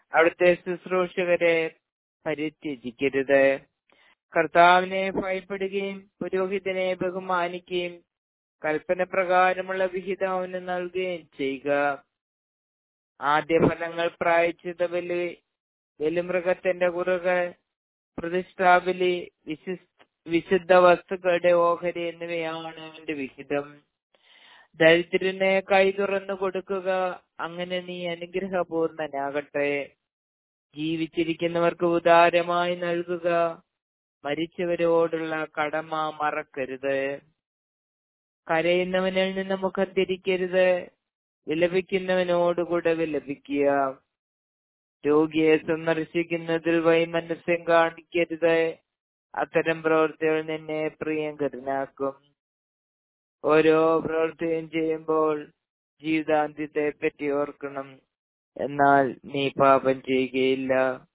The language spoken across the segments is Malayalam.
അവിടുത്തെ ശുശ്രൂഷകരെ പരിത്യജിക്കരുത് കർത്താവിനെ ഭയപ്പെടുകയും പുരോഹിതനെ ബഹുമാനിക്കുകയും കൽപ്പന പ്രകാരമുള്ള വിഹിതം അവന് നൽകുകയും ചെയ്യുക ആദ്യ ഫലങ്ങൾ പ്രായച്ചിത ബലി ബലിമൃഗത്തിന്റെ കുറുകൾ പ്രതിഷ്ഠാബലി വിശിസ് വിശുദ്ധ വസ്തുക്കളുടെ ഓഹരി എന്നിവയാണ് അവന്റെ വിഹിതം ദരിദ്രനെ കൈ തുറന്നു കൊടുക്കുക അങ്ങനെ നീ അനുഗ്രഹപൂർണനാകട്ടെ ജീവിച്ചിരിക്കുന്നവർക്ക് ഉദാരമായി നൽകുക മരിച്ചവരോടുള്ള കടമ മറക്കരുത് കരയുന്നവനിൽ നിന്ന് മുഖം തിരിക്കരുത് വിലപിക്കുന്നവനോടുകൂടെ വിലപിക്കുക രോഗിയെ സന്ദർശിക്കുന്നതിൽ വൈമനസ്യം കാണിക്കരുത് അത്തരം പ്രവൃത്തികൾ നിന്നെ പ്രിയങ്കരനാക്കും ഓരോ പ്രവൃത്തിയും ചെയ്യുമ്പോൾ ജീവിതാന്ത്യത്തെ പറ്റി ഓർക്കണം എന്നാൽ നീ പാപം ചെയ്യുകയില്ല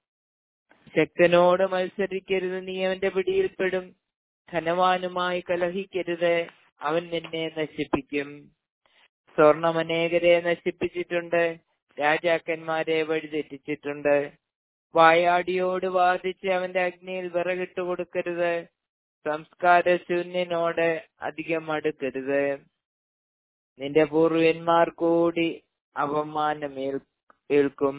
ശക്തനോട് മത്സരിക്കരുത് നീ അവന്റെ പിടിയിൽപ്പെടും ധനവാനുമായി കലഹിക്കരുത് അവൻ നിന്നെ നശിപ്പിക്കും സ്വർണം അനേകരെ നശിപ്പിച്ചിട്ടുണ്ട് രാജാക്കന്മാരെ വഴിതെറ്റിച്ചിട്ടുണ്ട് വായാടിയോട് വാദിച്ച് അവന്റെ അഗ്നിയിൽ വിറകിട്ട് കൊടുക്കരുത് സംസ്കാര ശൂന്യനോട് അധികം അടുക്കരുത് നിന്റെ പൂർവ്വന്മാർ കൂടി അപമാനം ഏൽക്കും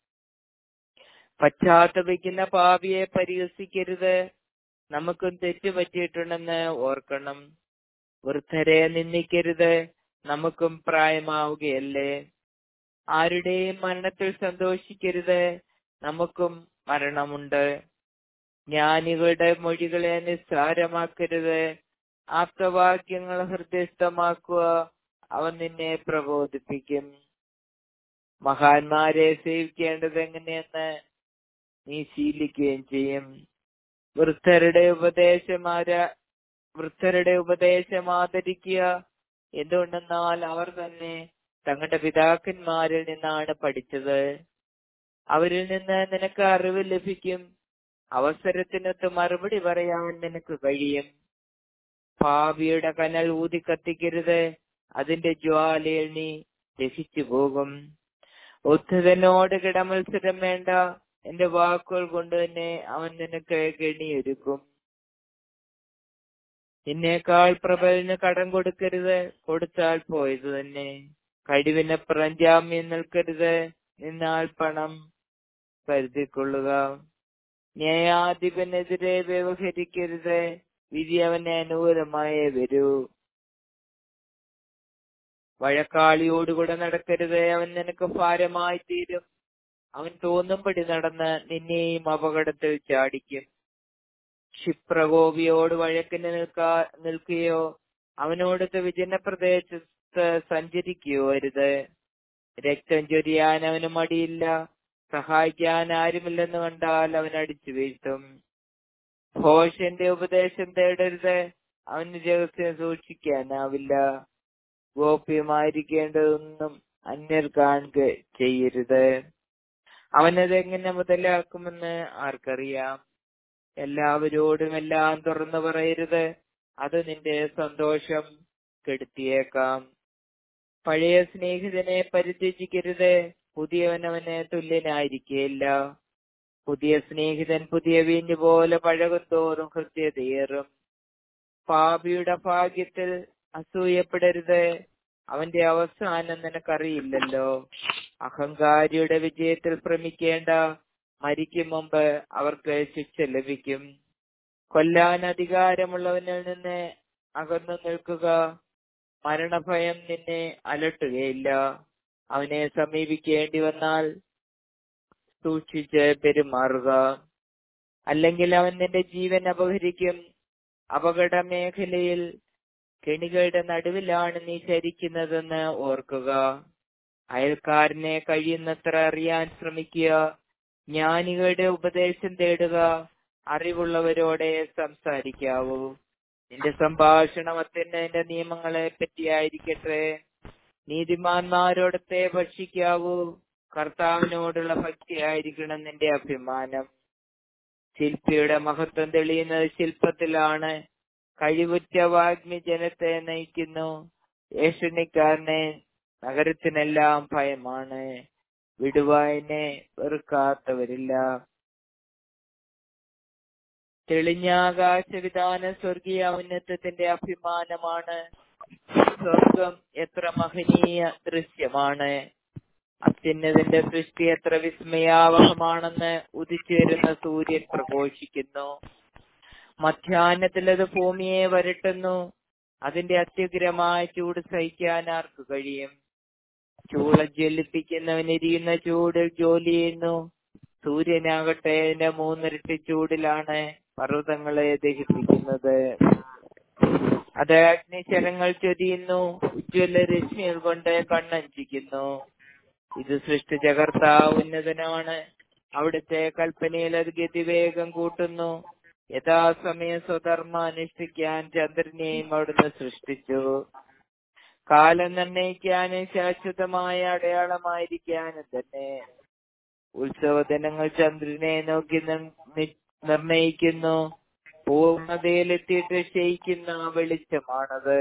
പശ്ചാത്തപിക്കുന്ന പാപിയെ പരിഹസിക്കരുത് നമുക്കും തെറ്റ് പറ്റിയിട്ടുണ്ടെന്ന് ഓർക്കണം വൃദ്ധരെ നിന്ദിക്കരുത് നമുക്കും പ്രായമാവുകയല്ലേ ആരുടെയും മരണത്തിൽ സന്തോഷിക്കരുത് നമുക്കും മരണമുണ്ട് ജ്ഞാനികളുടെ മൊഴികളെ നിസ്സാരമാക്കരുത് ആപ്തവാക്യങ്ങൾ ഹൃദയസ്ഥമാക്കുക അവൻ നിന്നെ പ്രബോധിപ്പിക്കും മഹാന്മാരെ സേവിക്കേണ്ടത് എങ്ങനെയെന്ന് നീ ശീലിക്കുകയും ചെയ്യും വൃദ്ധരുടെ ഉപദേശമാര വൃദ്ധരുടെ ഉപദേശം ആദരിക്കുക എന്തുകൊണ്ടെന്നാൽ അവർ തന്നെ തങ്ങളുടെ പിതാക്കന്മാരിൽ നിന്നാണ് പഠിച്ചത് അവരിൽ നിന്ന് നിനക്ക് അറിവ് ലഭിക്കും അവസരത്തിനൊത്ത് മറുപടി പറയാൻ നിനക്ക് കഴിയും ഭാവിയുടെ കനൽ ഊതി കത്തിക്കരുത് അതിന്റെ ജ്വാലയിൽ നീ ദഹിച്ചു പോകും ഉദ്ധതനോട് കിടമത്സരം വേണ്ട എന്റെ വാക്കുകൾ കൊണ്ട് തന്നെ അവൻ നിനക്ക് കെണിയൊരുക്കും നിന്നേക്കാൾ പ്രബലിന് കടം കൊടുക്കരുത് കൊടുത്താൽ പോയത് തന്നെ കഴിവിനപ്പുറം ജാമ്യം നിൽക്കരുത് നിന്നാൽ പണം കരുതിക്കൊള്ളുക ന്യായാധിപനെതിരെ വ്യവഹരിക്കരുത് വിധി അവന് അനുകൂലമായേ വരൂ വഴക്കാളിയോടുകൂടെ നടക്കരുത് അവൻ നിനക്ക് ഭാരമായി തീരും അവൻ തോന്നുംപടി നടന്ന് നിന്നെയും അപകടത്തിൽ ചാടിക്കും ക്ഷിപ്രകോപിയോട് വഴക്കിന് നിൽക്കാ നിൽക്കുകയോ അവനോടൊത്ത് വിജന പ്രദേശത്ത് സഞ്ചരിക്കുകയോ അരുത് രക്തം ചൊരിയാൻ അവന് മടിയില്ല സഹായിക്കാൻ ആരുമില്ലെന്ന് കണ്ടാൽ അവൻ അടിച്ചു വീഴ്ത്തും ഘോഷന്റെ ഉപദേശം തേടരുത് അവന് രഹസ്യം സൂക്ഷിക്കാനാവില്ല ഗോപ്യമായിരിക്കേണ്ടതൊന്നും അന്യർ കാണുക ചെയ്യരുത് അവനത് എങ്ങനെ മുതലാക്കുമെന്ന് ആർക്കറിയാം എല്ലാവരോടും എല്ലാം തുറന്നു പറയരുത് അത് നിന്റെ സന്തോഷം കെടുത്തിയേക്കാം പഴയ സ്നേഹിതനെ പരിത്യജിക്കരുത് പുതിയവൻ അവന് തുല്യനായിരിക്കുകയില്ല പുതിയ സ്നേഹിതൻ പുതിയ വീഞ്ഞു പോലെ പഴകും തോറും ഹൃദ്യതയേറും പാപിയുടെ ഭാഗ്യത്തിൽ അസൂയപ്പെടരുത് അവന്റെ അവസാനം നിനക്കറിയില്ലല്ലോ അഹങ്കാരിയുടെ വിജയത്തിൽ ഭ്രമിക്കേണ്ട മരിക്കും മുമ്പ് അവർക്ക് ശിക്ഷ ലഭിക്കും കൊല്ലാൻ അധികാരമുള്ളവനിൽ നിന്ന് അകന്നു നിൽക്കുക മരണഭയം നിന്നെ അലട്ടുകയില്ല അവനെ സമീപിക്കേണ്ടി വന്നാൽ സൂക്ഷിച്ച് പെരുമാറുക അല്ലെങ്കിൽ അവൻ നിന്റെ ജീവൻ അപഹരിക്കും അപകട മേഖലയിൽ കെണികളുടെ നടുവിലാണ് നീ ചരിക്കുന്നതെന്ന് ഓർക്കുക അയൽക്കാരനെ കഴിയുന്നത്ര അറിയാൻ ശ്രമിക്കുക ജ്ഞാനികളുടെ ഉപദേശം തേടുക അറിവുള്ളവരോടെ സംസാരിക്കാവൂ നിന്റെ സംഭാഷണം അത്യന്റെ നിയമങ്ങളെ പറ്റിയായിരിക്കട്ടെ നീതിമാന്മാരോടത്തെ ഭക്ഷിക്കാവൂ കർത്താവിനോടുള്ള ഭക്തിയായിരിക്കണം നിന്റെ അഭിമാനം ശില്പിയുടെ മഹത്വം തെളിയുന്നത് ശില്പത്തിലാണ് കഴിവുറ്റ വാഗ്മി ജനത്തെ നയിക്കുന്നു ഏഷണിക്കാരനെ നഗരത്തിനെല്ലാം ഭയമാണ് വിടുവായനെ വെറുക്കാത്തവരില്ല തെളിഞ്ഞ ആകാശവിധാന സ്വർഗീയ ഔന്നത്യത്തിന്റെ അഭിമാനമാണ് സ്വർഗം എത്ര മഹനീയ ദൃശ്യമാണ് അത്യുന്നതിന്റെ സൃഷ്ടി എത്ര വിസ്മയാവഹമാണെന്ന് ഉദിച്ചുവരുന്ന സൂര്യൻ പ്രഘോഷിക്കുന്നു മധ്യാഹ്നത്തിൽ അത് ഭൂമിയെ വരട്ടുന്നു അതിന്റെ അത്യുഗ്രമായ ചൂട് സഹിക്കാൻ ആർക്ക് കഴിയും ചൂള ജ്വലിപ്പിക്കുന്നവൻ എരിയുന്ന ചൂടിൽ ജോലി ചെയ്യുന്നു സൂര്യനാകട്ടെ അതിന്റെ മൂന്നിരട്ടി ചൂടിലാണ് പർവ്വതങ്ങളെ ദഹിപ്പിക്കുന്നത് അത് അഗ്നിശരങ്ങൾ ചൊരിയുന്നു ഉജ്ജ്വല രശ്മികൾ കൊണ്ട് കണ്ണഞ്ചിക്കുന്നു ഇത് സൃഷ്ടിച്ച കർത്താവ് ഉന്നതനാണ് അവിടുത്തെ കൽപ്പനയിൽ അത് ഗതിവേഗം കൂട്ടുന്നു യഥാസമയം സ്വധർമ്മ അനുഷ്ഠിക്കാൻ ചന്ദ്രനെയും അവിടുന്ന് സൃഷ്ടിച്ചു കാലം നിർണയിക്കാനും ശാശ്വതമായ അടയാളമായിരിക്കാനും തന്നെ ഉത്സവ ദിനങ്ങൾ ചന്ദ്രനെ നോക്കി നിർണയിക്കുന്നു പൂർണ്ണതയിലെത്തിയിട്ട് ക്ഷയിക്കുന്ന വെളിച്ചമാണത്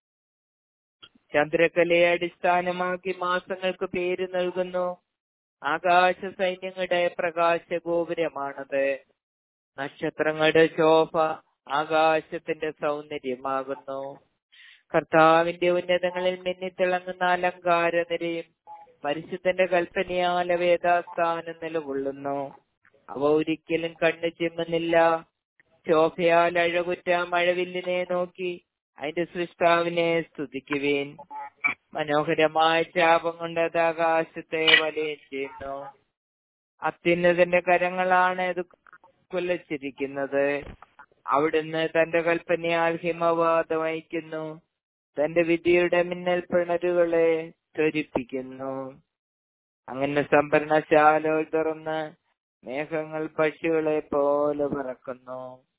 ചന്ദ്രക്കലയെ അടിസ്ഥാനമാക്കി മാസങ്ങൾക്ക് പേര് നൽകുന്നു ആകാശ സൈന്യങ്ങളുടെ പ്രകാശ ഗോപുരമാണത് നക്ഷത്രങ്ങളുടെ ശോഭ ആകാശത്തിന്റെ സൗന്ദര്യമാകുന്നു കർത്താവിന്റെ ഉന്നതങ്ങളിൽ മിന്നിത്തിളങ്ങുന്ന അലങ്കാര നിരയും പരിശുദ്ധന്റെ കൽപ്പനയാൽ വേദാസ്ഥാനം നിലകൊള്ളുന്നു അവ ഒരിക്കലും കണ്ണു ചിമ്മുന്നില്ല ശോഭയാൽ അഴകുറ്റ മഴവില്ലിനെ നോക്കി അതിന്റെ സൃഷ്ടാവിനെ സ്തുതിക്കുവേൻ മനോഹരമായ ചാപം കൊണ്ട് അത് ആകാശത്തെ വലയം ചെയ്യുന്നു അത്യുന്നതിന്റെ കരങ്ങളാണ് ഇത് കൊല്ലച്ചിരിക്കുന്നത് അവിടുന്ന് തന്റെ കൽപ്പനയാൽ ഹിമവാദം വഹിക്കുന്നു തന്റെ വിധിയുടെ മിന്നൽ പിണരുകളെ ത്വരിപ്പിക്കുന്നു അങ്ങനെ സംഭരണശാലകൾ തുറന്ന് മേഘങ്ങൾ പക്ഷികളെ പോലെ പറക്കുന്നു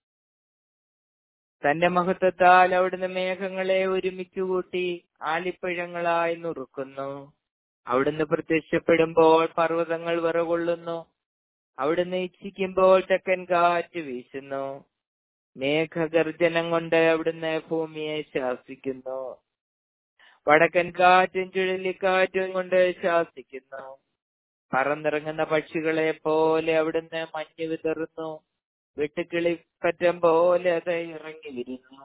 തന്റെ മഹത്വത്താൽ അവിടുന്ന് മേഘങ്ങളെ ഒരുമിച്ച് കൂട്ടി ആലിപ്പഴങ്ങളായി നുറുക്കുന്നു അവിടുന്ന് പ്രത്യക്ഷപ്പെടുമ്പോൾ പർവ്വതങ്ങൾ വിറകൊള്ളുന്നു അവിടുന്ന് ഇച്ഛിക്കുമ്പോൾ തെക്കൻ കാറ്റ് വീശുന്നു മേഘഗർജനം കൊണ്ട് അവിടുന്ന് ഭൂമിയെ ശാസിക്കുന്നു വടക്കൻ കാറ്റും ചുഴലിക്കാറ്റും കൊണ്ട് ശാസിക്കുന്നു പറന്നിറങ്ങുന്ന പക്ഷികളെ പോലെ അവിടുന്ന് മഞ്ഞ് വിതറുന്നു വെട്ടുക്കിളിപ്പറ്റം പോലെ അത് ഇറങ്ങി വിരിഞ്ഞു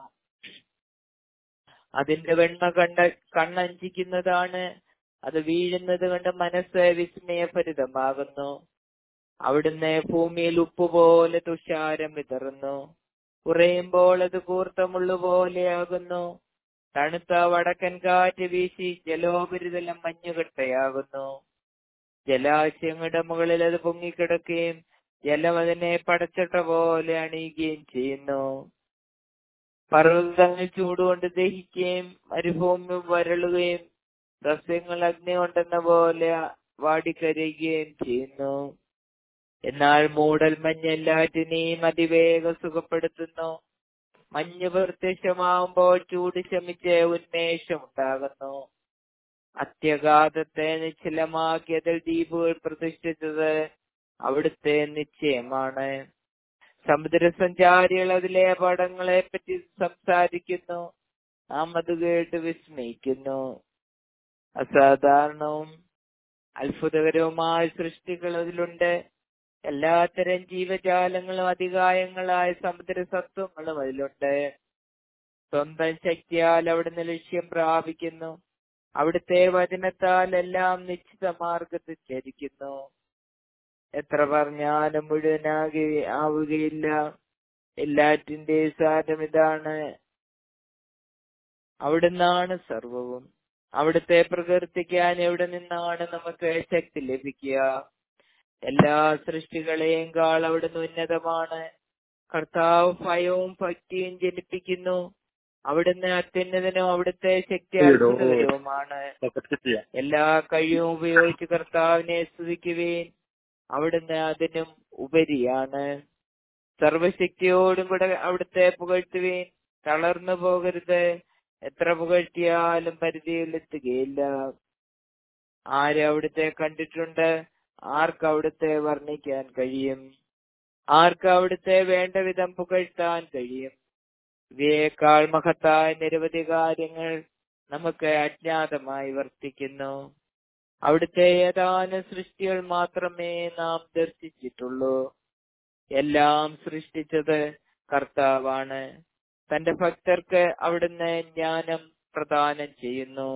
അതിന്റെ വെണ്മ കണ്ട കണ്ണഞ്ചിക്കുന്നതാണ് അത് വീഴുന്നത് കണ്ട് മനസ്സ് വിസ്മയഭരിതമാകുന്നു അവിടുന്ന് ഭൂമിയിൽ ഉപ്പുപോലെ തുഷാരം വിതറുന്നു കുറയുമ്പോൾ അത് കൂർത്ത മുള്ളുപോലെയാകുന്നു തണുത്ത വടക്കൻ കാറ്റ് വീശി ജലോപരിതലം മഞ്ഞുകട്ടയാകുന്നു ജലാശയങ്ങളുടെ മുകളിൽ അത് പൊങ്ങിക്കിടക്കുകയും ജലം അതിനെ പടച്ചട്ട പോലെ അണിയുകയും ചെയ്യുന്നു പർവ്വതങ്ങൾ ചൂടുകൊണ്ട് ദഹിക്കുകയും മരുഭൂമി വരളുകയും സസ്യങ്ങൾ അഗ്നി കൊണ്ടെന്ന പോലെ വാടിക്കരയുകയും ചെയ്യുന്നു എന്നാൽ മൂടൽ മഞ്ഞ് എല്ലാറ്റിനെയും അതിവേഗം സുഖപ്പെടുത്തുന്നു മഞ്ഞ് പ്രത്യക്ഷമാവുമ്പോൾ ചൂട് ശമിച്ച് ഉന്മേഷം ഉണ്ടാകുന്നു അത്യഗാധത്തെ നിശ്ചലമാക്കിയതിൽ ദ്വീപുകൾ പ്രതിഷ്ഠിച്ചത് അവിടുത്തെ നിശ്ചയമാണ് സമുദ്രസഞ്ചാരികൾ അതിലെ അപകടങ്ങളെ പറ്റി സംസാരിക്കുന്നു നാം അത് കേട്ട് വിസ്മയിക്കുന്നു അസാധാരണവും അത്ഭുതകരവുമായ സൃഷ്ടികൾ അതിലുണ്ട് എല്ലാത്തരം ജീവജാലങ്ങളും അധികായങ്ങളായ സമുദ്ര സത്വങ്ങളും അതിലുണ്ട് സ്വന്തം ശക്തിയാൽ അവിടുന്ന് ലക്ഷ്യം പ്രാപിക്കുന്നു അവിടുത്തെ വചനത്താൽ എല്ലാം നിശ്ചിത മാർഗത്തിൽ ചരിക്കുന്നു എത്ര പറഞ്ഞാലും മുഴുവനാകെ ആവുകയില്ല എല്ലാറ്റിന്റെ സാരം ഇതാണ് അവിടുന്നാണ് സർവവും അവിടുത്തെ പ്രകീർത്തിക്കാൻ എവിടെ നിന്നാണ് നമുക്ക് ശക്തി ലഭിക്കുക എല്ലാ സൃഷ്ടികളെയും കാൾ അവിടുന്ന് ഉന്നതമാണ് കർത്താവ് ഭയവും ഭക്തിയും ജനിപ്പിക്കുന്നു അവിടുന്ന് അത്യുന്നതനും അവിടുത്തെ ശക്തി അത്ഭുതകരവുമാണ് എല്ലാ കഴിവും ഉപയോഗിച്ച് കർത്താവിനെ സ്തുതിക്കുവേൻ അവിടുന്ന് അതിനും ഉപരിയാണ് സർവശക്തിയോടും കൂടെ അവിടുത്തെ പുകഴ്ത്തുവേൻ തളർന്നു പോകരുത് എത്ര പുകഴ്ത്തിയാലും പരിധിയിലെത്തുകയില്ല ആര് അവിടുത്തെ കണ്ടിട്ടുണ്ട് ആർക്ക് അവിടുത്തെ വർണ്ണിക്കാൻ കഴിയും ആർക്ക് അവിടുത്തെ വേണ്ട വിധം പുകഴ്ത്താൻ കഴിയും ഇവയേക്കാൾ മഹത്തായ നിരവധി കാര്യങ്ങൾ നമുക്ക് അജ്ഞാതമായി വർത്തിക്കുന്നു അവിടുത്തെ ഏതാനും സൃഷ്ടികൾ മാത്രമേ നാം ദർശിച്ചിട്ടുള്ളൂ എല്ലാം സൃഷ്ടിച്ചത് കർത്താവാണ് തന്റെ ഭക്തർക്ക് അവിടുന്ന് ജ്ഞാനം പ്രദാനം ചെയ്യുന്നു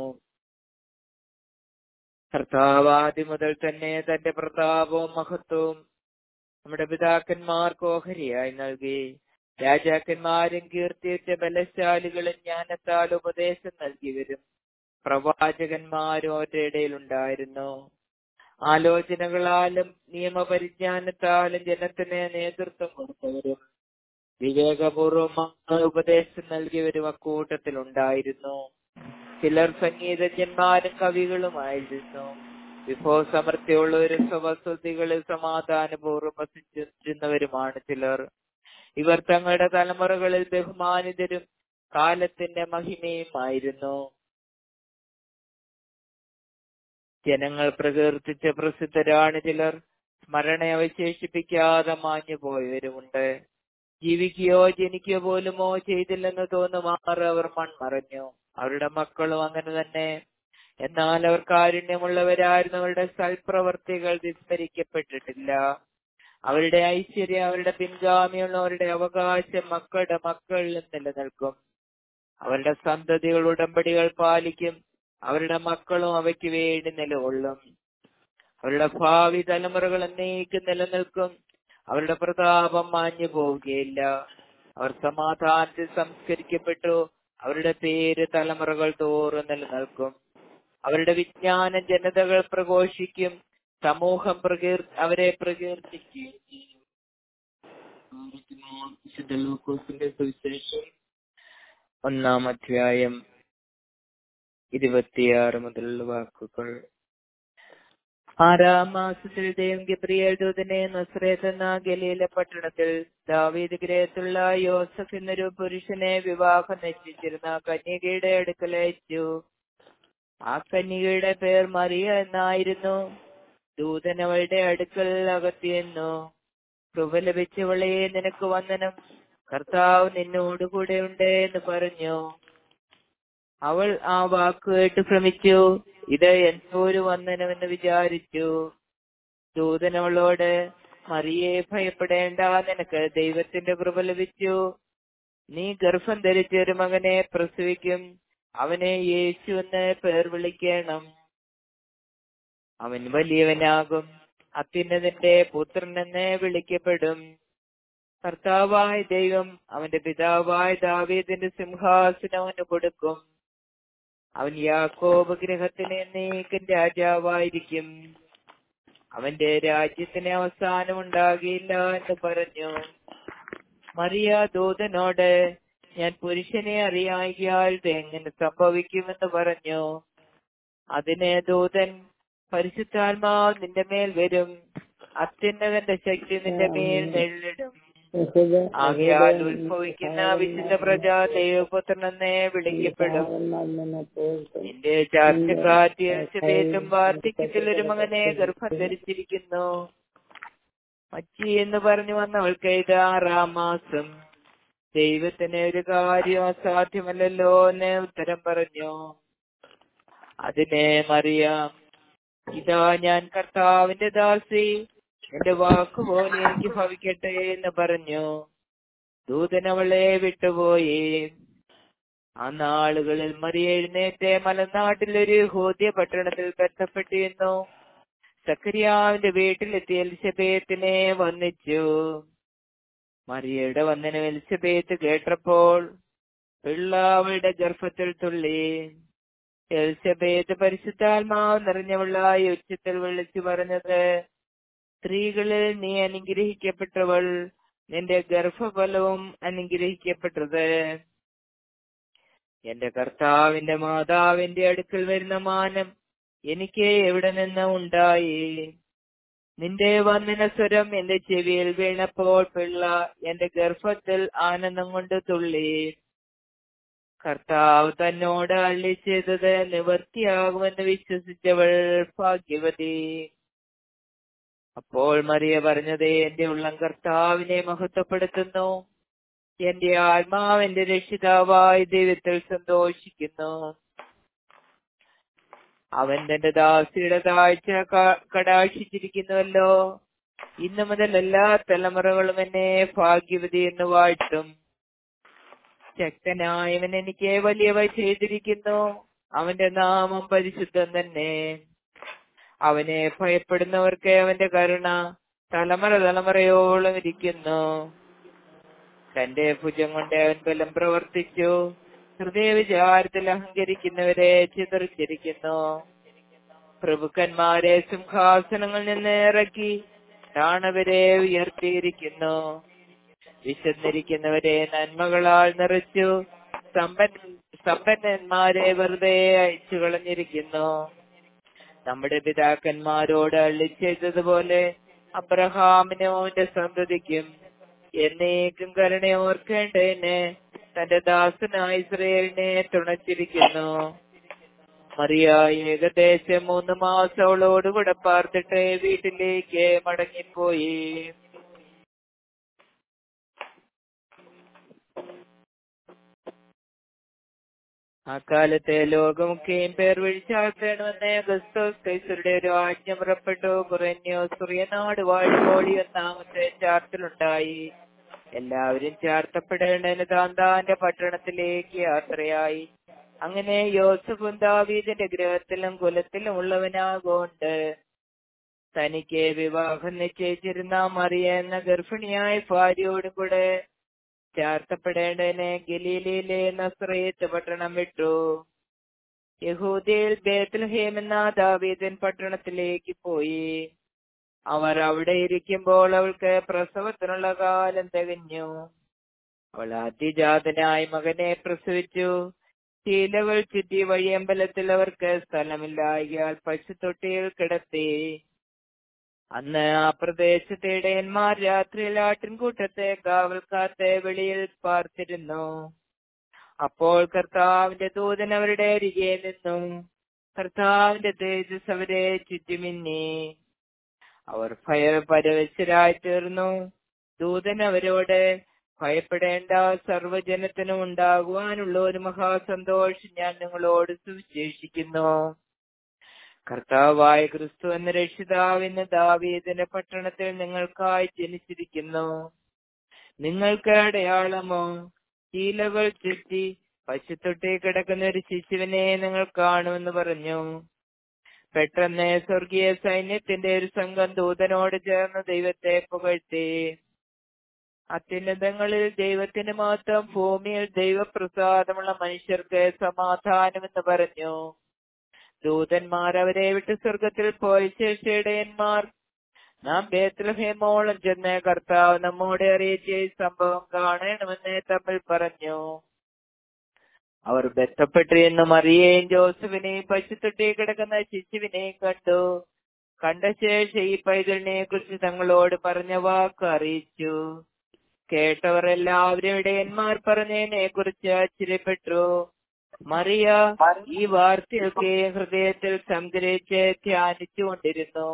കർത്താവ് ആദ്യം മുതൽ തന്നെ തന്റെ പ്രതാപവും മഹത്വവും നമ്മുടെ പിതാക്കന്മാർക്ക് ഓഹരിയായി നൽകി രാജാക്കന്മാരും കീർത്തിയറ്റ ബലശാലികളും ജ്ഞാനത്താൽ ഉപദേശം നൽകി വരും പ്രവാചകന്മാരും അവരുടെ ഇടയിലുണ്ടായിരുന്നു ആലോചനകളാലും നിയമപരിജ്ഞാനത്താലും ജനത്തിന് നേതൃത്വം കൊടുത്തവരും വിവേകപൂർവമായ ഉപദേശം നൽകിയവരും അക്കൂട്ടത്തിലുണ്ടായിരുന്നു ചിലർ സംഗീതജ്ഞന്മാരും കവികളുമായിരുന്നു വിഭവസമൃദ്ധിയുള്ളവരും സ്വവസ്തുതികളിൽ സമാധാനപൂർവ്വം വസിച്ചിരുന്നവരുമാണ് ചിലർ ഇവർ തങ്ങളുടെ തലമുറകളിൽ ബഹുമാനിതരും കാലത്തിന്റെ മഹിമയുമായിരുന്നു ജനങ്ങൾ പ്രകീർത്തിച്ച പ്രസിദ്ധരാണ് ചിലർ സ്മരണ അവശേഷിപ്പിക്കാതെ മാഞ്ഞു പോയവരുമുണ്ട് ജീവിക്കുകയോ ജനിക്കുകയോ പോലുമോ ചെയ്തില്ലെന്ന് തോന്നുമാറ് അവർ മൺമറഞ്ഞു അവരുടെ മക്കളും അങ്ങനെ തന്നെ എന്നാൽ അവർ കാരുണ്യമുള്ളവരായിരുന്നു അവരുടെ സൽപ്രവർത്തികൾ വിസ്മരിക്കപ്പെട്ടിട്ടില്ല അവരുടെ ഐശ്വര്യം അവരുടെ പിൻഗാമിയുള്ളവരുടെ അവകാശം മക്കളുടെ മക്കളിൽ നിലനിൽക്കും അവരുടെ സന്തതികൾ ഉടമ്പടികൾ പാലിക്കും അവരുടെ മക്കളും അവയ്ക്ക് വേണ്ടി നിലകൊള്ളും അവരുടെ ഭാവി തലമുറകൾ എന്നേക്കും നിലനിൽക്കും അവരുടെ പ്രതാപം മാഞ്ഞു പോവുകയില്ല അവർ സമാധാനത്തിൽ സംസ്കരിക്കപ്പെട്ടു അവരുടെ പേര് തലമുറകൾ തോറും നിലനിൽക്കും അവരുടെ വിജ്ഞാനം ജനതകൾ പ്രഘോഷിക്കും സമൂഹം പ്രകീർ അവരെ പ്രകീർത്തിക്കുകയും ചെയ്യും വിശുദ്ധ ലൂക്കോസിന്റെ സുവിശേഷം ഒന്നാം അധ്യായം ഇരുപത്തിയാറ് മുതലുള്ള വാക്കുകൾ ആറാം മാസത്തിൽ ദൈവം ഗബ്രിയേൽ ദൂതനെ നസ്രേത്ത് എന്ന ഗലീല പട്ടണത്തിൽ ദാവീദ് ഗ്രഹത്തുള്ള യോസഫ് എന്നൊരു പുരുഷനെ വിവാഹം നിശ്ചയിച്ചിരുന്ന കന്യകയുടെ അടുക്കൽ അയച്ചു ആ കന്യകയുടെ പേർ മറിയ എന്നായിരുന്നു ദൂതൻ അവളുടെ അടുക്കൽ അകത്തിയെന്നു കൃപ ലഭിച്ചവളെ നിനക്ക് വന്ദനം കർത്താവ് നിന്നോട് കൂടെ ഉണ്ട് എന്ന് പറഞ്ഞു അവൾ ആ വാക്ക് കേട്ട് ഭ്രമിച്ചു ഇത് എന്തോരു വന്ദനമെന്ന് വിചാരിച്ചു ദൂതൻ അവളോട് മറിയെ ഭയപ്പെടേണ്ട നിനക്ക് ദൈവത്തിന്റെ കൃപ ലഭിച്ചു നീ ഗർഭം ധരിച്ച ഒരു മകനെ പ്രസവിക്കും അവനെ യേശു എന്ന് പേർ വിളിക്കണം അവൻ വലിയവനാകും അത്യുന്നതിന്റെ പുത്രനെന്ന് വിളിക്കപ്പെടും കർത്താവായ ദൈവം അവന്റെ പിതാവായ ദാവീദിന്റെ സിംഹാസനം അവന് കൊടുക്കും അവൻ യാക്കോബ് ഗൃഹത്തിന് എന്നേക്കും രാജാവായിരിക്കും അവന്റെ രാജ്യത്തിന് അവസാനം ഉണ്ടാകില്ല എന്ന് പറഞ്ഞു മറിയ ദൂതനോട് ഞാൻ പുരുഷനെ അറിയാകിയാൽ ഇത് എങ്ങനെ സംഭവിക്കുമെന്ന് പറഞ്ഞു അതിന് ദൂതൻ പരിശുദ്ധാത്മാവ് നിന്റെ മേൽ വരും അത്യുന്നതന്റെ ശക്തി നിന്റെ മേൽ നെള്ളിടും ആകയാൽ ഉത്ഭവിക്കുന്ന വിശുദ്ധ പ്രജ ദൈവപുത്രനെന്നെ വിളിക്കപ്പെടും നിന്റെ ചാർച്ചക്കാറ്റ് എലിസബേത്തും വാർദ്ധക്യത്തിൽ ഒരു മകനെ ഗർഭം ധരിച്ചിരിക്കുന്നു മച്ചി എന്ന് പറഞ്ഞു വന്നവൾക്ക് ഇത് ആറാം മാസം ദൈവത്തിന് ഒരു കാര്യം അസാധ്യമല്ലല്ലോ എന്ന് ഉത്തരം പറഞ്ഞു അതിനെ മറിയാം ഇതാ ഞാൻ കർത്താവിന്റെ ദാസി എന്റെ വാക്കുപോലെ എനിക്ക് ഭവിക്കട്ടെ എന്ന് പറഞ്ഞു ദൂതൻ അവളെ വിട്ടുപോയി ആ നാളുകളിൽ മറിയ എഴുന്നേറ്റ് മലനാട്ടിലൊരു ഹോദ്യ പട്ടണത്തിൽ ബന്ധപ്പെട്ടിരുന്നു സക്രിയാവിന്റെ വീട്ടിലെത്തി എലിസബേത്തിനെ വന്നിച്ചു മറിയയുടെ വന്ദനം എലിസബേത്ത് കേട്ടപ്പോൾ പിള്ള അവളുടെ ഗർഭത്തിൽ തുള്ളി എലിസബേത്ത് പരിശുദ്ധാത്മാവ് നിറഞ്ഞവളായി ഉച്ചത്തിൽ വിളിച്ചു പറഞ്ഞത് സ്ത്രീകളിൽ നീ അനുഗ്രഹിക്കപ്പെട്ടവൾ നിന്റെ ഗർഭഫലവും അനുഗ്രഹിക്കപ്പെട്ടത് എന്റെ കർത്താവിന്റെ മാതാവിന്റെ അടുക്കൽ വരുന്ന മാനം എനിക്ക് എവിടെ നിന്ന് ഉണ്ടായി നിന്റെ വന്ദന സ്വരം എന്റെ ചെവിയിൽ വീണപ്പോൾ പിള്ള എന്റെ ഗർഭത്തിൽ ആനന്ദം കൊണ്ട് തുള്ളി കർത്താവ് തന്നോട് അള്ളി ചെയ്തത് നിവൃത്തിയാകുമെന്ന് വിശ്വസിച്ചവൾ ഭാഗ്യവതി അപ്പോൾ മറിയ പറഞ്ഞത് എന്റെ ഉള്ളം കർത്താവിനെ മഹത്വപ്പെടുത്തുന്നു എന്റെ ആത്മാവ് എന്റെ രക്ഷിതാവായ ദൈവത്തിൽ സന്തോഷിക്കുന്നു അവൻ തന്റെ ദാസിയുടെ താഴ്ച ക- കടാക്ഷിച്ചിരിക്കുന്നുവല്ലോ ഇന്നു മുതൽ എല്ലാ തലമുറകളും എന്നെ ഭാഗ്യവതി എന്ന് വാഴ്ത്തും ശക്തനായവൻ എനിക്ക് വലിയവ ചെയ്തിരിക്കുന്നു അവന്റെ നാമം പരിശുദ്ധം തന്നെ അവനെ ഭയപ്പെടുന്നവർക്ക് അവന്റെ കരുണ തലമുറ തലമുറയോളം ഇരിക്കുന്നു തന്റെ ഭുജം കൊണ്ട് അവൻ ബലം പ്രവർത്തിച്ചു ഹൃദയ വിചാരത്തിൽ അഹങ്കരിക്കുന്നവരെ ചിതറിച്ചിരിക്കുന്നു പ്രഭുക്കന്മാരെ സിംഹാസനങ്ങളിൽ നിന്ന് ഇറക്കി താണവരെ ഉയർത്തിയിരിക്കുന്നു വിശന്നിരിക്കുന്നവരെ നന്മകളാൽ നിറച്ചു സമ്പന്ന സമ്പന്നന്മാരെ വെറുതെ അയച്ചു കളഞ്ഞിരിക്കുന്നു നമ്മുടെ പിതാക്കന്മാരോട് അള്ളി ചെയ്തതുപോലെ അബ്രഹാമിനും അവന്റെ സന്തതിക്കും എന്നേക്കും കരുണ ഓർക്കേണ്ടതിന് തന്റെ ദാസനായ ഇസ്രയേലിനെ തുണച്ചിരിക്കുന്നു മറിയ ഏകദേശം മൂന്ന് മാസം അവളോടുകൂടെ പാർത്തിട്ട് വീട്ടിലേക്ക് മടങ്ങിപ്പോയി അക്കാലത്തെ ലോകമൊക്കെയും പേർ വിളിച്ചാർത്തേണമെന്ന് ക്രിസ്തോസ് കൈസരുടെ ഒരു ആജ്ഞ പുറപ്പെട്ടു കുറഞ്ഞു സുറിയനാട് വാഴുകോളി ഒന്നാമത്തെ ചാർത്തിലുണ്ടായി എല്ലാവരും ചാർത്തപ്പെടേണ്ടതിന് താന്താന്റെ പട്ടണത്തിലേക്ക് യാത്രയായി അങ്ങനെ യോസഫും ദാവീദിന്റെ ഗ്രഹത്തിലും കുലത്തിലും ഉള്ളവനാകൊണ്ട് തനിക്ക് വിവാഹം നിശ്ചയിച്ചിരുന്ന മറിയ എന്ന ഗർഭിണിയായ ഭാര്യയോടും കൂടെ ചാർത്തപ്പെടേണ്ടതിന് ഗലീലയിലെ നസ്രയത്ത് പട്ടണം വിട്ടു യഹൂദയിൽ ബേത്ലഹേം എന്ന ദാവീദൻ പട്ടണത്തിലേക്ക് പോയി അവർ അവിടെ ഇരിക്കുമ്പോൾ അവൾക്ക് പ്രസവത്തിനുള്ള കാലം തികഞ്ഞു അവൾ അതിജാതനായ മകനെ പ്രസവിച്ചു ശീലകൾ ചുറ്റി വഴിയമ്പലത്തിൽ അവർക്ക് സ്ഥലമില്ലായകയാൽ പശുത്തൊട്ടിയിൽ കിടത്തി അന്ന് ആ പ്രദേശത്തെ ഇടയന്മാർ രാത്രിയിൽ ആട്ടിൻകൂട്ടത്തെ കാവൽക്കാത്തെ വെളിയിൽ പാർത്തിരുന്നു അപ്പോൾ കർത്താവിന്റെ ദൂതൻ അവരുടെ അരികെ നിന്നു കർത്താവിന്റെ തേജസ് അവരെ ചുറ്റുമിന്നി അവർ ഭയ പരവശരായി തീർന്നു ദൂതൻ അവരോട് ഭയപ്പെടേണ്ട സർവജനത്തിനും ഉണ്ടാകുവാനുള്ള ഒരു മഹാസന്തോഷം ഞാൻ നിങ്ങളോട് സുവിശേഷിക്കുന്നു കർത്താവായ ക്രിസ്തു എന്ന രക്ഷിതാവിന് ദാവീദിന്റെ പട്ടണത്തിൽ നിങ്ങൾക്കായി ജനിച്ചിരിക്കുന്നു നിങ്ങൾക്ക് അടയാളമോ ശീലകൾ ചുറ്റി പശുത്തൊട്ടി കിടക്കുന്ന ഒരു ശിശുവിനെ നിങ്ങൾ കാണുമെന്ന് പറഞ്ഞു പെട്ടെന്ന് സ്വർഗീയ സൈന്യത്തിന്റെ ഒരു സംഘം ദൂതനോട് ചേർന്ന് ദൈവത്തെ പുകഴ്ത്തി അത്യുന്നതങ്ങളിൽ ദൈവത്തിന് മാത്രം ഭൂമിയിൽ ദൈവപ്രസാദമുള്ള മനുഷ്യർക്ക് സമാധാനമെന്ന് പറഞ്ഞു ദൂതന്മാർ അവരെ വിട്ട് സ്വർഗത്തിൽ പോയ ശേഷം ഇടയന്മാർ നാം ബേത്ലഹേമോളം ചെന്ന് കർത്താവ് നമ്മോട് അറിയിച്ച ഈ സംഭവം കാണണമെന്ന് തമ്മിൽ പറഞ്ഞു അവർ ബന്ധപ്പെട്ടിരുന്നു മറിയേയും ജോസഫിനെയും പശുത്തൊട്ടി കിടക്കുന്ന ശിശുവിനെയും കണ്ടു കണ്ട ശേഷം ഈ പൈതലിനെ കുറിച്ച് തങ്ങളോട് പറഞ്ഞ വാക്ക് അറിയിച്ചു കേട്ടവർ എല്ലാവരും ഇടയന്മാർ പറഞ്ഞതിനെ കുറിച്ച് ആശ്ചര്യപ്പെട്ടു മറിയ ഈ വാർത്തയൊക്കെ ഹൃദയത്തിൽ സംഗ്രഹിച്ച് ധ്യാനിച്ചുകൊണ്ടിരുന്നു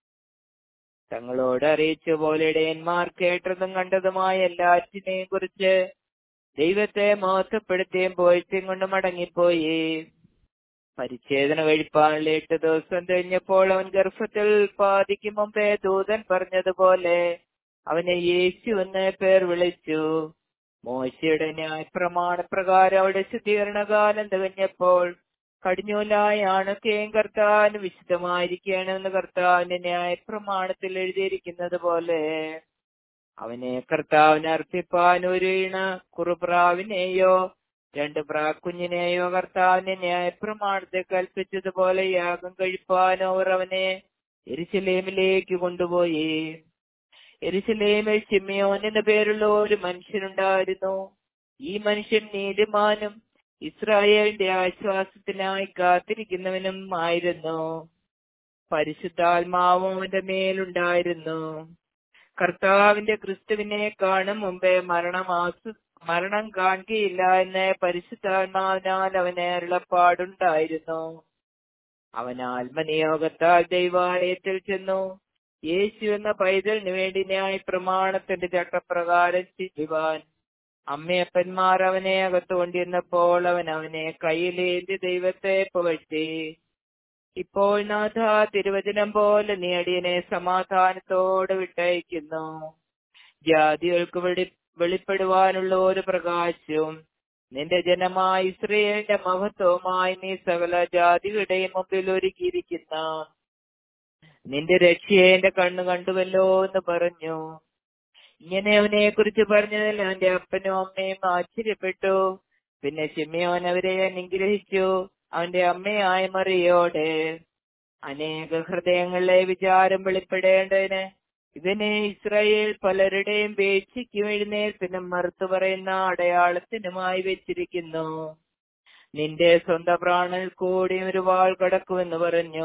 തങ്ങളോട് അറിയിച്ച പോലെ ഇടയന്മാർ കേട്ടതും കണ്ടതുമായ എല്ലാറ്റിനെയും കുറിച്ച് ദൈവത്തെ മഹത്വപ്പെടുത്തിയും പോയിച്ചും കൊണ്ട് മടങ്ങിപ്പോയി പരിച്ഛേദന കഴിപ്പാനുള്ള എട്ട് ദിവസം കഴിഞ്ഞപ്പോൾ അവൻ ഗർഭത്തിൽ ഉൽപ്പാദിക്കും മുമ്പേ ദൂതൻ പറഞ്ഞതുപോലെ അവനെ യേശു എന്ന് പേർ വിളിച്ചു മോശയുടെ ന്യായപ്രമാണ പ്രകാരം അവിടെ ശുദ്ധീകരണകാലം തികഞ്ഞപ്പോൾ കടിഞ്ഞൂലായാണ് കേം കർത്താവിന് വിശുദ്ധമായിരിക്കണമെന്ന് കർത്താവിന്റെ ന്യായപ്രമാണത്തിൽ എഴുതിയിരിക്കുന്നത് പോലെ അവനെ കർത്താവിന് അർപ്പിപ്പാൻ ഒരു ഇണ കുറുപ്രാവിനെയോ രണ്ട് പ്രാക്കുഞ്ഞിനെയോ കർത്താവിന്റെ ന്യായപ്രമാണത്തെ കൽപ്പിച്ചതുപോലെ യാഗം കഴിപ്പാനോ അവർ അവനെ എരിശിലേമിലേക്ക് കൊണ്ടുപോയി എരിശിലേമിൽ ചിമ്മിയോൻ എന്ന പേരുള്ള ഒരു മനുഷ്യനുണ്ടായിരുന്നു ഈ മനുഷ്യൻ നീതിമാനും ഇസ്രായേലിന്റെ ആശ്വാസത്തിനായി കാത്തിരിക്കുന്നവനും ആയിരുന്നു പരിശുദ്ധാത്മാവും അവന്റെ മേലുണ്ടായിരുന്നു കർത്താവിന്റെ ക്രിസ്തുവിനെ കാണും മുമ്പേ മരണം ആസു മരണം കാണുകയില്ല എന്ന് പരിശുദ്ധാത്മാവിനാൽ അവന് അരുളപ്പാടുണ്ടായിരുന്നു അവൻ ആത്മനിയോഗത്താൽ ദൈവാലയത്തിൽ ചെന്നു യേശു എന്ന പൈതലിന് വേണ്ടി ന്യായ പ്രമാണത്തിന്റെ ചട്ടപ്രകാരം ചെയ്യുവാൻ അമ്മയപ്പന്മാർ അവനെ അകത്തു കൊണ്ടിരുന്നപ്പോൾ അവൻ അവനെ കയ്യിലേന്തി ദൈവത്തെ പുകഴ്ത്തി ഇപ്പോൾ നാഥ തിരുവചനം പോലെ നീ അടിയനെ സമാധാനത്തോടെ വിട്ടയക്കുന്നു ജാതികൾക്ക് വെളി വെളിപ്പെടുവാനുള്ള ഒരു പ്രകാശവും നിന്റെ ജനമായ ഇസ്രയേലിന്റെ മഹത്വവുമായി നീ സകല ജാതികളുടെയും മുമ്പിൽ ഒരുക്കിയിരിക്കുന്ന നിന്റെ രക്ഷയെ എന്റെ കണ്ണു കണ്ടുവല്ലോ എന്ന് പറഞ്ഞു ഇങ്ങനെ അവനെ കുറിച്ച് പറഞ്ഞതിൽ അവന്റെ അപ്പനും അമ്മയും ആശ്ചര്യപ്പെട്ടു പിന്നെ ശിമ്യോൻ അവരെ അനുഗ്രഹിച്ചു അവന്റെ അമ്മയായ മറിയോടെ അനേക ഹൃദയങ്ങളിലെ വിചാരം വെളിപ്പെടേണ്ടതിന് ഇതിനെ ഇസ്രായേൽ പലരുടെയും വീഴ്ചയ്ക്കും എഴുന്നേൽപ്പിനും മറുത്തു പറയുന്ന അടയാളത്തിനുമായി വെച്ചിരിക്കുന്നു നിന്റെ സ്വന്തം പ്രാണൽ കൂടി ഒരു വാൾ കടക്കുമെന്ന് പറഞ്ഞു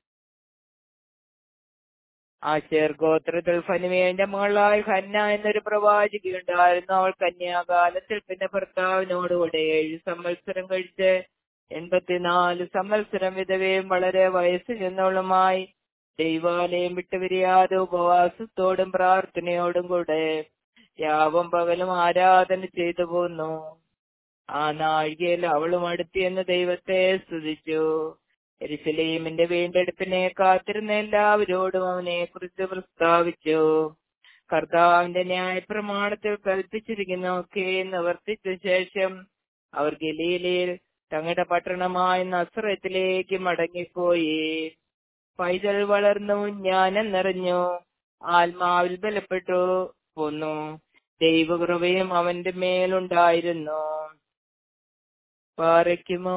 ആശേർ ഗോത്രത്തിൽ ഫനുവേന്റെ മകളായി ഹന്ന എന്നൊരു പ്രവാചികയുണ്ടായിരുന്നു അവൾ കന്യാകാലത്തിൽ പിന്നെ ഭർത്താവിനോടുകൂടെ ഏഴ് സംവത്സരം കഴിച്ച് എൺപത്തിനാല് സംവത്സരം വിധവയും വളരെ വയസ്സ് ചെന്നവളുമായി ദൈവാലയം വിട്ടുപിരിയാതെ ഉപവാസത്തോടും പ്രാർത്ഥനയോടും കൂടെ രാവും പകലും ആരാധന ചെയ്തു പോന്നു ആ നാഴികയിൽ അവളും അടുത്തിയെന്ന് ദൈവത്തെ സ്തുതിച്ചു എരിശലീമിന്റെ വീണ്ടെടുപ്പിനെ കാത്തിരുന്ന എല്ലാവരോടും അവനെ കുറിച്ച് പ്രസ്താവിച്ചു കർത്താവിന്റെ ന്യായപ്രമാണത്തിൽ കൽപ്പിച്ചിരിക്കുന്ന ഒക്കെ നിവർത്തിച്ച ശേഷം അവർ ഗലീലയിൽ തങ്ങളുടെ പട്ടണമായ നസ്രത്തിലേക്ക് മടങ്ങിപ്പോയി പൈതൽ വളർന്നു ജ്ഞാനം നിറഞ്ഞു ആത്മാവിൽ ബലപ്പെട്ടു പോന്നു ദൈവകൃപയും അവന്റെ മേലുണ്ടായിരുന്നു പാറയ്ക്കുമോ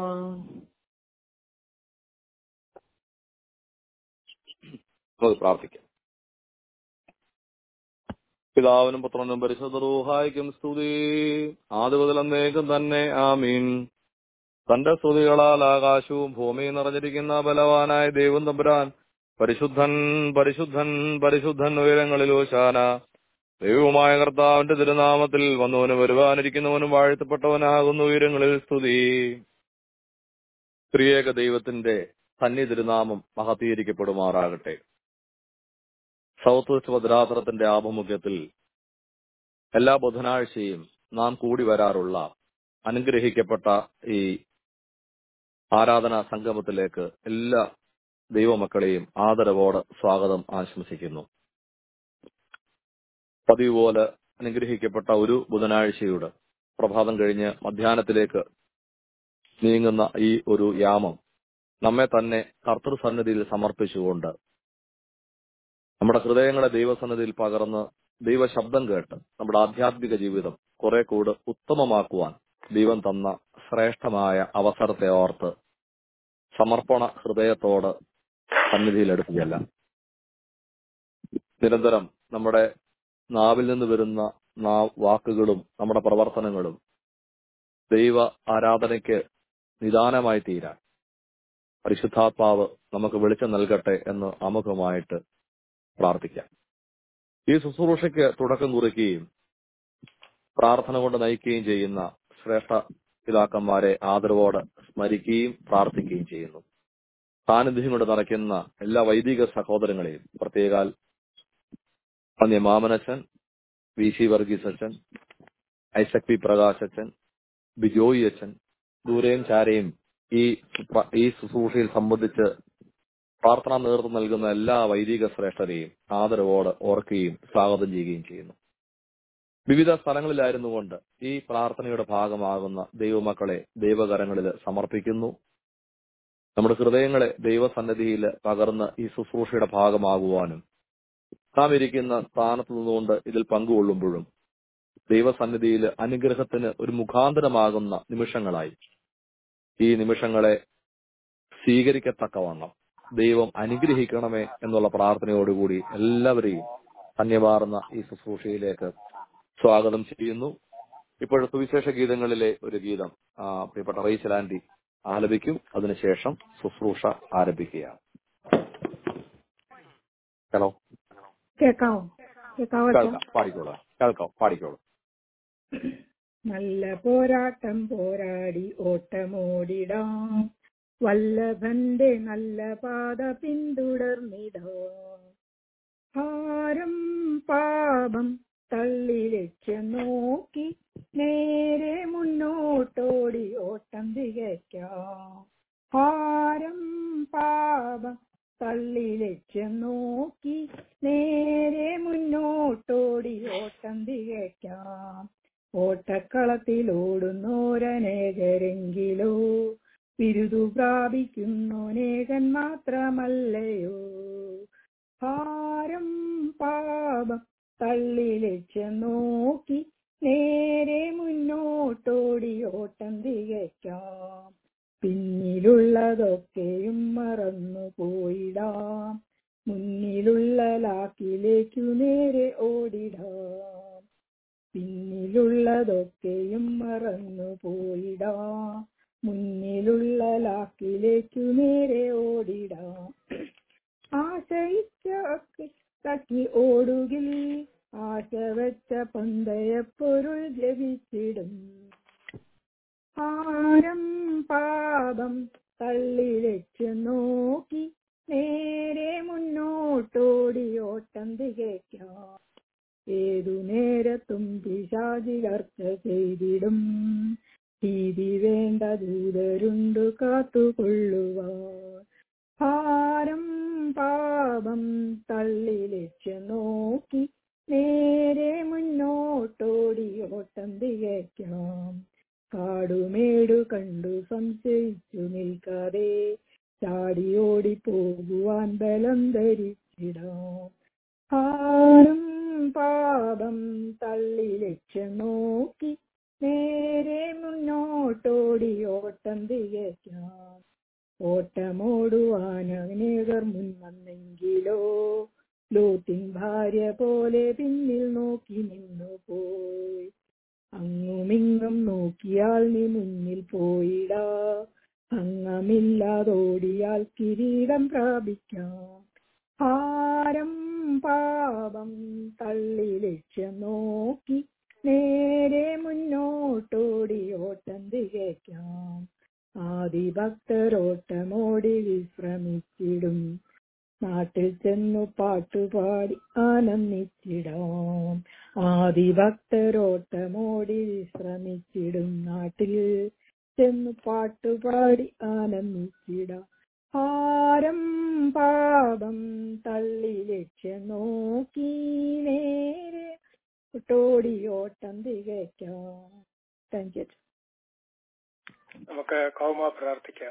നമുക്ക് പ്രാർത്ഥിക്കാം പിതാവിനും പുത്രനും പരിശുദ്ധ റൂഹായിക്കും സ്തുതി ആദ്യ മുതൽ അന്നേക്കും തന്നെ ആമീൻ തന്റെ സ്തുതികളാൽ ആകാശവും ഭൂമിയും നിറഞ്ഞിരിക്കുന്ന ബലവാനായ ദൈവം തമ്പുരാൻ പരിശുദ്ധൻ പരിശുദ്ധൻ പരിശുദ്ധൻ ഉയരങ്ങളിൽ ഓശാന ദൈവമായ കർത്താവിന്റെ തിരുനാമത്തിൽ വന്നവനും വരുവാനിരിക്കുന്നവനും വാഴ്ത്തപ്പെട്ടവനാകുന്ന ഉയരങ്ങളിൽ സ്തുതി ത്രിയേക ദൈവത്തിന്റെ സന്നി തിരുനാമം മഹത്തീകരിക്കപ്പെടുമാറാകട്ടെ സൗത്ത് വെസ്റ്റ് ഭദ്രാസനത്തിന്റെ ആഭിമുഖ്യത്തിൽ എല്ലാ ബുധനാഴ്ചയും നാം കൂടി വരാറുള്ള അനുഗ്രഹിക്കപ്പെട്ട ഈ ആരാധനാ സംഗമത്തിലേക്ക് എല്ലാ ദൈവമക്കളെയും ആദരവോടെ സ്വാഗതം ആശംസിക്കുന്നു പതിവ് പോലെ അനുഗ്രഹിക്കപ്പെട്ട ഒരു ബുധനാഴ്ചയുടെ പ്രഭാതം കഴിഞ്ഞ് മധ്യാഹ്നത്തിലേക്ക് നീങ്ങുന്ന ഈ ഒരു യാമം നമ്മെ തന്നെ കർത്തൃസന്നിധിയിൽ സമർപ്പിച്ചുകൊണ്ട് നമ്മുടെ ഹൃദയങ്ങളെ ദൈവസന്നിധിയിൽ പകർന്ന് ദൈവശബ്ദം കേട്ട് നമ്മുടെ ആധ്യാത്മിക ജീവിതം കുറെ കൂടെ ഉത്തമമാക്കുവാൻ ദൈവം തന്ന ശ്രേഷ്ഠമായ അവസരത്തെ ഓർത്ത് സമർപ്പണ ഹൃദയത്തോട് സന്നിധിയിലെടുക്കുകയല്ല നിരന്തരം നമ്മുടെ നാവിൽ നിന്ന് വരുന്ന നാ വാക്കുകളും നമ്മുടെ പ്രവർത്തനങ്ങളും ദൈവ ആരാധനയ്ക്ക് നിദാനമായി തീരാൻ പരിശുദ്ധാത്മാവ് നമുക്ക് വെളിച്ചം നൽകട്ടെ എന്ന് അമുഖമായിട്ട് പ്രാർത്ഥിക്കാം ഈ ശുശ്രൂഷയ്ക്ക് തുടക്കം കുറിക്കുകയും പ്രാർത്ഥന കൊണ്ട് നയിക്കുകയും ചെയ്യുന്ന ശ്രേഷ്ഠ പിതാക്കന്മാരെ ആദരവോടെ സ്മരിക്കുകയും പ്രാർത്ഥിക്കുകയും ചെയ്യുന്നു സാന്നിധ്യം കൊണ്ട് നിറയ്ക്കുന്ന എല്ലാ വൈദിക സഹോദരങ്ങളെയും പ്രത്യേകാൽ പന്യ മാമനച്ചൻ വി സി വർഗീസ് അച്ഛൻ ഐസക് പി പ്രകാശ് അച്ഛൻ ബിജോയി അച്ഛൻ ദൂരെയും ചാരയും ഈ പ്ര- ഈ ശുശ്രൂഷയിൽ സംബന്ധിച്ച് പ്രാർത്ഥനാ നേതൃത്വം നൽകുന്ന എല്ലാ വൈദിക ശ്രേഷ്ഠരെയും ആദരവോടെ ഓർക്കുകയും സ്വാഗതം ചെയ്യുകയും ചെയ്യുന്നു വിവിധ സ്ഥലങ്ങളിലായിരുന്നു കൊണ്ട് ഈ പ്രാർത്ഥനയുടെ ഭാഗമാകുന്ന ദൈവമക്കളെ ദൈവകരങ്ങളിൽ സമർപ്പിക്കുന്നു നമ്മുടെ ഹൃദയങ്ങളെ ദൈവസന്നിധിയിൽ പകർന്ന് ഈ ശുശ്രൂഷയുടെ ഭാഗമാകുവാനും നാം ഇരിക്കുന്ന സ്ഥാനത്ത് നിന്നുകൊണ്ട് ഇതിൽ പങ്കുകൊള്ളുമ്പോഴും ദൈവസന്നിധിയിൽ അനുഗ്രഹത്തിന് ഒരു മുഖാന്തരമാകുന്ന നിമിഷങ്ങളായി ഈ നിമിഷങ്ങളെ സ്വീകരിക്കത്തക്കവണ്ണം ദൈവം അനുഗ്രഹിക്കണമേ എന്നുള്ള പ്രാർത്ഥനയോടുകൂടി എല്ലാവരെയും ധന്യമാർന്ന ഈ ശുശ്രൂഷയിലേക്ക് സ്വാഗതം ചെയ്യുന്നു ഇപ്പോഴത്തെ സുവിശേഷ ഗീതങ്ങളിലെ ഒരു ഗീതം ആ, പ്രിയപ്പെട്ട റൈച്ചൽ ആന്റി ആലപിക്കും അതിനുശേഷം ശുശ്രൂഷ ആരംഭിക്കുകയാണ് ഹലോ കേക്കാവോ കേക്കാവോ അച്ഛാ? കേൾക്കാം പാടിക്കോളാം കേൾക്കാം പാടിക്കോളാം നല്ല പോരാട്ടം പോരാടി ഓട്ടമോടിടാം വല്ലഭന്റെ നല്ല പാത പിന്തുടർന്നിടാം ഭാരം പാപം തള്ളി ലക്ഷ്യം നോക്കി നേരെ മുന്നോട്ടോടി ഓട്ടം തികയ്ക്കാം ഭാരം പാപം തള്ളി ലക്ഷ്യം നോക്കി നേരെ മുന്നോട്ടോടി ഓട്ടം തികയ്ക്കാം ഓട്ടക്കളത്തിലോടുന്നോരനേകരെങ്കിലോ ബിരുദു പ്രാപിക്കുന്നോനേകൻ മാത്രമല്ലയോ ഭാരം പാപം തള്ളി ലക്ഷ്യം നോക്കി നേരെ മുന്നോട്ടോടി ഓട്ടം തികയ്ക്കാം പിന്നിലുള്ളതൊക്കെയും മറന്നു പോയിടാം മുന്നിലുള്ള ലാക്കിലേക്കു നേരെ ഓടിടാം പിന്നിലുള്ളതൊക്കെയും മറന്നു പോയിടാം മുന്നിലുള്ള ലാക്കിലേക്കു നേരെ ഓടിടാം ആശയിച്ചൊക്കെ തക്കി ഓടുകിൽ ആശ വെച്ച പന്തയപ്പൊരുൾ ലഭിച്ചിടും ആരം പാപം തള്ളി വെച്ച് നോക്കി നേരെ മുന്നോട്ടോടി ഓട്ടം തികയ്ക്കാം ഏതു നേരത്തും പിശാചികർച്ച ചെയ്തിടും ഭീതി വേണ്ട ദൂതരുണ്ടു കാത്തുകൊള്ളുവാൻ ഭാരം പാപം തള്ളി ലക്ഷ്യം നോക്കി നേരെ മുന്നോട്ടോടി ഓട്ടം തികയ്ക്കാം കാടുമേടു കണ്ടു സംശയിച്ചു നിൽക്കാതെ ചാടിയോടി പോകുവാൻ ബലം ധരിച്ചിടാം ഭാരം പാപം തള്ളി ലക്ഷ്യം നോക്കി നേരെ മുന്നോട്ടോടി ഓട്ടം തികയ്ക്കാം ഓട്ടമോടുവാൻ അനേകർ മുൻ വന്നെങ്കിലോ ലോത്തിൻ ഭാര്യ പോലെ പിന്നിൽ നോക്കി നിന്നു പോയി അങ്ങുമിങ്ങും നോക്കിയാൽ നീ മുന്നിൽ പോയിടാ ഭംഗമില്ലാതോടിയാൽ കിരീടം പ്രാപിക്കാം ഭാരം പാപം തള്ളി ലക്ഷ്യം നോക്കി നേരെ മുന്നോട്ടോടി ഓട്ടം തികയ്ക്കാം ആദിഭക്തരോട്ടമോടി വിശ്രമിച്ചിടും നാട്ടിൽ ചെന്നു പാട്ടുപാടി ആനന്ദിച്ചിടാം ആദിഭക്തരോട്ടമോടി വിശ്രമിച്ചിടും നാട്ടിൽ ചെന്നു പാട്ടുപാടി ആനന്ദിച്ചിടാം ഭാരം പാപം തള്ളി ലക്ഷ്യം നോക്കി നേരെ ഒട്ടോടി ഓട്ടം തികയ്ക്കാം താങ്ക് യു നമുക്ക് കൗമ പ്രാർത്ഥിക്കാം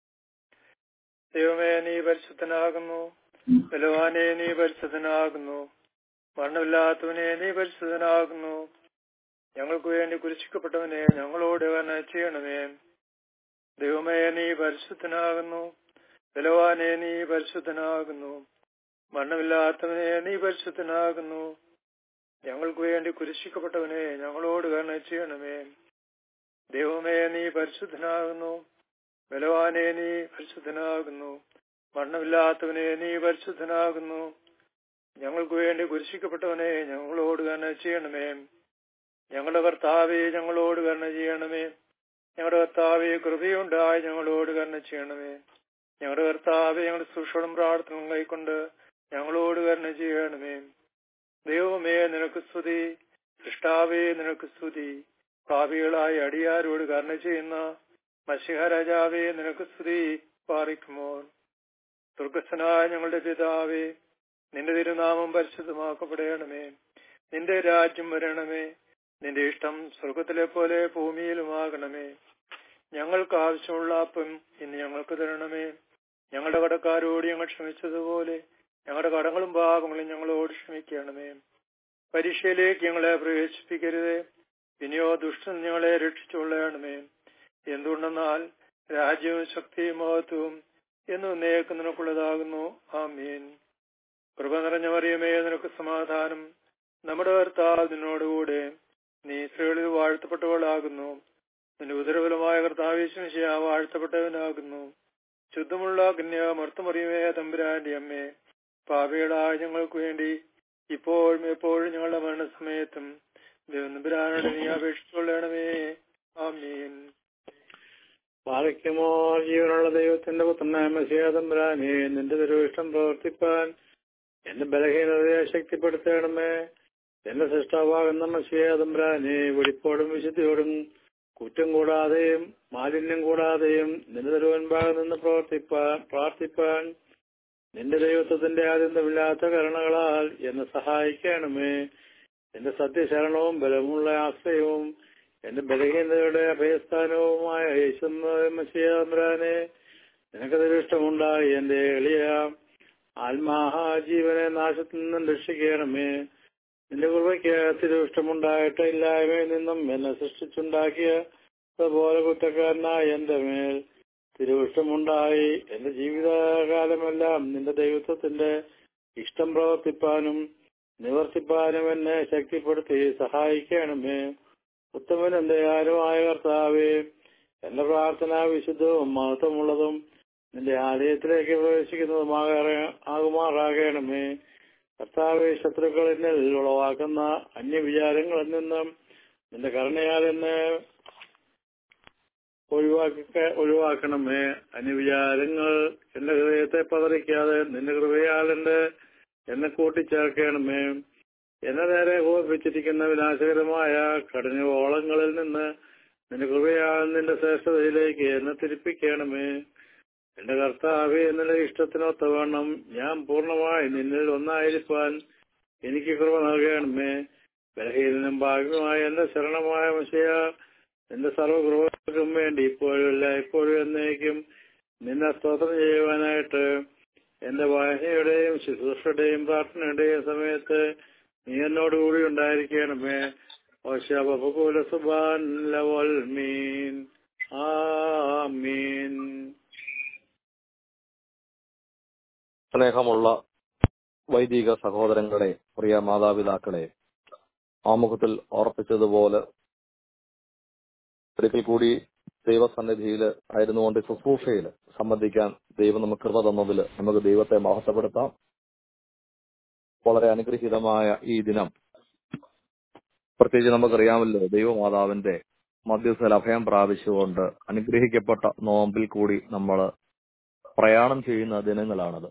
ദൈവമേ നീ പരിശുദ്ധനാകുന്നു ബലവാനെ നീ പരിശുദ്ധനാകുന്നു മരണമില്ലാത്തവനെ നീ പരിശുദ്ധനാകുന്നു ഞങ്ങൾക്ക് വേണ്ടി കുരിശിക്കപ്പെട്ടവനെ ഞങ്ങളോട് കരുണ ചെയ്യണമേ ദൈവമേ നീ പരിശുദ്ധനാകുന്നു ബലവാനെ നീ പരിശുദ്ധനാകുന്നു മരണമില്ലാത്തവനെ നീ പരിശുദ്ധനാകുന്നു ഞങ്ങൾക്ക് വേണ്ടി കുരിശിക്കപ്പെട്ടവനെ ഞങ്ങളോട് കരുണ ചെയ്യണമേ ദൈവമേ നീ പരിശുദ്ധനാകുന്നു ബലവാനെ നീ പരിശുദ്ധനാകുന്നു മരണമില്ലാത്തവനെ നീ പരിശുദ്ധനാകുന്നു ഞങ്ങൾക്ക് വേണ്ടി കുരിശിക്കപ്പെട്ടവനെ ഞങ്ങളോട് കരുണ ചെയ്യണമേ ഞങ്ങളുടെ കർത്താവെ ഞങ്ങളോട് കരുണ ചെയ്യണമേ ഞങ്ങളുടെ കർത്താവെ കൃപയുണ്ടായി ഞങ്ങളോട് കരുണ ചെയ്യണമേ ഞങ്ങളുടെ കർത്താവെ ഞങ്ങളുടെ സുഷണം പ്രാർത്ഥന കൈക്കൊണ്ട് ഞങ്ങളോട് കരുണ ചെയ്യണമേ ദൈവമേ നിനക്ക് സ്തുതി സൃഷ്ടാവേ നിനക്ക് സ്തുതി പാപികളായ അടിയാരോട് കരുണ ചെയ്യുന്ന മഷിഹ രാജാവേ നിനക്ക് സ്തുതി പാറിക്കുമോ ദുർഗസ്ഥനായ ഞങ്ങളുടെ പിതാവേ നിന്റെ തിരുനാമം പരിശുദ്ധമാക്കപ്പെടണമേ നിന്റെ രാജ്യം വരണമേ നിന്റെ ഇഷ്ടം സ്വർഗത്തിലെ പോലെ ഭൂമിയിലുമാകണമേ ഞങ്ങൾക്ക് ആവശ്യമുള്ള അപ്പം ഇന്ന് ഞങ്ങൾക്ക് തരണമേ ഞങ്ങളുടെ കടക്കാരോട് ഞങ്ങൾ ക്ഷമിച്ചതുപോലെ ഞങ്ങളുടെ കടങ്ങളും പാപങ്ങളും ഞങ്ങളോട് ക്ഷമിക്കണമേ പരീക്ഷയിലേക്ക് ഞങ്ങളെ പ്രവേശിപ്പിക്കരുതേ ഇനിയോ ദുഷ്ടൻ ഞങ്ങളെ രക്ഷിച്ചുകൊള്ളണമേ എന്തുകൊണ്ടെന്നാൽ രാജ്യവും ശക്തിയും മഹത്വവും എന്നും നേക്ക് നിനക്കുള്ളതാകുന്നു ആമീൻ കൃപ നിറഞ്ഞ മറിയമേ നിനക്ക് സമാധാനം നമ്മുടെ കർത്താവ് നിന്നോടുകൂടെ നീ സ്ത്രീകളിൽ വാഴ്ത്തപ്പെട്ടവളാകുന്നു നിന്റെ ഉദരബലമായ കർത്താവേശിയ വാഴ്ത്തപ്പെട്ടവനാകുന്നു ശുദ്ധമുള്ള കന്യ മർത്തമറിയമേ തമ്പുരാന്റെ അമ്മേ പാപികളായ ഞങ്ങൾക്ക് വേണ്ടി ഇപ്പോഴും എപ്പോഴും ഞങ്ങളുടെ മരണസമയത്തും ദൈവനമ്പുരാനോട് നീ അപേക്ഷിച്ചുകൊള്ളണമേ ആമീൻ പാലിക്കുമോ ജീവനുള്ള ദൈവത്തിന്റെ പുത്രനായ മസിയാതമ്പുരാനെ നിന്റെ തിരുവിഷ്ടം പ്രവർത്തിപ്പാൻ എന്റെ ബലഹീനതയെ ശക്തിപ്പെടുത്തണമേ എന്റെ സൃഷ്ടാവാകുന്ന മസിയാതമ്പുരാനെ വെളിപ്പോടും വിശുദ്ധിയോടും കുറ്റം കൂടാതെയും മാലിന്യം കൂടാതെയും നിന്റെ തിരുവൻപാകെ നിന്ന് പ്രവർത്തിപ്പാൻ പ്രാർത്ഥിപ്പാൻ നിന്റെ ദൈവത്വത്തിന്റെ ആദ്യന്തമില്ലാത്ത കരുണകളാൽ എന്നെ സഹായിക്കണമേ എന്റെ സത്യശരണവും ബലമുള്ള ആശ്രയവും എന്റെ ബലഹീനതയുടെ അഭയസ്ഥാനവുമായ യേശുരാനെ നിനക്കതൊരു ഇഷ്ടമുണ്ടായി എന്റെ എളിയ ആത്മാഹാജീവനെ നാശത്തിൽ നിന്നും രക്ഷിക്കണമേ നിന്റെ കൃപയ്ക്ക് തിരുവിഷ്ടമുണ്ടായിട്ട് ഇല്ലായ്മയിൽ നിന്നും എന്നെ സൃഷ്ടിച്ചുണ്ടാക്കിയ അതുപോലെ കുറ്റക്കാരനായ എന്റെ മേൽ തിരുവിഷ്ടമുണ്ടായി എന്റെ ജീവിതകാലമെല്ലാം നിന്റെ ദൈവത്വത്തിന്റെ ഇഷ്ടം പ്രവർത്തിപ്പാനും നിവർത്തിപ്പാനും എന്നെ ശക്തിപ്പെടുത്തി സഹായിക്കണമേ ഉത്തമൻ എന്റെ ആരുമായ കർത്താവേ എന്റെ പ്രാർത്ഥന വിശുദ്ധവും മഹത്വമുള്ളതും നിന്റെ ആലയത്തിലേക്ക് പ്രവേശിക്കുന്നതുമാകെ ആകുമാറാകണമേ കർത്താവെ ശത്രുക്കൾ എന്നിൽ ഉളവാക്കുന്ന അന്യവിചാരങ്ങളിൽ നിന്നും നിന്റെ കരുണയാൽ എന്നെ ഒഴിവാക്കി ഒഴിവാക്കണമേ അന്യവിചാരങ്ങൾ എന്റെ ഹൃദയത്തെ പതറിക്കാതെ നിന്റെ കൃപയാൽ എന്റെ എന്നെ കൂട്ടിച്ചേർക്കണമേ എന്നെ നേരെ കോപിച്ചിരിക്കുന്ന വിനാശകരമായ കഠിനവോളങ്ങളിൽ നിന്ന് നിന്റെ കൃപയാൽ നിന്റെ ശ്രേഷ്ഠതയിലേക്ക് എന്നെ തിരിപ്പിക്കണമേ എന്റെ കർത്താവെ നിന്റെ ഇഷ്ടത്തിനൊത്തവണ്ണം ഞാൻ പൂർണ്ണമായി നിന്നിൽ ഒന്നായിരിക്കാൻ എനിക്ക് കൃപ നൽകണമേ ബലഹീനനും ഭാഗ്യമായ എന്റെ ശരണമായ മശയ എന്റെ സർവകൃപകൾക്കും വേണ്ടി ഇപ്പോഴും ഇല്ല ഇപ്പോഴും എന്നേക്കും നിന്നെ സ്തോത്രം ചെയ്യുവാനായിട്ട് എന്റെ വായനയുടെയും ശുശ്രൂഷയുടെയും പ്രാർത്ഥനയുടെയും സമയത്ത് നീ എന്നോട് കൂടി ഉണ്ടായിരിക്കണമേ ഓശാബുല സുബാൻ ലവൽ മീൻ ആമീൻ സ്നേഹമുള്ള വൈദിക സഹോദരങ്ങളെ പ്രിയ മാതാപിതാക്കളെ ആമുഖത്തിൽ ഓർപ്പിച്ചതുപോലെ ഒരിക്കൽ കൂടി ദൈവസന്നിധിയിൽ ആയിരുന്നുകൊണ്ട് ശുശ്രൂഷയിൽ സംബന്ധിക്കാൻ ദൈവം നമുക്ക് കൃപ തന്നതിൽ നമുക്ക് ദൈവത്തെ മഹത്വപ്പെടുത്താം വളരെ അനുഗ്രഹീതമായ ഈ ദിനം പ്രത്യേകിച്ച് നമുക്കറിയാമല്ലോ ദൈവമാതാവിന്റെ മധ്യസ്ഥൽ അഭയം പ്രാപിച്ചുകൊണ്ട് അനുഗ്രഹിക്കപ്പെട്ട നോമ്പിൽ കൂടി നമ്മൾ പ്രയാണം ചെയ്യുന്ന ദിനങ്ങളാണത്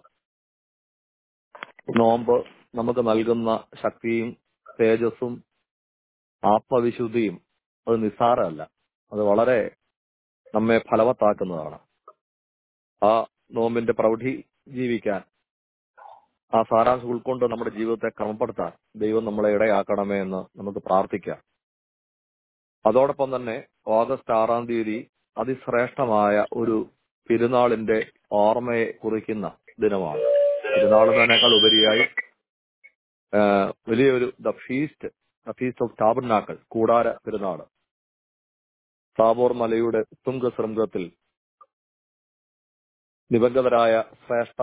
നോമ്പ് നമുക്ക് നൽകുന്ന ശക്തിയും തേജസ്സും ആത്മവിശുദ്ധിയും അത് നിസ്സാരമല്ല അത് വളരെ നമ്മെ ഫലവത്താക്കുന്നതാണ് ആ നോമ്പിന്റെ പ്രൗഢി ജീവിക്കാൻ ആ സാരാംശം ഉൾക്കൊണ്ട് നമ്മുടെ ജീവിതത്തെ ക്രമപ്പെടുത്താൻ ദൈവം നമ്മളെ ഇടയാക്കണമേ എന്ന് നമുക്ക് പ്രാർത്ഥിക്കാം അതോടൊപ്പം തന്നെ ഓഗസ്റ്റ് ആറാം തീയതി അതിശ്രേഷ്ഠമായ ഒരു പെരുന്നാളിന്റെ ഓർമ്മയെ കുറിക്കുന്ന ദിനമാണ് പെരുന്നാൾ എന്നതിനേക്കാൾ ഉപരിയായി വലിയൊരു the feast the feast of tabernacle കൂടാര പെരുന്നാൾ താബോർ മലയുടെ തുംഗ ശൃംഗത്തിൽ നിബന്ധതരായ ശ്രേഷ്ഠ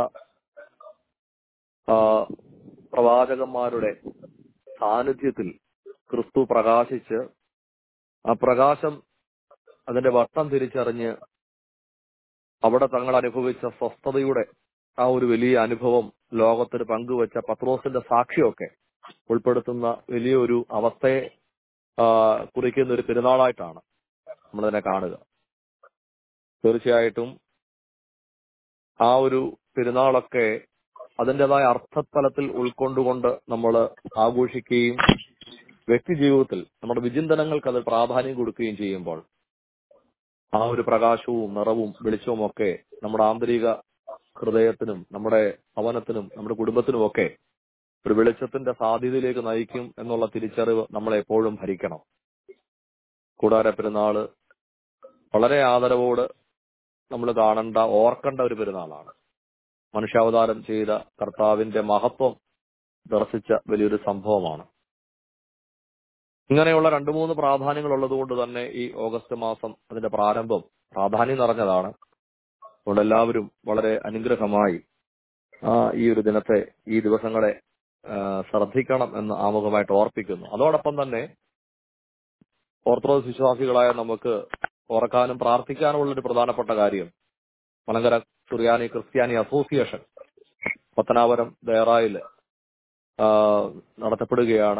പ്രവാചകന്മാരുടെ സാന്നിധ്യത്തിൽ ക്രിസ്തു പ്രകാശിച്ച് ആ പ്രകാശം അതിന്റെ വട്ടം തിരിച്ചറിഞ്ഞ് അവിടെ തങ്ങൾ അനുഭവിച്ച സ്വസ്ഥതയുടെ ആ ഒരു വലിയ അനുഭവം ലോകത്തിന് പങ്കുവച്ച പത്രോസിന്റെ സാക്ഷിയൊക്കെ ഉൾപ്പെടുത്തുന്ന വലിയൊരു അവസ്ഥയെ കുറിക്കുന്ന ഒരു പെരുന്നാളായിട്ടാണ് നമ്മളതിനെ കാണുക തീർച്ചയായിട്ടും ആ ഒരു പെരുന്നാളൊക്കെ അതിൻ്റെതായ അർത്ഥതലത്തിൽ ഉൾക്കൊണ്ടുകൊണ്ട് നമ്മൾ ആഘോഷിക്കുകയും വ്യക്തി ജീവിതത്തിൽ നമ്മുടെ വിചിന്തനങ്ങൾക്ക് അത് പ്രാധാന്യം കൊടുക്കുകയും ചെയ്യുമ്പോൾ ആ ഒരു പ്രകാശവും നിറവും വെളിച്ചവും ഒക്കെ നമ്മുടെ ആന്തരിക ഹൃദയത്തിനും നമ്മുടെ ഭവനത്തിനും നമ്മുടെ കുടുംബത്തിനും ഒക്കെ ഒരു വെളിച്ചത്തിന്റെ സാധ്യതയിലേക്ക് നയിക്കും എന്നുള്ള തിരിച്ചറിവ് നമ്മളെ എപ്പോഴും ഭരിക്കണം കൂടാര പെരുന്നാള് വളരെ ആദരവോട് നമ്മൾ കാണേണ്ട ഓർക്കേണ്ട ഒരു പെരുന്നാളാണ് മനുഷ്യാവതാരം ചെയ്ത കർത്താവിന്റെ മഹത്വം ദർശിച്ച വലിയൊരു സംഭവമാണ് ഇങ്ങനെയുള്ള രണ്ടു മൂന്ന് പ്രാധാന്യങ്ങൾ ഉള്ളതുകൊണ്ട് തന്നെ ഈ ഓഗസ്റ്റ് മാസം അതിന്റെ പ്രാരംഭം പ്രാധാന്യം നിറഞ്ഞതാണ് അതുകൊണ്ട് എല്ലാവരും വളരെ അനുഗ്രഹമായി ആ ഈ ഒരു ദിനത്തെ ഈ ദിവസങ്ങളെ ശ്രദ്ധിക്കണം എന്ന് ആമുഖമായിട്ട് ഓർപ്പിക്കുന്നു അതോടൊപ്പം തന്നെ ഓർത്തഡോക്സ് വിശ്വാസികളായ നമുക്ക് ഓർക്കാനും പ്രാർത്ഥിക്കാനുമുള്ള ഒരു പ്രധാനപ്പെട്ട കാര്യം മലങ്കര സുറിയാനി ക്രിസ്ത്യാനി അസോസിയേഷൻ പത്തനാപുരം ദയറായിൽ നടത്തപ്പെടുകയാണ്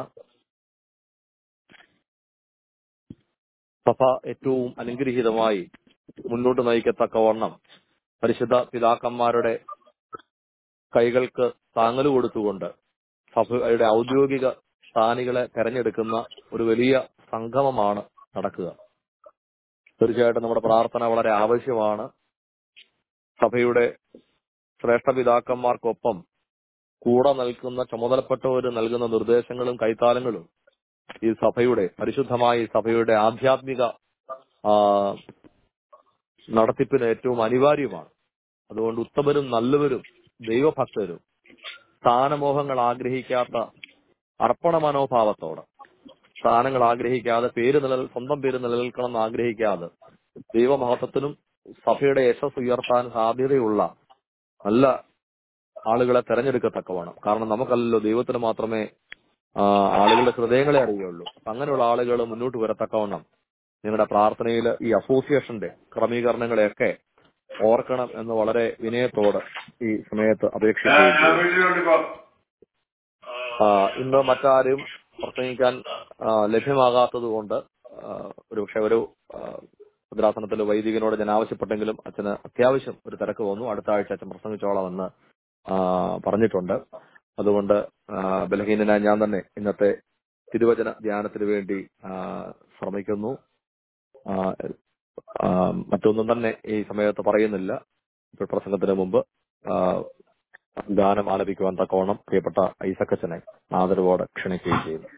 സഭ ഏറ്റവും അനുഗ്രഹീതമായി മുന്നോട്ട് നയിക്കത്തക്കവണ്ണം പരിശുദ്ധ പിതാക്കന്മാരുടെ കൈകൾക്ക് താങ്ങൽ കൊടുത്തുകൊണ്ട് സഭയുടെ ഔദ്യോഗിക സ്ഥാനികളെ തെരഞ്ഞെടുക്കുന്ന ഒരു വലിയ സംഗമമാണ് നടക്കുക തീർച്ചയായിട്ടും നമ്മുടെ പ്രാർത്ഥന വളരെ ആവശ്യമാണ് സഭയുടെ ശ്രേഷ്ഠ പിതാക്കന്മാർക്കൊപ്പം കൂടെ നിൽക്കുന്ന ചുമതലപ്പെട്ടവർ നൽകുന്ന നിർദ്ദേശങ്ങളും കൈത്താലങ്ങളും ഈ സഭയുടെ പരിശുദ്ധമായ ഈ സഭയുടെ ആധ്യാത്മിക ആ, നടത്തിപ്പിന് ഏറ്റവും അനിവാര്യമാണ് അതുകൊണ്ട് ഉത്തമരും നല്ലവരും ദൈവഭക്തരും സ്ഥാനമോഹങ്ങൾ ആഗ്രഹിക്കാത്ത അർപ്പണ മനോഭാവത്തോടെ സ്ഥാനങ്ങൾ ആഗ്രഹിക്കാതെ പേര് നിലൽ സ്വന്തം പേര് നിലനിൽക്കണം എന്ന് ആഗ്രഹിക്കാതെ ദൈവമഹത്വത്തിനും സഭയുടെ യശസ് ഉയർത്താൻ സാധ്യതയുള്ള നല്ല ആളുകളെ തെരഞ്ഞെടുക്കത്തക്കവണ്ണം കാരണം നമുക്കല്ലല്ലോ ദൈവത്തിന് മാത്രമേ ആ, ആളുകളുടെ ഹൃദയങ്ങളെ അറിയുള്ളൂ അപ്പൊ അങ്ങനെയുള്ള ആളുകൾ മുന്നോട്ട് വരത്തക്കവണ്ണം നിങ്ങളുടെ പ്രാർത്ഥനയിൽ ഈ അസോസിയേഷന്റെ ക്രമീകരണങ്ങളെയൊക്കെ ഓർക്കണം എന്ന് വളരെ വിനയത്തോട് ഈ സമയത്ത് അപേക്ഷിക്കുകയും ആ, ഇന്ന് മറ്റാരും പ്രസംഗിക്കാൻ ആ, ലഭ്യമാകാത്തത് കൊണ്ട് ഒരു പക്ഷെ ഒരു ആ, ഭദ്രാസനത്തിൽ വൈദികനോട് ഞാൻ ആവശ്യപ്പെട്ടെങ്കിലും അച്ഛന് അത്യാവശ്യം ഒരു തിരക്ക് വന്നു അടുത്ത ആഴ്ച അച്ഛൻ പ്രസംഗിച്ചോളാം എന്ന് ആ, പറഞ്ഞിട്ടുണ്ട് അതുകൊണ്ട് ആ, ബലഹീനനായ ഞാൻ തന്നെ ഇന്നത്തെ തിരുവചന ധ്യാനത്തിന് വേണ്ടി ആ, ശ്രമിക്കുന്നു ആ, ആ, മറ്റൊന്നും തന്നെ ഈ സമയത്ത് പറയുന്നില്ല ഇപ്പോൾ പ്രസംഗത്തിന് മുമ്പ് ആ, ഗാനം ആലപിക്കുവാൻ തക്കവണ്ണം പ്രിയപ്പെട്ട ഐസക്കച്ചനെ ആദരവോടെ ക്ഷണിക്കുകയും ചെയ്യുന്നു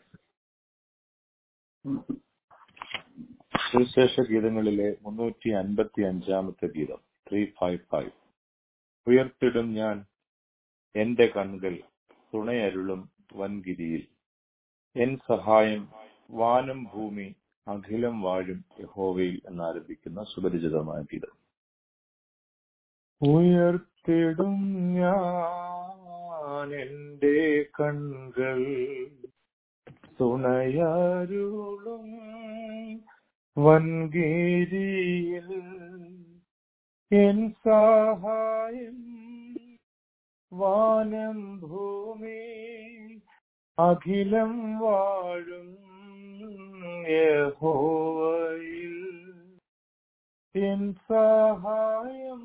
സുവിശേഷ ഗീതങ്ങളിലെ മുന്നൂറ്റി അൻപത്തി അഞ്ചാമത്തെ ഗീതം ത്രീ ഫൈവ് ഫൈവ് ഉയർത്തിടും ഞാൻ എന്റെ കൺകൾ തുണയരുളും വൻഗിരിയിൽ എൻ സഹായം വാനം ഭൂമി അഖിലം വാഴും യഹോവയിൽ എന്നാരംഭിക്കുന്ന സുപരിചിതമായ ഗീതം ഉയർത്തിടും ഞാൻ എന്റെ കൺകൾ തുണയരുളും വൻഗിരിയിൽ എൻ സഹായം വാനം ഭൂമി അഖിലം വാഴും യഹോവയിൽ എൻ സഹായം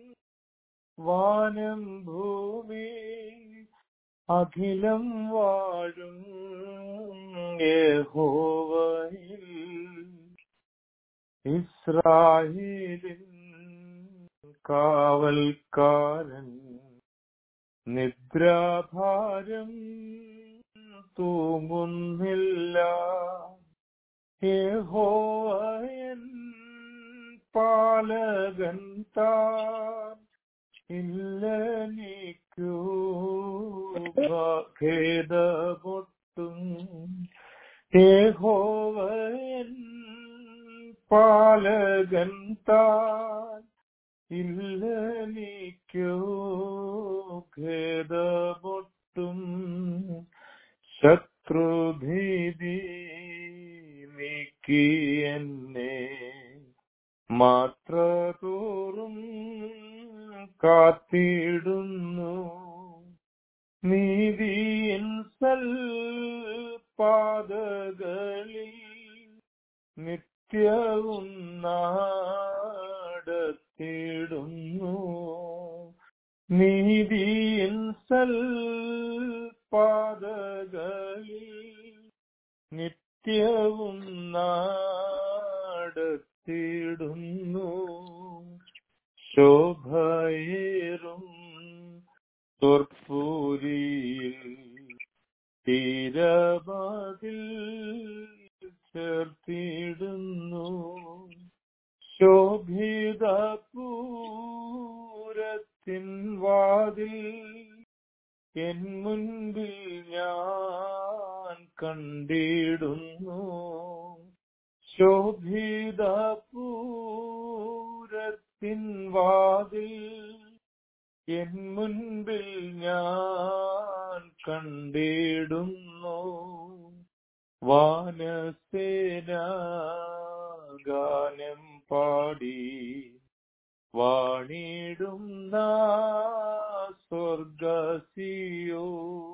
വാനം ഭൂമി അഖിലം വാഴും യഹോവയിൽ ഇസ്രായേലിൻ കാവൽക്കാരൻ നിദ്രാഭാരം തൂങ്ങുന്നില്ല യഹോവയൻ പാലകൻ താൻ ഇല്ല നീക്കൂ ഖേദമൊട്ടും യഹോവയൻ പാലകൻ താൻ ഇല്ല നീക്കൂ ഖേദമൊട്ടും ശത്രുഭീതി നീക്കി എന്നെ മാത്ര തോറും കാത്തിടുന്നു നീതിയിൻ സൽ പാതകളിൽ നിത്യവും നാടത്തിടുന്നു നീതിയിൻ സൽ പാതകളിൽ നിത്യവും നാടത്തിടുന്നു ശോഭയേറും തുർപ്പൂരിയിൽ തീരമതിൽ ചേർത്തിടുന്നു ശോഭിത പൂരത്തിൻ വാതിൽ എൻ മുൻപിൽ ഞാൻ കണ്ടിടുന്നു ശോഭിത പൂരത്തിൻ വാതിൽ എൻ മുൻപിൽ ഞാൻ കണ്ടിടുന്നു വാനസേന ഗാനം പാടി വാണിടും സ്വർഗസിയോ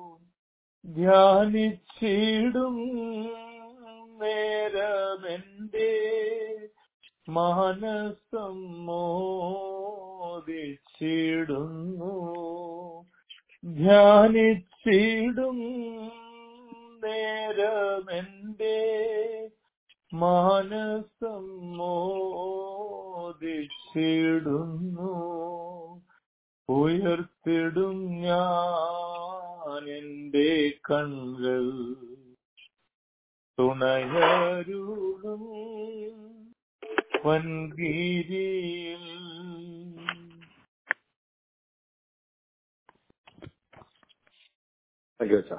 ധ്യാനിച്ചിടും നേരമെന്റെ മാനസം മോദിച്ചിടുന്നു ധ്യാനിച്ചിടും നേരമെന്റെ മാനസം മോദിച്ചിടുന്നു ഉയർത്തിടും ഞാൻ എന്റെ കൺകൾ തുണയരുളും വൻഗിരിയിൽ താങ്ക് യു അച്ഛാ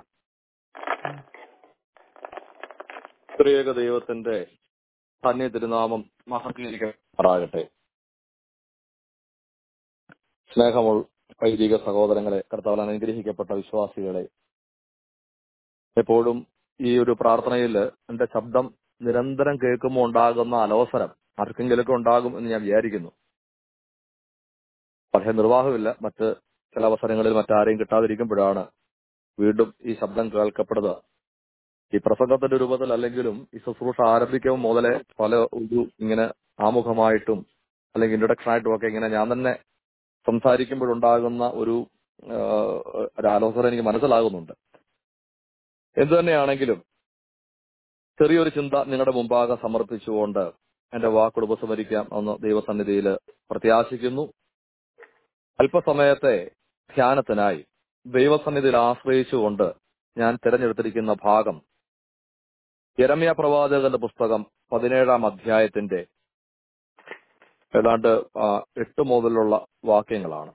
ത്രിയേക ദൈവത്തിന്റെ തന്നെ തിരുനാമം മഹത്വീകരിക്കപ്പെടാകട്ടെ സ്നേഹമുൾ വൈദിക സഹോദരങ്ങളെ കർത്താവിൽ അനുഗ്രഹിക്കപ്പെട്ട വിശ്വാസികളെ എപ്പോഴും ഈ ഒരു പ്രാർത്ഥനയിൽ എന്റെ ശബ്ദം നിരന്തരം കേൾക്കുമ്പോൾ ഉണ്ടാകുന്ന അലോസരം ആർക്കെങ്കിലൊക്കെ ഉണ്ടാകും എന്ന് ഞാൻ വിചാരിക്കുന്നു പക്ഷേ നിർവാഹമില്ല മറ്റ് ചില അവസരങ്ങളിൽ മറ്റാരെയും കിട്ടാതിരിക്കുമ്പോഴാണ് വീണ്ടും ഈ ശബ്ദം കേൾക്കപ്പെടുന്നത് ഈ പ്രസംഗത്തിന്റെ രൂപത്തിൽ അല്ലെങ്കിലും ഈ ശുശ്രൂഷ ആരംഭിക്കും മുതലേ പല ഒരു ഇങ്ങനെ ആമുഖമായിട്ടും അല്ലെങ്കിൽ ഇൻട്രൊഡക്ഷൻ ആയിട്ടും ഒക്കെ ഇങ്ങനെ ഞാൻ തന്നെ സംസാരിക്കുമ്പോഴുണ്ടാകുന്ന ഒരു ആ, ഒരു ആലോചന എനിക്ക് മനസ്സിലാകുന്നുണ്ട് എന്തു തന്നെയാണെങ്കിലും ചെറിയൊരു ചിന്ത നിങ്ങളുടെ മുമ്പാകെ സമർപ്പിച്ചുകൊണ്ട് എന്റെ വാക്കുകൾ ഉപസമരിക്കാം എന്ന് ദൈവസന്നിധിയിൽ പ്രത്യാശിക്കുന്നു അല്പസമയത്തെ ധ്യാനത്തിനായി ദൈവസന്നിധിയിൽ ആശ്രയിച്ചുകൊണ്ട് ഞാൻ തിരഞ്ഞെടുത്തിരിക്കുന്ന ഭാഗം യരമ്യ പ്രവാചകന്റെ പുസ്തകം പതിനേഴാം അധ്യായത്തിന്റെ ഏതാണ്ട് ആ, എട്ട് മുതലുള്ള വാക്യങ്ങളാണ്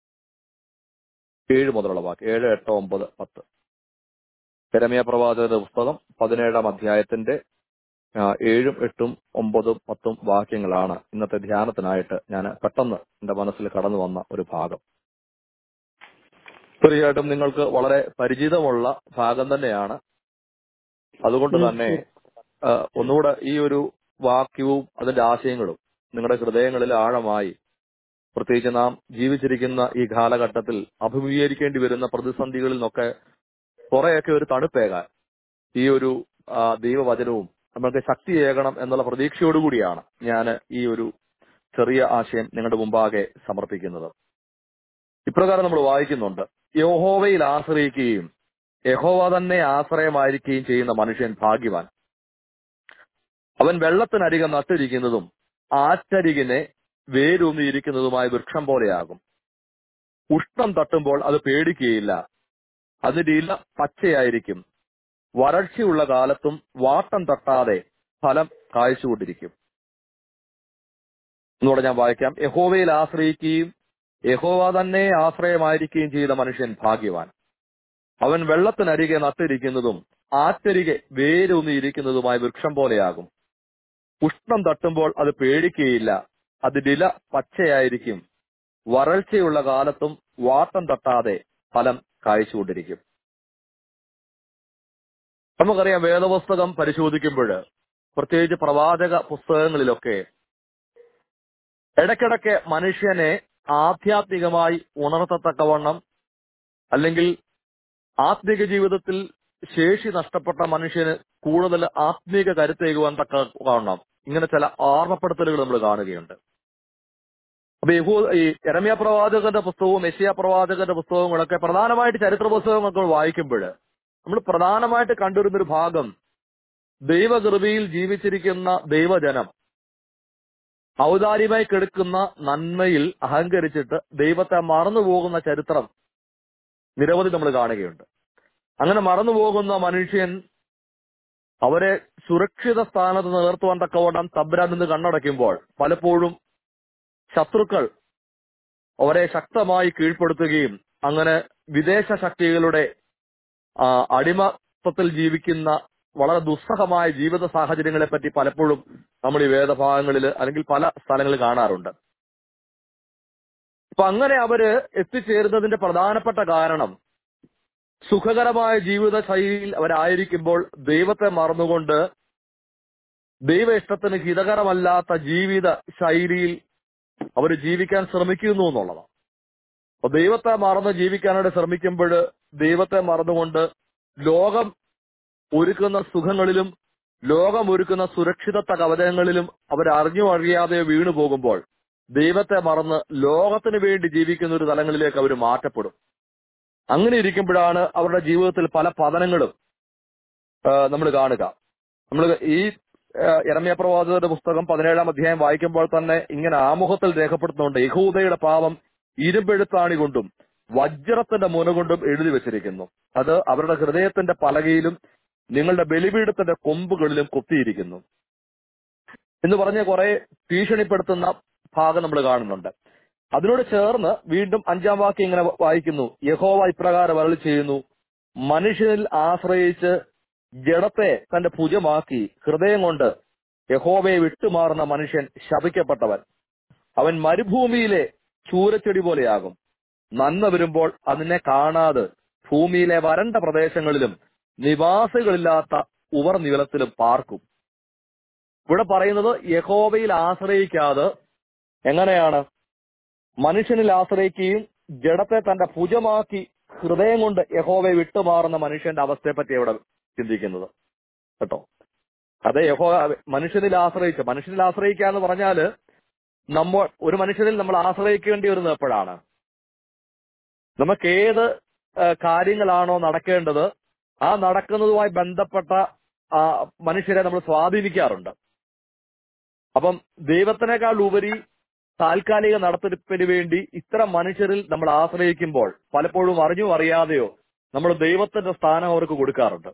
ഏഴ് മുതലുള്ള വാക്യം ഏഴ് എട്ട് ഒമ്പത് പത്ത് യരമ്യ പ്രവാചകന്റെ പുസ്തകം പതിനേഴാം അധ്യായത്തിന്റെ ആ, ഏഴും എട്ടും ഒമ്പതും പത്തും വാക്യങ്ങളാണ് ഇന്നത്തെ ധ്യാനത്തിനായിട്ട് ഞാൻ പെട്ടെന്ന് എന്റെ മനസ്സിൽ കടന്നു വന്ന ഒരു ഭാഗം തീർച്ചയായിട്ടും നിങ്ങൾക്ക് വളരെ പരിചിതമുള്ള ഭാഗം തന്നെയാണ് അതുകൊണ്ട് തന്നെ ആ, ഒന്നുകൂടെ ഈ ഒരു വാക്യവും അതിന്റെ ആശയങ്ങളും നിങ്ങളുടെ ഹൃദയങ്ങളിൽ ആഴമായി പ്രത്യേകിച്ച് നാം ജീവിച്ചിരിക്കുന്ന ഈ കാലഘട്ടത്തിൽ അഭിമുഖീകരിക്കേണ്ടി വരുന്ന പ്രതിസന്ധികളിൽ നിന്നൊക്കെ കുറെയൊക്കെ ഒരു തണുപ്പേകാൻ ഈ ഒരു ആ, ദൈവവചനവും നമുക്ക് ശക്തിയേകണം എന്നുള്ള പ്രതീക്ഷയോടുകൂടിയാണ് ഞാൻ ഈ ഒരു ചെറിയ ആശയം നിങ്ങളുടെ മുമ്പാകെ സമർപ്പിക്കുന്നത് ഇപ്രകാരം നമ്മൾ വായിക്കുന്നുണ്ട് യഹോവയിൽ ആശ്രയിക്കുകയും യഹോവ തന്നെ ആശ്രയമായിരിക്കുകയും ചെയ്യുന്ന മനുഷ്യൻ ഭാഗ്യവാൻ അവൻ വെള്ളത്തിനരികെ നട്ടിരിക്കുന്നതും ആറ്റരികിനെ വേരൂന്നിയിരിക്കുന്നതുമായ വൃക്ഷം പോലെയാകും ഉഷ്ണം തട്ടുമ്പോൾ അത് പേടിക്കുകയില്ല അതിന്റെ ഇല പച്ചയായിരിക്കും വരൾച്ചയുള്ള കാലത്തും വാട്ടം തട്ടാതെ ഫലം കായ്ച്ചുകൊണ്ടിരിക്കും എന്നൂടെ ഞാൻ വായിക്കാം യഹോവയിൽ ആശ്രയിക്കുകയും യഹോവ തന്നെ ആശ്രയമായിരിക്കുകയും ചെയ്ത മനുഷ്യൻ ഭാഗ്യവാൻ അവൻ വെള്ളത്തിനരികെ നട്ടിരിക്കുന്നതും ആറ്റരികെ വേരൂന്നിയിരിക്കുന്നതുമായ വൃക്ഷം പോലെയാകും ഉഷ്ണം തട്ടുമ്പോൾ അത് പേടിക്കുകയില്ല അതിന്റെ ഇല പച്ചയായിരിക്കും വരൾച്ചയുള്ള കാലത്തും വാട്ടം തട്ടാതെ ഫലം കായ്ച്ചുകൊണ്ടിരിക്കും നമുക്കറിയാം വേദപുസ്തകം പരിശോധിക്കുമ്പോൾ പ്രത്യേകിച്ച് പ്രവാചക പുസ്തകങ്ങളിലൊക്കെ ഇടയ്ക്കിടയ്ക്ക് മനുഷ്യനെ ആധ്യാത്മികമായി ഉണർത്തത്തക്കവണ്ണം അല്ലെങ്കിൽ ആത്മിക ജീവിതത്തിൽ ശേഷി നഷ്ടപ്പെട്ട മനുഷ്യന് കൂടുതൽ ആത്മീക കരുത്തേകുവാൻ തക്കവണ്ണം ഇങ്ങനെ ചില ഓർമ്മപ്പെടുത്തലുകൾ നമ്മൾ കാണുകയുണ്ട് അപ്പൊ യഹൂ ഈ എരമ്യ പ്രവാചകന്റെ പുസ്തകവും യശയ പ്രവാചകന്റെ പുസ്തകങ്ങളൊക്കെ പ്രധാനമായിട്ട് ചരിത്ര പുസ്തകങ്ങളൊക്കെ വായിക്കുമ്പോൾ നമ്മൾ പ്രധാനമായിട്ട് കണ്ടുവരുന്ന ഒരു ഭാഗം ദൈവകൃപയിൽ ജീവിച്ചിരിക്കുന്ന ദൈവജനം ഔദാര്യമായി കെടുക്കുന്ന നന്മയിൽ അഹങ്കരിച്ചിട്ട് ദൈവത്തെ മറന്നുപോകുന്ന ചരിത്രം നിരവധി നമ്മൾ കാണുകയുണ്ട് അങ്ങനെ മറന്നുപോകുന്ന മനുഷ്യൻ അവരെ സുരക്ഷിത സ്ഥാനത്ത് നിർത്തുവാൻ തക്കവണ്ണം തബ്രാൻ നിന്ന് കണ്ണടയ്ക്കുമ്പോൾ പലപ്പോഴും ശത്രുക്കൾ അവരെ ശക്തമായി കീഴ്പ്പെടുത്തുകയും അങ്ങനെ വിദേശ ശക്തികളുടെ ആ, അടിമത്തത്തിൽ ജീവിക്കുന്ന വളരെ ദുസ്സഹമായ ജീവിത സാഹചര്യങ്ങളെ പറ്റി പലപ്പോഴും നമ്മൾ ഈ വേദഭാഗങ്ങളിൽ അല്ലെങ്കിൽ പല സ്ഥലങ്ങളിൽ കാണാറുണ്ട് അപ്പൊ അങ്ങനെ അവര് എത്തിച്ചേരുന്നതിന്റെ പ്രധാനപ്പെട്ട കാരണം സുഖകരമായ ജീവിത ശൈലിയിൽ അവരായിരിക്കുമ്പോൾ ദൈവത്തെ മറന്നുകൊണ്ട് ദൈവ ഇഷ്ടത്തിന് ഹിതകരമല്ലാത്ത ജീവിത ശൈലിയിൽ അവർ ജീവിക്കാൻ ശ്രമിക്കുന്നു എന്നുള്ളതാണ് അപ്പൊ ദൈവത്തെ മറന്ന് ജീവിക്കാനായിട്ട് ശ്രമിക്കുമ്പോൾ ദൈവത്തെ മറന്നുകൊണ്ട് ലോകം ഒരുക്കുന്ന സുഖങ്ങളിലും ലോകം ഒരുക്കുന്ന സുരക്ഷിതത്വ കവചങ്ങളിലും അവർ അറിഞ്ഞോ അറിയാതെയോ വീണു പോകുമ്പോൾ ദൈവത്തെ മറന്ന് ലോകത്തിന് വേണ്ടി ജീവിക്കുന്ന ഒരു തലങ്ങളിലേക്ക് അവർ മാറ്റപ്പെടും അങ്ങനെ ഇരിക്കുമ്പോഴാണ് അവരുടെ ജീവിതത്തിൽ പല പതനങ്ങളും നമ്മൾ കാണുക നമ്മൾ ഈ ഇറമിയ പ്രവാചകരുടെ പുസ്തകം പതിനേഴാം അധ്യായം വായിക്കുമ്പോൾ തന്നെ ഇങ്ങനെ ആമുഖത്തിൽ രേഖപ്പെടുത്തുന്നുണ്ട് യഹൂദയുടെ പാപം ഇരുമ്പെഴുത്താണി കൊണ്ടും വജ്രത്തിന്റെ മുന കൊണ്ടും എഴുതി വെച്ചിരിക്കുന്നു അത് അവരുടെ ഹൃദയത്തിന്റെ പലകയിലും നിങ്ങളുടെ ബലിപീഠത്തിന്റെ കൊമ്പുകളിലും കൊത്തിയിരിക്കുന്നു എന്ന് പറഞ്ഞ് കുറെ ഭീഷണിപ്പെടുത്തുന്ന ഭാഗം നമ്മൾ കാണുന്നുണ്ട് അതിനോട് ചേർന്ന് വീണ്ടും അഞ്ചാം വാക്യം ഇങ്ങനെ വായിക്കുന്നു യഹോവ ഇപ്രകാരം അരളി ചെയ്യുന്നു മനുഷ്യനിൽ ആശ്രയിച്ച് ജഡത്തെ തന്റെ ഭുജമാക്കി ഹൃദയം കൊണ്ട് യഹോവയെ വിട്ടുമാറുന്ന മനുഷ്യൻ ശപിക്കപ്പെട്ടവൻ അവൻ മരുഭൂമിയിലെ ചൂരച്ചെടി പോലെയാകും നന്മ വരുമ്പോൾ അതിനെ കാണാതെ ഭൂമിയിലെ വരണ്ട പ്രദേശങ്ങളിലും നിവാസികളില്ലാത്ത ഉവർ നിലത്തിലും പാർക്കും ഇവിടെ പറയുന്നത് യഹോവയിൽ ആശ്രയിക്കാതെ എങ്ങനെയാണ് മനുഷ്യനിൽ ആശ്രയിക്കുകയും ജഡത്തെ തന്റെ ഭുജമാക്കി ഹൃദയം കൊണ്ട് യഹോവയെ വിട്ടുമാറുന്ന മനുഷ്യന്റെ അവസ്ഥയെ പറ്റി ഇവിടെ ചിന്തിക്കുന്നത് കേട്ടോ അതെ യഹോ മനുഷ്യനിൽ ആശ്രയിച്ച് മനുഷ്യനിൽ ആശ്രയിക്കുക എന്ന് പറഞ്ഞാല് നമ്മൾ ഒരു മനുഷ്യനിൽ നമ്മൾ ആശ്രയിക്കേണ്ടി വരുന്നത് എപ്പോഴാണ് നമുക്ക് ഏത് ആ, കാര്യങ്ങളാണോ നടക്കേണ്ടത് ആ നടക്കുന്നതുമായി ബന്ധപ്പെട്ട ആ, മനുഷ്യരെ നമ്മൾ സ്വാധീനിക്കാറുണ്ട് അപ്പം ദൈവത്തിനേക്കാൾ ഉപരി താൽക്കാലിക നടത്തിപ്പിന് വേണ്ടി ഇത്തരം മനുഷ്യരിൽ നമ്മൾ ആശ്രയിക്കുമ്പോൾ പലപ്പോഴും അറിഞ്ഞോ അറിയാതെയോ നമ്മൾ ദൈവത്തിന്റെ സ്ഥാനം അവർക്ക് കൊടുക്കാറുണ്ട്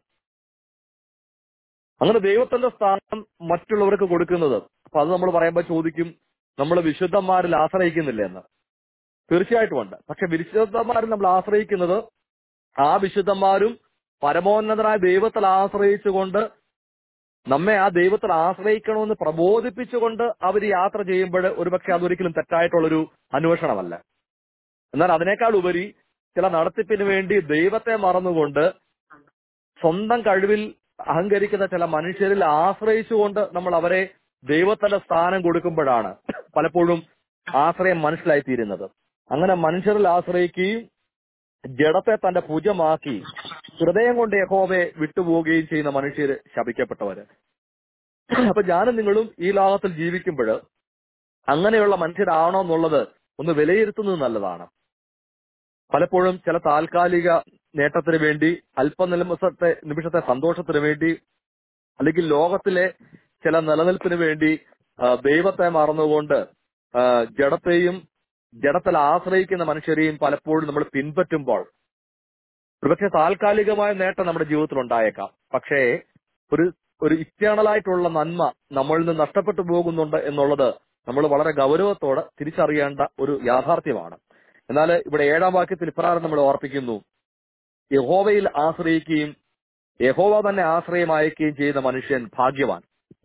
അങ്ങനെ ദൈവത്തിന്റെ സ്ഥാനം മറ്റുള്ളവർക്ക് കൊടുക്കുന്നത് അപ്പൊ അത് നമ്മൾ പറയുമ്പോൾ ചോദിക്കും നമ്മൾ വിശുദ്ധന്മാരിൽ ആശ്രയിക്കുന്നില്ല എന്ന് തീർച്ചയായിട്ടും ഉണ്ട് പക്ഷെ വിശുദ്ധന്മാരിൽ നമ്മൾ ആശ്രയിക്കുന്നത് ആ വിശുദ്ധന്മാരും പരമോന്നതനായ ദൈവത്തിൽ ആശ്രയിച്ചുകൊണ്ട് നമ്മെ ആ ദൈവത്തിൽ ആശ്രയിക്കണമെന്ന് പ്രബോധിപ്പിച്ചുകൊണ്ട് അവർ യാത്ര ചെയ്യുമ്പോൾ ഒരുപക്ഷെ അതൊരിക്കലും തെറ്റായിട്ടുള്ളൊരു അന്വേഷണമല്ല എന്നാൽ അതിനേക്കാൾ ഉപരി ചില നടത്തിപ്പിന് വേണ്ടി ദൈവത്തെ മറന്നുകൊണ്ട് സ്വന്തം കഴിവിൽ അഹങ്കരിക്കുന്ന ചില മനുഷ്യരിൽ ആശ്രയിച്ചുകൊണ്ട് നമ്മൾ അവരെ ദൈവത്തിന്റെ സ്ഥാനം കൊടുക്കുമ്പോഴാണ് പലപ്പോഴും ആശ്രയം മനസ്സിലായിത്തീരുന്നത് അങ്ങനെ മനുഷ്യരിൽ ആശ്രയിക്കുകയും ജഡത്തെ തന്റെ ഭുജമാക്കി ഹൃദയം കൊണ്ട് യഹോവയെ വിട്ടുപോവുകയും ചെയ്യുന്ന മനുഷ്യര് ശപിക്കപ്പെട്ടവര് അപ്പൊ ഞാനും നിങ്ങളും ഈ ലോകത്തിൽ ജീവിക്കുമ്പോൾ അങ്ങനെയുള്ള മനുഷ്യരാണോ എന്നുള്ളത് ഒന്ന് വിലയിരുത്തുന്നത് നല്ലതാണ് പലപ്പോഴും ചില താൽക്കാലിക നേട്ടത്തിന് വേണ്ടി അല്പനിമിഷത്തെ നിമിഷത്തെ സന്തോഷത്തിന് വേണ്ടി അല്ലെങ്കിൽ ലോകത്തിലെ ചില നിലനിൽപ്പിന് വേണ്ടി ആ, ദൈവത്തെ മറന്നുകൊണ്ട് ആ, ജഡത്തെയും ജഡത്തിൽ ആശ്രയിക്കുന്ന മനുഷ്യരെയും പലപ്പോഴും നമ്മൾ പിൻപറ്റുമ്പോൾ ഒരുപക്ഷെ താൽക്കാലികമായ നേട്ടം നമ്മുടെ ജീവിതത്തിൽ ഉണ്ടായേക്കാം പക്ഷേ ഒരു ഒരു ഇറ്റേണലായിട്ടുള്ള നന്മ നമ്മളിൽ നിന്ന് നഷ്ടപ്പെട്ടു പോകുന്നുണ്ട് എന്നുള്ളത് നമ്മൾ വളരെ ഗൗരവത്തോടെ തിരിച്ചറിയേണ്ട ഒരു യാഥാർത്ഥ്യമാണ് എന്നാൽ ഇവിടെ ഏഴാം വാക്യത്തിൽ ഇപ്രകാരം നമ്മൾ ഓർപ്പിക്കുന്നു യഹോവയിൽ ആശ്രയിക്കുകയും യഹോവ തന്നെ ആശ്രയമായിരിക്കുകയും ചെയ്യുന്ന മനുഷ്യൻ ഭാഗ്യവാൻ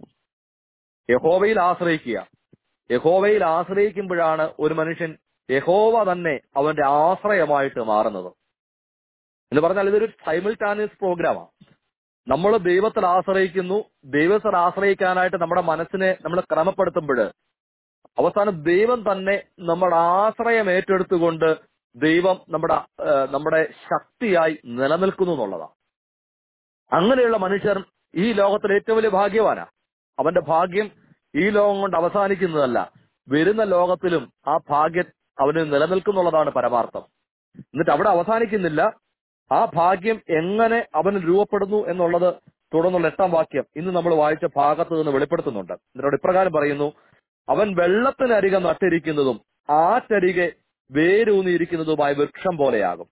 യഹോവയിൽ ആശ്രയിക്കുക യഹോവയിൽ ആശ്രയിക്കുമ്പോഴാണ് ഒരു മനുഷ്യൻ യഹോവ തന്നെ അവന്റെ ആശ്രയമായിട്ട് മാറുന്നത് എന്ന് പറഞ്ഞാൽ ഇതൊരു സൈമിൾട്ടാനിയസ് പ്രോഗ്രാമാണ് നമ്മൾ ദൈവത്തിൽ ആശ്രയിക്കുന്നു ദൈവത്തിൽ ആശ്രയിക്കാനായിട്ട് നമ്മുടെ മനസ്സിനെ നമ്മൾ ക്രമപ്പെടുത്തുമ്പോൾ അവസാനം ദൈവം തന്നെ നമ്മുടെ ആശ്രയം ഏറ്റെടുത്തുകൊണ്ട് ദൈവം നമ്മുടെ ആ, നമ്മുടെ ശക്തിയായി നിലനിൽക്കുന്നു എന്നുള്ളതാണ് അങ്ങനെയുള്ള മനുഷ്യർ ഈ ലോകത്തിലെ ഏറ്റവും വലിയ ഭാഗ്യവാനാ അവന്റെ ഭാഗ്യം ഈ ലോകം കൊണ്ട് അവസാനിക്കുന്നതല്ല വരുന്ന ലോകത്തിലും ആ ഭാഗ്യം അവന് നിലനിൽക്കുന്നുള്ളതാണ് പരമാർത്ഥം എന്നിട്ട് അവിടെ അവസാനിക്കുന്നില്ല ആ ഭാഗ്യം എങ്ങനെ അവന് രൂപപ്പെടുന്നു എന്നുള്ളത് തുടർന്നുള്ള എട്ടാം വാക്യം ഇന്ന് നമ്മൾ വായിച്ച ഭാഗത്ത് നിന്ന് വെളിപ്പെടുത്തുന്നുണ്ട് എന്നിട്ട് ഇപ്രകാരം പറയുന്നു അവൻ വെള്ളത്തിനരികെ നട്ടിരിക്കുന്നതും ആറ്റരികെ വേരൂന്നിയിരിക്കുന്നതുമായ വൃക്ഷം പോലെയാകും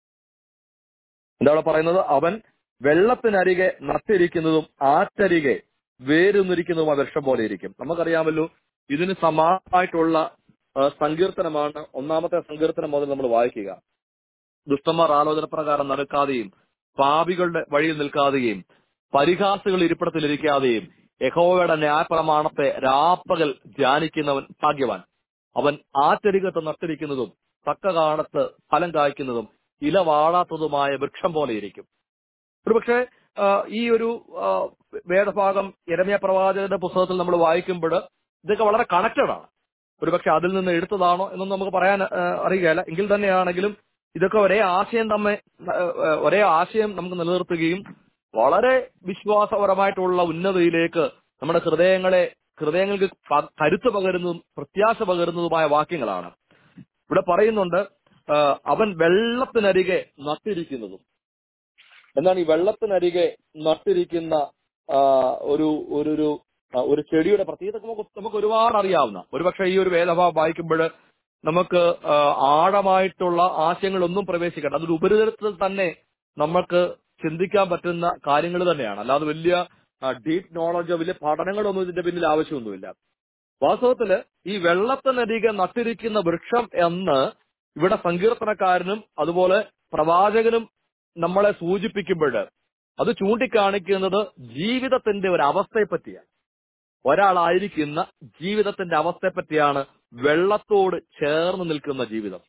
എന്താ അവിടെ പറയുന്നത് അവൻ വെള്ളത്തിനരികെ നട്ടിരിക്കുന്നതും ആറ്റരികെ വേരൂന്നിരിക്കുന്നതുമായ വൃക്ഷം പോലെ ഇരിക്കും നമുക്കറിയാമല്ലോ ഇതിന് സമാനമായിട്ടുള്ള ആ, സങ്കീർത്തനമാണ് ഒന്നാമത്തെ സങ്കീർത്തനം മുതൽ നമ്മൾ വായിക്കുക ദുഷ്ടന്മാർ ആലോചന പ്രകാരം നടക്കാതെയും പാപികളുടെ വഴിയിൽ നിൽക്കാതെയും പരിഹാസികൾ ഇരിപ്പിടത്തിലിരിക്കാതെയും യഹോവയുടെ ന്യായപ്രമാണത്തെ രാപ്പകൽ ധ്യാനിക്കുന്നവൻ ഭാഗ്യവാൻ അവൻ ആറ്റരികത്ത് നട്ടിരിക്കുന്നതും തക്ക കാണത്ത് ഫലം കായ്ക്കുന്നതും ഇല വാഴാത്തതുമായ വൃക്ഷം പോലെ ഇരിക്കും ഒരുപക്ഷെ ആ, ഈ ഒരു ആ, വേദഭാഗം ഇരമയ പ്രവാചകന്റെ പുസ്തകത്തിൽ നമ്മൾ വായിക്കുമ്പോൾ ഇതൊക്കെ വളരെ കണക്റ്റഡ് ആണ് ഒരുപക്ഷെ അതിൽ നിന്ന് എടുത്തതാണോ എന്നൊന്നും നമുക്ക് പറയാൻ ആ, അറിയുകയില്ല എങ്കിൽ തന്നെയാണെങ്കിലും ഇതൊക്കെ ഒരേ ആശയം തമ്മെ ആ, ആ, ഒരേ ആശയം നമുക്ക് നിലനിർത്തുകയും വളരെ വിശ്വാസപരമായിട്ടുള്ള ഉന്നതിയിലേക്ക് നമ്മുടെ ഹൃദയങ്ങളെ ഹൃദയങ്ങൾക്ക് പ- കരുത്ത് പകരുന്നതും പ്രത്യാശ പകരുന്നതുമായ വാക്യങ്ങളാണ് ഇവിടെ പറയുന്നുണ്ട് ആ, അവൻ വെള്ളത്തിനരികെ നട്ടിരിക്കുന്നതും എന്താണ് ഈ വെള്ളത്തിനരികെ നട്ടിരിക്കുന്ന ആ, ഒരു ഒരു ഒരു ആ, ഒരു ചെടിയുടെ പ്രത്യേകത നമുക്ക് നമുക്ക് ഒരുപാട് അറിയാവുന്ന ഒരുപക്ഷെ ഈ ഒരു വേദഭാവം വായിക്കുമ്പോൾ നമുക്ക് ആ, ആഴമായിട്ടുള്ള ആശയങ്ങളൊന്നും പ്രവേശിക്കണ്ട അതൊരു ഉപരിതലത്തിൽ തന്നെ നമുക്ക് ചിന്തിക്കാൻ പറ്റുന്ന കാര്യങ്ങൾ തന്നെയാണ് അല്ലാതെ വലിയ ഡീപ് നോളജോ വലിയ പഠനങ്ങളൊന്നും ഇതിന്റെ പിന്നിൽ ആവശ്യമൊന്നുമില്ല വാസ്തവത്തില് ഈ വെള്ളത്തിനരികെ നട്ടിരിക്കുന്ന വൃക്ഷം എന്ന് ഇവിടെ സങ്കീർത്തനക്കാരനും അതുപോലെ പ്രവാചകനും നമ്മളെ സൂചിപ്പിക്കുമ്പോൾ അത് ചൂണ്ടിക്കാണിക്കുന്നത് ജീവിതത്തിന്റെ ഒരു അവസ്ഥയെ പറ്റിയാണ് ഒരാളായിരിക്കുന്ന ജീവിതത്തിന്റെ അവസ്ഥയെ പറ്റിയാണ് വെള്ളത്തോട് ചേർന്ന് നിൽക്കുന്ന ജീവിതം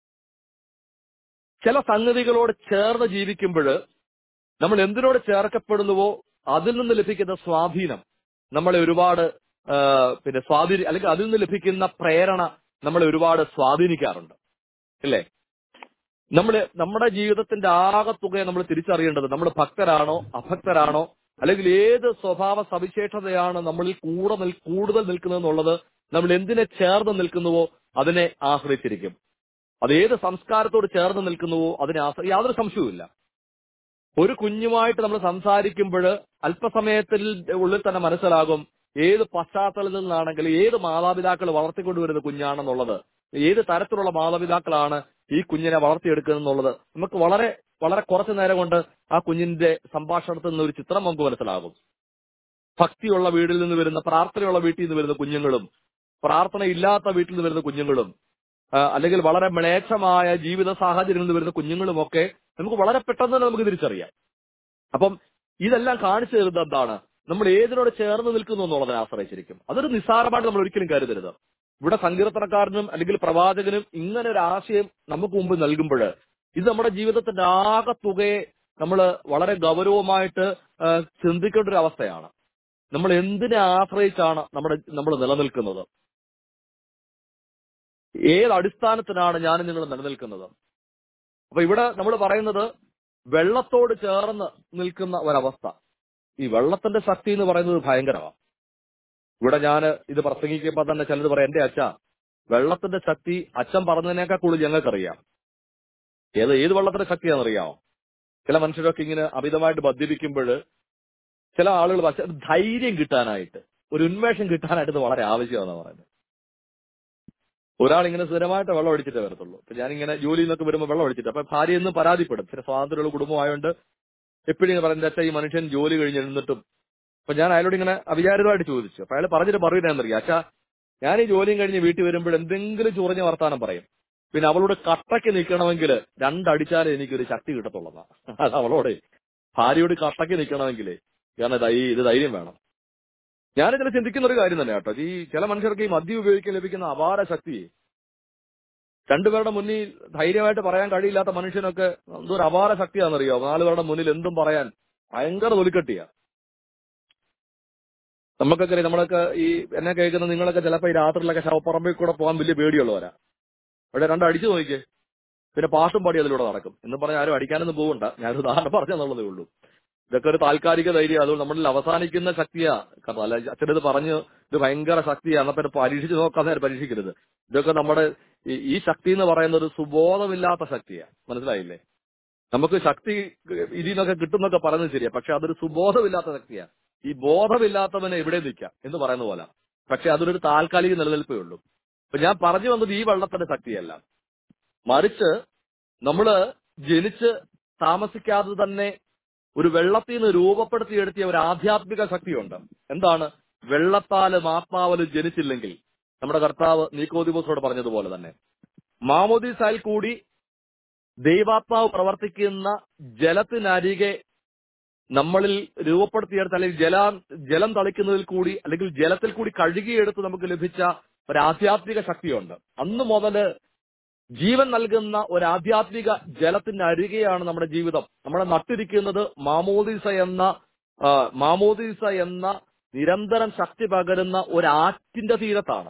ചില സംഗതികളോട് ചേർന്ന് ജീവിക്കുമ്പോൾ നമ്മൾ എന്തിനോട് ചേർക്കപ്പെടുന്നുവോ അതിൽ നിന്ന് ലഭിക്കുന്ന സ്വാധീനം നമ്മളെ ഒരുപാട് ആ, പിന്നെ സ്വാധീനി അല്ലെങ്കിൽ അതിൽ നിന്ന് ലഭിക്കുന്ന പ്രേരണ നമ്മളെ ഒരുപാട് സ്വാധീനിക്കാറുണ്ട് അല്ലേ നമ്മള് നമ്മുടെ ജീവിതത്തിന്റെ ആകത്തുകയെ നമ്മൾ തിരിച്ചറിയേണ്ടത് നമ്മൾ ഭക്തരാണോ അഭക്തരാണോ അല്ലെങ്കിൽ ഏത് സ്വഭാവ സവിശേഷതയാണ് നമ്മളിൽ കൂടെ നിൽ- കൂടുതൽ നിൽക്കുന്നതെന്നുള്ളത് നമ്മൾ എന്തിനെ ചേർന്ന് നിൽക്കുന്നുവോ അതിനെ ആശ്രയിച്ചിരിക്കും അത് ഏത് സംസ്കാരത്തോട് ചേർന്ന് നിൽക്കുന്നുവോ അതിനെ ആശ്രയി യാതൊരു സംശയവുമില്ല ഒരു കുഞ്ഞുമായിട്ട് നമ്മൾ സംസാരിക്കുമ്പോൾ അല്പസമയത്തിൽ ഉള്ളിൽ തന്നെ മനസ്സിലാകും ഏത് പശ്ചാത്തലത്തിൽ നിന്നാണെങ്കിലും ഏത് മാതാപിതാക്കൾ വളർത്തിക്കൊണ്ടുവരുന്ന കുഞ്ഞാണെന്നുള്ളത് ഏത് തരത്തിലുള്ള മാതാപിതാക്കളാണ് ഈ കുഞ്ഞിനെ വളർത്തിയെടുക്കുന്നത് എന്നുള്ളത് നമുക്ക് വളരെ വളരെ കുറച്ചു നേരം കൊണ്ട് ആ കുഞ്ഞിന്റെ സംഭാഷണത്തിൽ നിന്ന് ഒരു ചിത്രം നമുക്ക് മനസ്സിലാകും ഭക്തിയുള്ള വീട്ടിൽ നിന്ന് വരുന്ന പ്രാർത്ഥനയുള്ള വീട്ടിൽ നിന്ന് വരുന്ന കുഞ്ഞുങ്ങളും പ്രാർത്ഥന ഇല്ലാത്ത വീട്ടിൽ നിന്ന് വരുന്ന കുഞ്ഞുങ്ങളും ആ, അല്ലെങ്കിൽ വളരെ മ്ലേച്ഛമായ ജീവിത സാഹചര്യങ്ങളിൽ നിന്ന് വരുന്ന കുഞ്ഞുങ്ങളുമൊക്കെ നമുക്ക് വളരെ പെട്ടെന്ന് തന്നെ നമുക്ക് തിരിച്ചറിയാം അപ്പം ഇതെല്ലാം കാണിച്ചു തരുന്നത് എന്താണ് നമ്മൾ ഏതിനോട് ചേർന്ന് നിൽക്കുന്നു എന്നുള്ളതിനെ ആശ്രയിച്ചിരിക്കും അതൊരു നിസ്സാരമായിട്ട് നമ്മൾ ഒരിക്കലും കരുതരുത് ഇവിടെ സങ്കീർത്തനക്കാരനും അല്ലെങ്കിൽ പ്രവാചകനും ഇങ്ങനെ ഒരു ആശയം നമുക്ക് മുമ്പ് നൽകുമ്പോൾ ഇത് നമ്മുടെ ജീവിതത്തിന്റെ ആകെ തുകയെ നമ്മൾ വളരെ ഗൗരവമായിട്ട് ആ, ചിന്തിക്കേണ്ട ഒരു അവസ്ഥയാണ് നമ്മൾ എന്തിനെ ആശ്രയിച്ചാണ് നമ്മുടെ നമ്മൾ നിലനിൽക്കുന്നത് ഏത് അടിസ്ഥാനത്തിനാണ് ഞാൻ നിങ്ങൾ നിലനിൽക്കുന്നത് അപ്പൊ ഇവിടെ നമ്മൾ പറയുന്നത് വെള്ളത്തോട് ചേർന്ന് നിൽക്കുന്ന ഒരവസ്ഥ ഈ വെള്ളത്തിന്റെ ശക്തി എന്ന് പറയുന്നത് ഭയങ്കരമാണ് ഇവിടെ ഞാൻ ഇത് പ്രസംഗിക്കുമ്പോൾ തന്നെ ചിലത് പറയാം എന്റെ അച്ഛ വെള്ളത്തിന്റെ ശക്തി അച്ഛൻ പറഞ്ഞതിനേക്കാൾ കൂടുതൽ ഞങ്ങൾക്കറിയാം ഏത് ഏത് വെള്ളത്തിന്റെ ശക്തിയാണെന്നറിയാമോ ചില മനുഷ്യരൊക്കെ ഇങ്ങനെ അമിതമായിട്ട് മദ്യപിക്കുമ്പോൾ ചില ആളുകൾ പക്ഷെ അത് ധൈര്യം കിട്ടാനായിട്ട് ഒരു ഉന്മേഷം കിട്ടാനായിട്ട് ഇത് വളരെ ആവശ്യമാണെന്ന് പറയുന്നത് ഒരാൾ ഇങ്ങനെ സ്ഥിരമായിട്ട് വെള്ളം അടിച്ചിട്ടേ വരത്തുള്ളൂ ഇപ്പൊ ഞാനിങ്ങനെ ജോലിയിൽ നിന്നൊക്കെ വരുമ്പോൾ വെള്ളം അടിച്ചിട്ട് അപ്പൊ ഭാര്യ എന്ന് പരാതിപ്പെടും ചില സ്വാതന്ത്ര്യമുള്ള കുടുംബമായോണ്ട് എപ്പോഴും ഇങ്ങനെ പറയുന്നത് അച്ഛാ ഈ മനുഷ്യൻ ജോലി കഴിഞ്ഞ് എഴുന്നിട്ടും അപ്പൊ ഞാൻ അയാളോട് ഇങ്ങനെ അവിചാരിതമായിട്ട് ചോദിച്ചു അപ്പൊ അയാൾ പറഞ്ഞിട്ട് പറയുന്നതെന്നറിയാം അച്ഛാ ഞാൻ ഈ ജോലിയും കഴിഞ്ഞ് വീട്ടിൽ വരുമ്പോൾ എന്തെങ്കിലും ചൊറിഞ്ഞ വർത്താനം പറയും പിന്നെ അവളോട് കട്ടയ്ക്ക് നിൽക്കണമെങ്കിൽ രണ്ടടിച്ചാലേ എനിക്കൊരു ശക്തി കിട്ടത്തുള്ളതാ അത് അവളോട് ഭാര്യയോട് കട്ടയ്ക്ക് നിൽക്കണമെങ്കിൽ കാരണം ധൈ- ഇത് ധൈര്യം വേണം ഞാനിതിൽ ചിന്തിക്കുന്ന ഒരു കാര്യം തന്നെ കേട്ടോ ഈ ചില മനുഷ്യർക്ക് ഈ മദ്യം ഉപയോഗിക്കാൻ ലഭിക്കുന്ന അപാര ശക്തി രണ്ടുപേരുടെ മുന്നിൽ ധൈര്യമായിട്ട് പറയാൻ കഴിയില്ലാത്ത മനുഷ്യനൊക്കെ എന്തോ ഒരു അപാര ശക്തിയാണെന്നറിയോ നാലുപേരുടെ മുന്നിൽ എന്തും പറയാൻ ഭയങ്കര തൊലിക്കട്ടിയാ നമുക്കൊക്കെ അറിയാം, നമ്മളൊക്കെ ഈ എന്നെ കേൾക്കുന്ന നിങ്ങളൊക്കെ ചിലപ്പോൾ ഈ രാത്രിയിലൊക്കെ ശവപ്പറമ്പിൽ കൂടെ പോകാൻ വലിയ പേടിയുള്ളവരാ അവിടെ രണ്ട് അടിച്ചു നോക്കിക്കേ പിന്നെ പാട്ടും പാടി അതിലൂടെ നടക്കും എന്ന് പറഞ്ഞാൽ ആരും അടിക്കാനൊന്നും പോകണ്ട ഞാനൊരു ഉദാഹരണം പറഞ്ഞെന്നുള്ളതേ ഉള്ളൂ ഇതൊക്കെ ഒരു താൽക്കാലിക ധൈര്യം അതുകൊണ്ട് നമ്മളിൽ അവസാനിക്കുന്ന ശക്തിയാ കാരണം അല്ല അച്ഛനത് പറഞ്ഞ് ഇത് ഭയങ്കര ശക്തിയാ എന്നാ പിന്നെ പരീക്ഷിച്ച് നോക്കാതെ നേരം പരീക്ഷിക്കരുത് ഇതൊക്കെ നമ്മുടെ ഈ- ഈ ശക്തി എന്ന് പറയുന്നത് സുബോധമില്ലാത്ത ശക്തിയാ മനസ്സിലായില്ലേ നമുക്ക് ശക്തി ഇതിൽ നിന്നൊക്കെ കിട്ടുന്നൊക്കെ പറയുന്നത് ശരിയാ പക്ഷെ അതൊരു സുബോധമില്ലാത്ത ശക്തിയാ ഈ ബോധമില്ലാത്തവനെ എവിടെ നിൽക്കാം എന്ന് പറയുന്ന പോലെ പക്ഷെ അതൊരു താൽക്കാലിക നിലനിൽപ്പേ ഉള്ളൂ അപ്പൊ ഞാൻ പറഞ്ഞു വന്നത് ഈ വെള്ളത്തിന്റെ ശക്തിയല്ല മറിച്ച് നമ്മള് ജനിച്ച് താമസിക്കാതെ തന്നെ ഒരു വെള്ളത്തിൽ നിന്ന് രൂപപ്പെടുത്തിയെടുത്തിയ ഒരു ആധ്യാത്മിക ശക്തിയുണ്ട് എന്താണ് വെള്ളത്താലും ആത്മാവിലും ജനിച്ചില്ലെങ്കിൽ നമ്മുടെ കർത്താവ് നീക്കോദിബോസോട് പറഞ്ഞതുപോലെ തന്നെ മാമോദീസായിൽ കൂടി ദൈവാത്മാവ് പ്രവർത്തിക്കുന്ന ജലത്തിനരികെ നമ്മളിൽ രൂപപ്പെടുത്തിയെടുത്ത അല്ലെങ്കിൽ ജല ജലം തളിക്കുന്നതിൽ കൂടി അല്ലെങ്കിൽ ജലത്തിൽ കൂടി കഴുകിയെടുത്ത് നമുക്ക് ലഭിച്ച ഒരു ആധ്യാത്മിക ശക്തിയുണ്ട് അന്ന് മുതല് ജീവൻ നൽകുന്ന ഒരു ആധ്യാത്മിക ജലത്തിന്റെ അരികെയാണ് നമ്മുടെ ജീവിതം നമ്മളെ നട്ടിരിക്കുന്നത് മാമോദീസ എന്ന ആ, മാമോദീസ എന്ന നിരന്തരം ശക്തി പകരുന്ന ഒരു ആറ്റിന്റെ തീരത്താണ്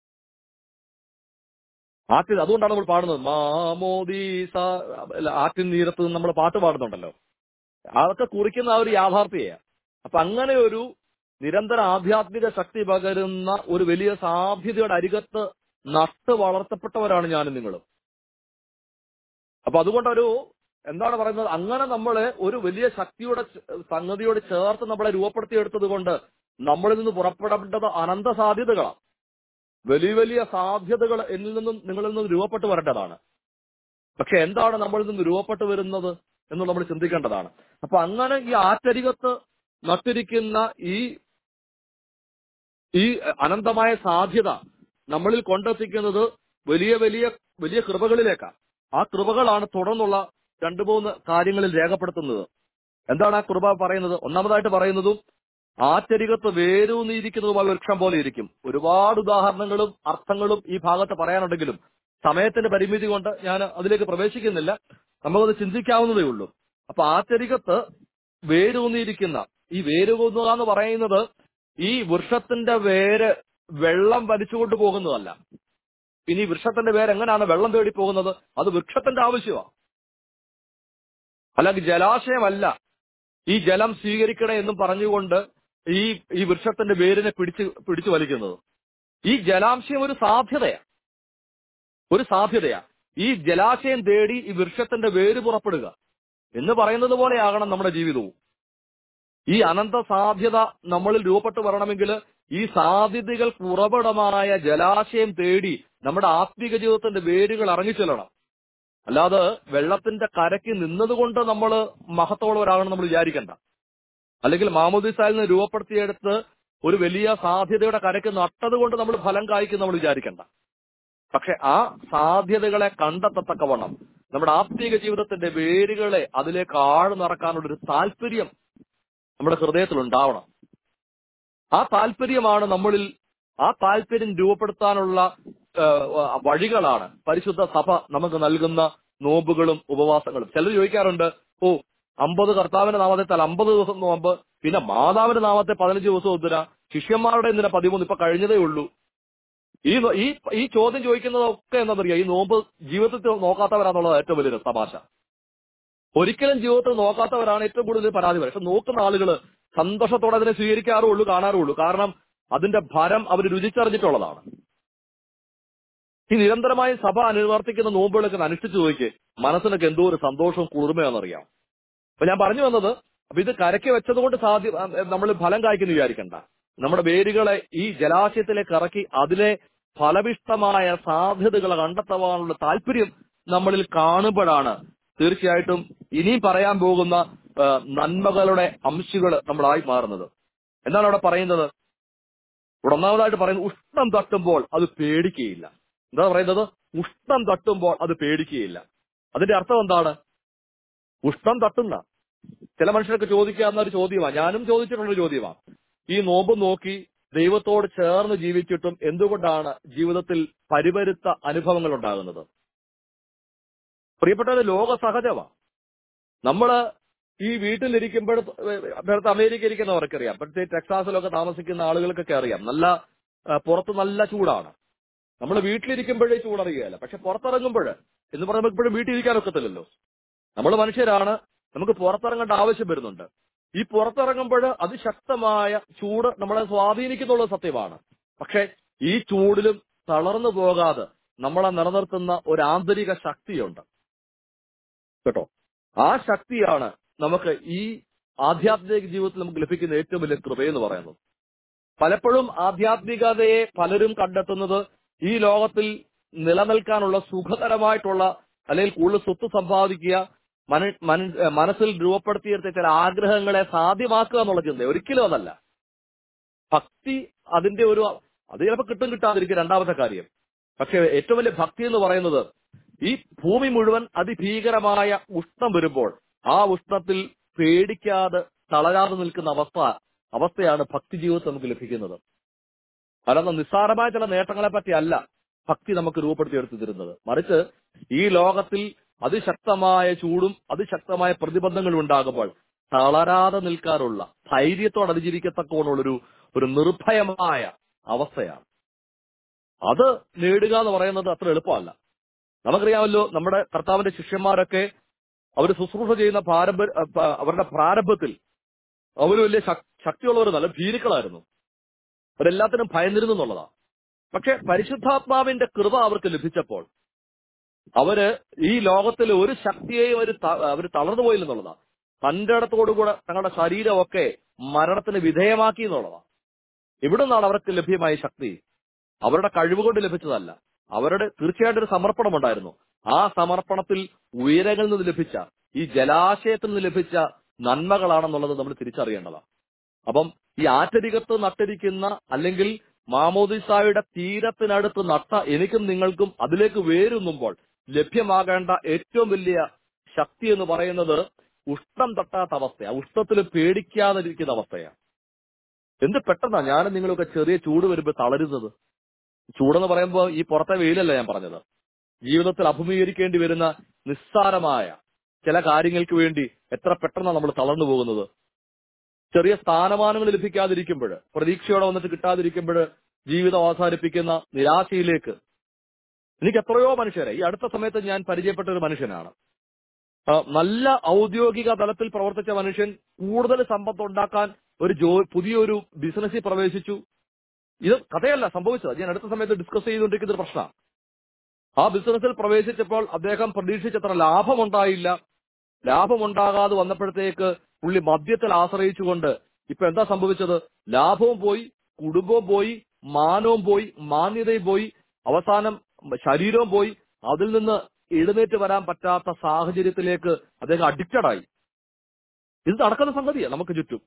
ആറ്റിൽ അതുകൊണ്ടാണ് നമ്മൾ പാടുന്നത് മാമോദീസ അല്ല, ആറ്റിൻ തീരത്ത് നിന്ന് നമ്മൾ പാട്ട് പാടുന്നുണ്ടല്ലോ അതൊക്കെ കുറിക്കുന്ന ആ ഒരു യാഥാർത്ഥ്യ അപ്പൊ അങ്ങനെ ഒരു നിരന്തര ആധ്യാത്മിക ശക്തി പകരുന്ന ഒരു വലിയ സാധ്യതയുടെ അരികത്ത് നട്ട് വളർത്തപ്പെട്ടവരാണ് ഞാനും നിങ്ങളും അപ്പൊ അതുകൊണ്ടൊരു എന്താണ് പറയുന്നത് അങ്ങനെ നമ്മളെ ഒരു വലിയ ശക്തിയുടെ ച- സംഗതിയോട് ചേർത്ത് നമ്മളെ രൂപപ്പെടുത്തിയെടുത്തത് കൊണ്ട് നമ്മളിൽ നിന്ന് പുറപ്പെടേണ്ടത് അനന്ത സാധ്യതകളാണ് വലിയ വലിയ സാധ്യതകൾ എന്നിൽ നിന്നും നിങ്ങളിൽ നിന്നും രൂപപ്പെട്ടു വരേണ്ടതാണ് പക്ഷെ എന്താണ് നമ്മളിൽ നിന്ന് രൂപപ്പെട്ടു വരുന്നത് എന്ന് നമ്മൾ ചിന്തിക്കേണ്ടതാണ് അപ്പൊ അങ്ങനെ ഈ ആറ്റരികത്ത് നട്ടിരിക്കുന്ന ഈ ഈ അനന്തമായ സാധ്യത നമ്മളിൽ കൊണ്ടെത്തിക്കുന്നത് വലിയ വലിയ വലിയ കൃപകളിലേക്കാണ് ആ കൃപകളാണ് തുടർന്നുള്ള രണ്ടു മൂന്ന് കാര്യങ്ങളിൽ രേഖപ്പെടുത്തുന്നത് എന്താണ് ആ കൃപ പറയുന്നത് ഒന്നാമതായിട്ട് പറയുന്നതും ആറ്റരികത്ത് വേരൂന്നിയിരിക്കുന്നതുമായ വൃക്ഷം പോലെ ഇരിക്കും ഒരുപാട് ഉദാഹരണങ്ങളും അർത്ഥങ്ങളും ഈ ഭാഗത്ത് പറയാനുണ്ടെങ്കിലും സമയത്തിന്റെ പരിമിതി കൊണ്ട് ഞാൻ അതിലേക്ക് പ്രവേശിക്കുന്നില്ല നമുക്കത് ചിന്തിക്കാവുന്നതേ ഉള്ളൂ അപ്പൊ ആറ്റരികത്ത് വേരൂന്നിയിരിക്കുന്ന ഈ വേരൂന്നുക എന്ന് പറയുന്നത് ഈ വൃക്ഷത്തിന്റെ വേര് വെള്ളം വലിച്ചുകൊണ്ട് പോകുന്നതല്ല ഇനി വൃക്ഷത്തിന്റെ വേര് എങ്ങനെയാണ് വെള്ളം തേടി പോകുന്നത് അത് വൃക്ഷത്തിന്റെ ആവശ്യമാണ് അല്ലെങ്കിൽ ജലാശയമല്ല ഈ ജലം സ്വീകരിക്കണേ എന്നും പറഞ്ഞുകൊണ്ട് ഈ ഈ വൃക്ഷത്തിന്റെ വേരിനെ പിടിച്ച് പിടിച്ചു വലിക്കുന്നത് ഈ ജലാംശയം ഒരു സാധ്യതയാ ഒരു സാധ്യതയാ ഈ ജലാശയം തേടി ഈ വൃക്ഷത്തിന്റെ വേര് പുറപ്പെടുക എന്ന് പറയുന്നത് പോലെയാകണം നമ്മുടെ ജീവിതവും ഈ അനന്ത സാധ്യത നമ്മളിൽ രൂപപ്പെട്ടു വരണമെങ്കിൽ ഈ സാധ്യതകൾക്ക് ഉറവിടമായ ജലാശയം തേടി നമ്മുടെ ആത്മീക ജീവിതത്തിന്റെ വേരുകൾ ഇറങ്ങിച്ചെല്ലണം അല്ലാതെ വെള്ളത്തിന്റെ കരയ്ക്ക് നിന്നതുകൊണ്ട് നമ്മൾ മഹത്വമുള്ളവരാകണം നമ്മൾ വിചാരിക്കണ്ട അല്ലെങ്കിൽ മാമോദിസായിൽ നിന്ന് രൂപപ്പെടുത്തിയെടുത്ത് ഒരു വലിയ സാധ്യതയുടെ കരയ്ക്ക് നട്ടത് കൊണ്ട് നമ്മൾ ഫലം കായ്ക്കും നമ്മൾ വിചാരിക്കണ്ട പക്ഷെ ആ സാധ്യതകളെ കണ്ടെത്തത്തക്കവണ്ണം നമ്മുടെ ആത്മീക ജീവിതത്തിന്റെ വേരുകളെ അതിലേക്ക് ആഴ്ന്നിറക്കാനുള്ള ഒരു താല്പര്യം നമ്മുടെ ഹൃദയത്തിൽ ഉണ്ടാവണം ആ താല്പര്യമാണ് നമ്മളിൽ ആ താല്പര്യം രൂപപ്പെടുത്താനുള്ള വഴികളാണ് പരിശുദ്ധ സഭ നമുക്ക് നൽകുന്ന നോമ്പുകളും ഉപവാസങ്ങളും ചിലർ ചോദിക്കാറുണ്ട് ഓ അമ്പത് കർത്താവിന്റെ നാമത്തെ അമ്പത് ദിവസം നോമ്പ് പിന്നെ മാതാവിന്റെ നാമത്തെ പതിനഞ്ച് ദിവസം ഒന്നിന ശിഷ്യന്മാരുടെ എന്തിനാ പതിമൂന്ന് ഇപ്പൊ കഴിഞ്ഞതേ ഉള്ളൂ ഈ ഈ ഈ ചോദ്യം ചോദിക്കുന്നതൊക്കെ എന്താണെന്നറിയാം ഈ നോമ്പ് ജീവിതത്തിൽ നോക്കാത്തവരാന്നുള്ളത് ഏറ്റവും വലിയൊരു തമാശ ഒരിക്കലും ജീവിതത്തിൽ നോക്കാത്തവരാണ് ഏറ്റവും കൂടുതൽ പരാതി പറയുന്നത് പക്ഷെ നോക്കുന്ന ആളുകൾ സന്തോഷത്തോടെ അതിനെ സ്വീകരിക്കാറുള്ളൂ കാണാറുള്ളൂ കാരണം അതിന്റെ ഫലം അവർ രുചിച്ചറിഞ്ഞിട്ടുള്ളതാണ് ഈ നിരന്തരമായി സഭ അനുവർത്തിക്കുന്ന നോമ്പുകളൊക്കെ അനുഷ്ഠിച്ചു നോക്കി മനസ്സിനൊക്കെ എന്തോ ഒരു സന്തോഷവും കുളിർമയാണെന്നറിയാം അപ്പൊ ഞാൻ പറഞ്ഞു വന്നത് അപ്പൊ ഇത് കരയ്ക്ക് വെച്ചതുകൊണ്ട് സാധ്യ നമ്മൾ ഫലം കായ്ക്കുന്നു വിചാരിക്കണ്ട നമ്മുടെ വേരുകളെ ഈ ജലാശയത്തിലേക്ക് ഇറക്കി അതിലെ ഫലവിഷ്ടമായ സാധ്യതകളെ കണ്ടെത്തുവാനുള്ള താല്പര്യം നമ്മളിൽ കാണുമ്പോഴാണ് തീർച്ചയായിട്ടും ഇനിയും പറയാൻ പോകുന്ന നന്മകളുടെ അംശങ്ങൾ നമ്മളായി മാറുന്നത് എന്താണ് അവിടെ പറയുന്നത് ഇവിടെ ഒന്നാമതായിട്ട് പറയുന്നത് ഉഷ്ണം തട്ടുമ്പോൾ അത് പേടിക്കുകയില്ല എന്താ പറയുന്നത് ഉഷ്ണം തട്ടുമ്പോൾ അത് പേടിക്കുകയില്ല അതിന്റെ അർത്ഥം എന്താണ് ഉഷ്ണം തട്ടുന്ന ചില മനുഷ്യർക്ക് ചോദിക്കാവുന്ന ഒരു ചോദ്യമാണ് ഞാനും ചോദിച്ചിട്ടുള്ള ഒരു ചോദ്യമാണ് ഈ നോമ്പ് നോക്കി ദൈവത്തോട് ചേർന്ന് ജീവിച്ചിട്ടും എന്തുകൊണ്ടാണ് ജീവിതത്തിൽ പരിവരുത്ത അനുഭവങ്ങൾ ഉണ്ടാകുന്നത് പ്രിയപ്പെട്ടവര് ലോക സഹജമാണ് നമ്മള് ഈ വീട്ടിലിരിക്കുമ്പോൾ അടുത്ത് അമേരിക്ക ഇരിക്കുന്നവർക്കറിയാം പ്രത്യേകിച്ച് ടെക്സാസിലൊക്കെ താമസിക്കുന്ന ആളുകൾക്കൊക്കെ അറിയാം നല്ല പുറത്ത് നല്ല ചൂടാണ് നമ്മൾ വീട്ടിലിരിക്കുമ്പോഴേ ചൂടറിയുകയല്ല പക്ഷെ പുറത്തിറങ്ങുമ്പോൾ എന്ന് പറയുമ്പോൾ ഇപ്പോഴും വീട്ടിലിരിക്കാൻ ഒക്കത്തില്ലല്ലോ നമ്മൾ മനുഷ്യരാണ് നമുക്ക് പുറത്തിറങ്ങേണ്ട ആവശ്യം വരുന്നുണ്ട് ഈ പുറത്തിറങ്ങുമ്പോൾ അതിശക്തമായ ചൂട് നമ്മളെ സ്വാധീനിക്കുന്നുള്ള സത്യമാണ് പക്ഷെ ഈ ചൂടിലും തളർന്നു പോകാതെ നമ്മളെ നിലനിർത്തുന്ന ഒരു ആന്തരിക ശക്തിയുണ്ട് കേട്ടോ ആ ശക്തിയാണ് നമുക്ക് ഈ ആധ്യാത്മിക ജീവിതത്തിൽ നമുക്ക് ലഭിക്കുന്ന ഏറ്റവും വലിയ കൃപയെന്ന് പറയുന്നത് പലപ്പോഴും ആധ്യാത്മികതയെ പലരും കണ്ടെത്തുന്നത് ഈ ലോകത്തിൽ നിലനിൽക്കാനുള്ള സുഖകരമായിട്ടുള്ള അല്ലെങ്കിൽ കൂടുതൽ സ്വത്ത് സമ്പാദിക്കുക മനസ്സിൽ രൂപപ്പെടുത്തിയെടുത്ത ചില ആഗ്രഹങ്ങളെ സാധ്യമാക്കുക എന്നുള്ള ചിന്ത ഒരിക്കലും അതല്ല ഭക്തി അതിന്റെ ഒരു അത് ചിലപ്പോൾ കിട്ടും കിട്ടാതിരിക്കും രണ്ടാമത്തെ കാര്യം പക്ഷെ ഏറ്റവും വലിയ ഭക്തി എന്ന് പറയുന്നത് ഈ ഭൂമി മുഴുവൻ അതിഭീകരമായ ഉഷ്ണം വരുമ്പോൾ ആ ഉഷ്ണത്തിൽ പേടിക്കാതെ തളരാതെ നിൽക്കുന്ന അവസ്ഥ അവസ്ഥയാണ് ഭക്തി ജീവിതത്തിൽ നമുക്ക് ലഭിക്കുന്നത് അല്ലാതെ നിസ്സാരമായ ചില നേട്ടങ്ങളെ പറ്റി അല്ല ഭക്തി നമുക്ക് രൂപപ്പെടുത്തിയെടുത്തു തരുന്നത് മറിച്ച് ഈ ലോകത്തിൽ അതിശക്തമായ ചൂടും അതിശക്തമായ പ്രതിബന്ധങ്ങളും ഉണ്ടാകുമ്പോൾ തളരാതെ നിൽക്കാറുള്ള ധൈര്യത്തോടെ അതിജീവിക്കത്തക്കോണുള്ളൊരു ഒരു നിർഭയമായ അവസ്ഥയാണ് അത് നേടുക എന്ന് പറയുന്നത് അത്ര എളുപ്പമല്ല നമുക്കറിയാമല്ലോ നമ്മുടെ കർത്താവിന്റെ ശിഷ്യന്മാരൊക്കെ അവർ ശുശ്രൂഷ ചെയ്യുന്ന പാരമ്പര്യ അവരുടെ പ്രാരംഭത്തിൽ അവർ വലിയ ശക്തിയുള്ളവർ നല്ല ഭീരുക്കളായിരുന്നു അവരെല്ലാത്തിനും ഭയന്നിരുന്നു എന്നുള്ളതാണ് പക്ഷെ പരിശുദ്ധാത്മാവിന്റെ കൃപ അവർക്ക് ലഭിച്ചപ്പോൾ അവര് ഈ ലോകത്തിലെ ഒരു ശക്തിയെയും അവർ അവർ തളർന്നു പോയില്ല എന്നുള്ളതാണ് തന്റെ ഇടത്തോടുകൂടെ തങ്ങളുടെ ശരീരമൊക്കെ മരണത്തിന് വിധേയമാക്കി എന്നുള്ളതാണ് എവിടെ നിന്നാണ് അവർക്ക് ലഭ്യമായ ശക്തി അവരുടെ കഴിവുകൊണ്ട് ലഭിച്ചതല്ല അവരുടെ തീർച്ചയായിട്ടും ഒരു സമർപ്പണം ഉണ്ടായിരുന്നു ആ സമർപ്പണത്തിൽ ഉയരങ്ങളിൽ നിന്ന് ലഭിച്ച ഈ ജലാശയത്തിൽ നിന്ന് ലഭിച്ച നന്മകളാണെന്നുള്ളത് നമ്മൾ തിരിച്ചറിയേണ്ടതാണ് അപ്പം ഈ ആറ്റരികത്ത് നട്ടിരിക്കുന്ന അല്ലെങ്കിൽ മാമോദിസായുടെ തീരത്തിനടുത്ത് നട്ട എനിക്കും നിങ്ങൾക്കും അതിലേക്ക് വേരുന്നുമ്പോൾ ലഭ്യമാകേണ്ട ഏറ്റവും വലിയ ശക്തി എന്ന് പറയുന്നത് ഉഷ്ണം തട്ടാത്ത അവസ്ഥയാണ് ഉഷ്ണത്തിൽ പേടിക്കാതെ ഇരിക്കുന്ന അവസ്ഥയാണ് എന്ത് പെട്ടെന്നാ ഞാനും നിങ്ങളൊക്കെ ചെറിയ ചൂട് വരുമ്പോൾ തളരുന്നത് ചൂടെന്ന് പറയുമ്പോൾ ഈ പുറത്തെ വെയിലല്ല ഞാൻ പറഞ്ഞത് ജീവിതത്തിൽ അഭിമുഖീകരിക്കേണ്ടി വരുന്ന നിസ്സാരമായ ചില കാര്യങ്ങൾക്ക് വേണ്ടി എത്ര പെട്ടെന്നാണ് നമ്മൾ തളർന്നു പോകുന്നത് ചെറിയ സ്ഥാനമാനങ്ങൾ ലഭിക്കാതിരിക്കുമ്പോൾ പ്രതീക്ഷയോടെ വന്നിട്ട് കിട്ടാതിരിക്കുമ്പോൾ ജീവിതം അവസാനിപ്പിക്കുന്ന നിരാശയിലേക്ക് എനിക്ക് എത്രയോ മനുഷ്യരെ ഈ അടുത്ത സമയത്ത് ഞാൻ പരിചയപ്പെട്ട ഒരു മനുഷ്യനാണ് ആ, നല്ല ഔദ്യോഗിക തലത്തിൽ പ്രവർത്തിച്ച മനുഷ്യൻ കൂടുതൽ സമ്പത്ത് ഉണ്ടാക്കാൻ ഒരു ജോ പുതിയൊരു ബിസിനസ്സിൽ പ്രവേശിച്ചു ഇത് കഥയല്ല സംഭവിച്ചത് ഞാൻ അടുത്ത സമയത്ത് ഡിസ്കസ് ചെയ്തുകൊണ്ടിരിക്കുന്ന ഒരു പ്രശ്നമാണ് ആ ബിസിനസ്സിൽ പ്രവേശിച്ചപ്പോൾ അദ്ദേഹം പ്രതീക്ഷിച്ചത്ര ലാഭമുണ്ടായില്ല ലാഭമുണ്ടാകാതെ വന്നപ്പോഴത്തേക്ക് പുള്ളി മദ്യത്തിൽ ആശ്രയിച്ചുകൊണ്ട് ഇപ്പൊ എന്താ സംഭവിച്ചത് ലാഭവും പോയി കുടുംബവും പോയി മാനവും പോയി മാന്യതയും പോയി അവസാനം ശരീരവും പോയി അതിൽ നിന്ന് എഴുന്നേറ്റ് വരാൻ പറ്റാത്ത സാഹചര്യത്തിലേക്ക് അദ്ദേഹം അഡിക്റ്റഡ് ആയി ഇത് നടക്കുന്ന സംഗതിയാണ് നമുക്ക് ചുറ്റും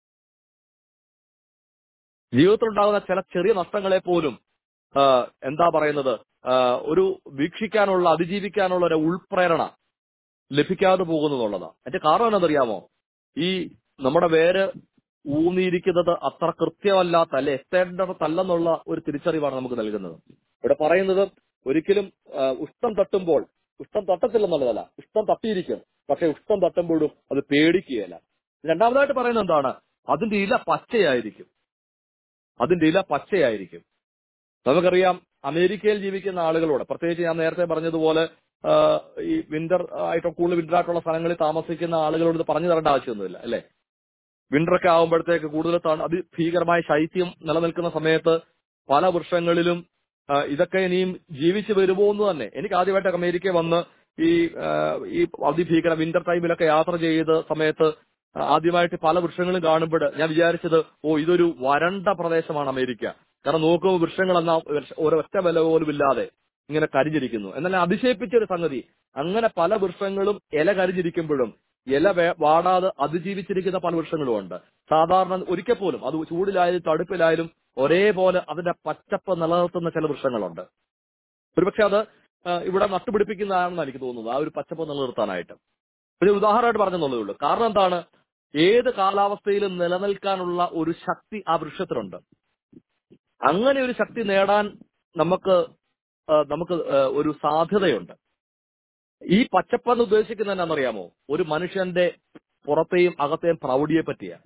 ജീവിതത്തിലുണ്ടാകുന്ന ചില ചെറിയ നഷ്ടങ്ങളെ പോലും ആ, എന്താ പറയുന്നത് ആ, ഒരു വീക്ഷിക്കാനുള്ള അതിജീവിക്കാനുള്ള ഒരു ഉൾപ്രേരണ ലഭിക്കാതെ പോകുന്നു എന്നുള്ളതാണ് അതിന്റെ കാരണം എന്നറിയാമോ ഈ നമ്മുടെ വേര് ഊന്നിയിരിക്കുന്നത് അത്ര കൃത്യമല്ലാത്ത അല്ലെ എത്തേണ്ടതല്ലെന്നുള്ള ഒരു തിരിച്ചറിവാണ് നമുക്ക് നൽകുന്നത് ഇവിടെ പറയുന്നത് ഒരിക്കലും ആ, ഉഷ്ണം തട്ടുമ്പോൾ ഉഷ്ണം തട്ടത്തില്ലെന്നുള്ളതല്ല ഉഷ്ണം തട്ടിയിരിക്കും പക്ഷെ ഉഷ്ണം തട്ടുമ്പോഴും അത് പേടിക്കുകയല്ല രണ്ടാമതായിട്ട് പറയുന്നത് എന്താണ് അതിന്റെ ഇല പച്ചയായിരിക്കും അതിന്റെ ഇല പച്ചയായിരിക്കും നമുക്കറിയാം അമേരിക്കയിൽ ജീവിക്കുന്ന ആളുകളോട് പ്രത്യേകിച്ച് ഞാൻ നേരത്തെ പറഞ്ഞതുപോലെ ആ, ഈ വിന്റർ ആയിട്ട് കൂടുതൽ വിന്റർ ആയിട്ടുള്ള സ്ഥലങ്ങളിൽ താമസിക്കുന്ന ആളുകളോട് ഇത് പറഞ്ഞു തരേണ്ട ആവശ്യമൊന്നുമില്ല അല്ലെ വിന്റർ ഒക്കെ ആകുമ്പോഴത്തേക്ക് കൂടുതൽ തണു- അതിഭീകരമായ ശൈത്യം നിലനിൽക്കുന്ന സമയത്ത് പല വൃക്ഷങ്ങളിലും ആ, ഇതൊക്കെ ഇനിയും ജീവിച്ചു വരുമോ എന്ന് തന്നെ എനിക്ക് ആദ്യമായിട്ട് അമേരിക്ക വന്ന് ഈ ആ, ഈ അതിഭീകര വിന്റർ ടൈമിലൊക്കെ യാത്ര ചെയ്ത സമയത്ത് ആദ്യമായിട്ട് പല വൃക്ഷങ്ങളും കാണുമ്പോൾ ഞാൻ വിചാരിച്ചത് ഓ ഇതൊരു വരണ്ട പ്രദേശമാണ് അമേരിക്ക കാരണം നോക്കുമ്പോൾ വൃക്ഷങ്ങൾ എന്നാ ഒരൊറ്റ വില പോലും ഇല്ലാതെ ഇങ്ങനെ കരിഞ്ഞിരിക്കുന്നു എന്നാൽ അതിശയിപ്പിച്ച ഒരു സംഗതി അങ്ങനെ പല വൃക്ഷങ്ങളും ഇല കരിഞ്ഞിരിക്കുമ്പോഴും ഇല വേ- വാടാതെ അതിജീവിച്ചിരിക്കുന്ന പല വൃക്ഷങ്ങളും ഉണ്ട് സാധാരണ ഒരിക്കൽ പോലും അത് ചൂടിലായാലും തടുപ്പിലായാലും ഒരേപോലെ അതിന്റെ പച്ചപ്പ് നിലനിർത്തുന്ന ചില വൃക്ഷങ്ങളുണ്ട് ഒരുപക്ഷെ അത് ആ, ഇവിടെ നട്ടുപിടിപ്പിക്കുന്നതാണെന്ന് എനിക്ക് തോന്നുന്നത് ആ ഒരു പച്ചപ്പ് നിലനിർത്താനായിട്ട് ഒരു ഉദാഹരണമായിട്ട് പറഞ്ഞെന്നുള്ളതേ ഉള്ളൂ കാരണം എന്താണ് ഏത് കാലാവസ്ഥയിലും നിലനിൽക്കാനുള്ള ഒരു ശക്തി ആ വൃക്ഷത്തിലുണ്ട് അങ്ങനെ ഒരു ശക്തി നേടാൻ നമുക്ക് ആ, നമുക്ക് ആ, ഒരു സാധ്യതയുണ്ട് ഈ പച്ചപ്പെന്ന് ഉദ്ദേശിക്കുന്നത് എന്നാണെന്നറിയാമോ ഒരു മനുഷ്യന്റെ പുറത്തെയും അകത്തെയും പ്രൗഢിയെ പറ്റിയാണ്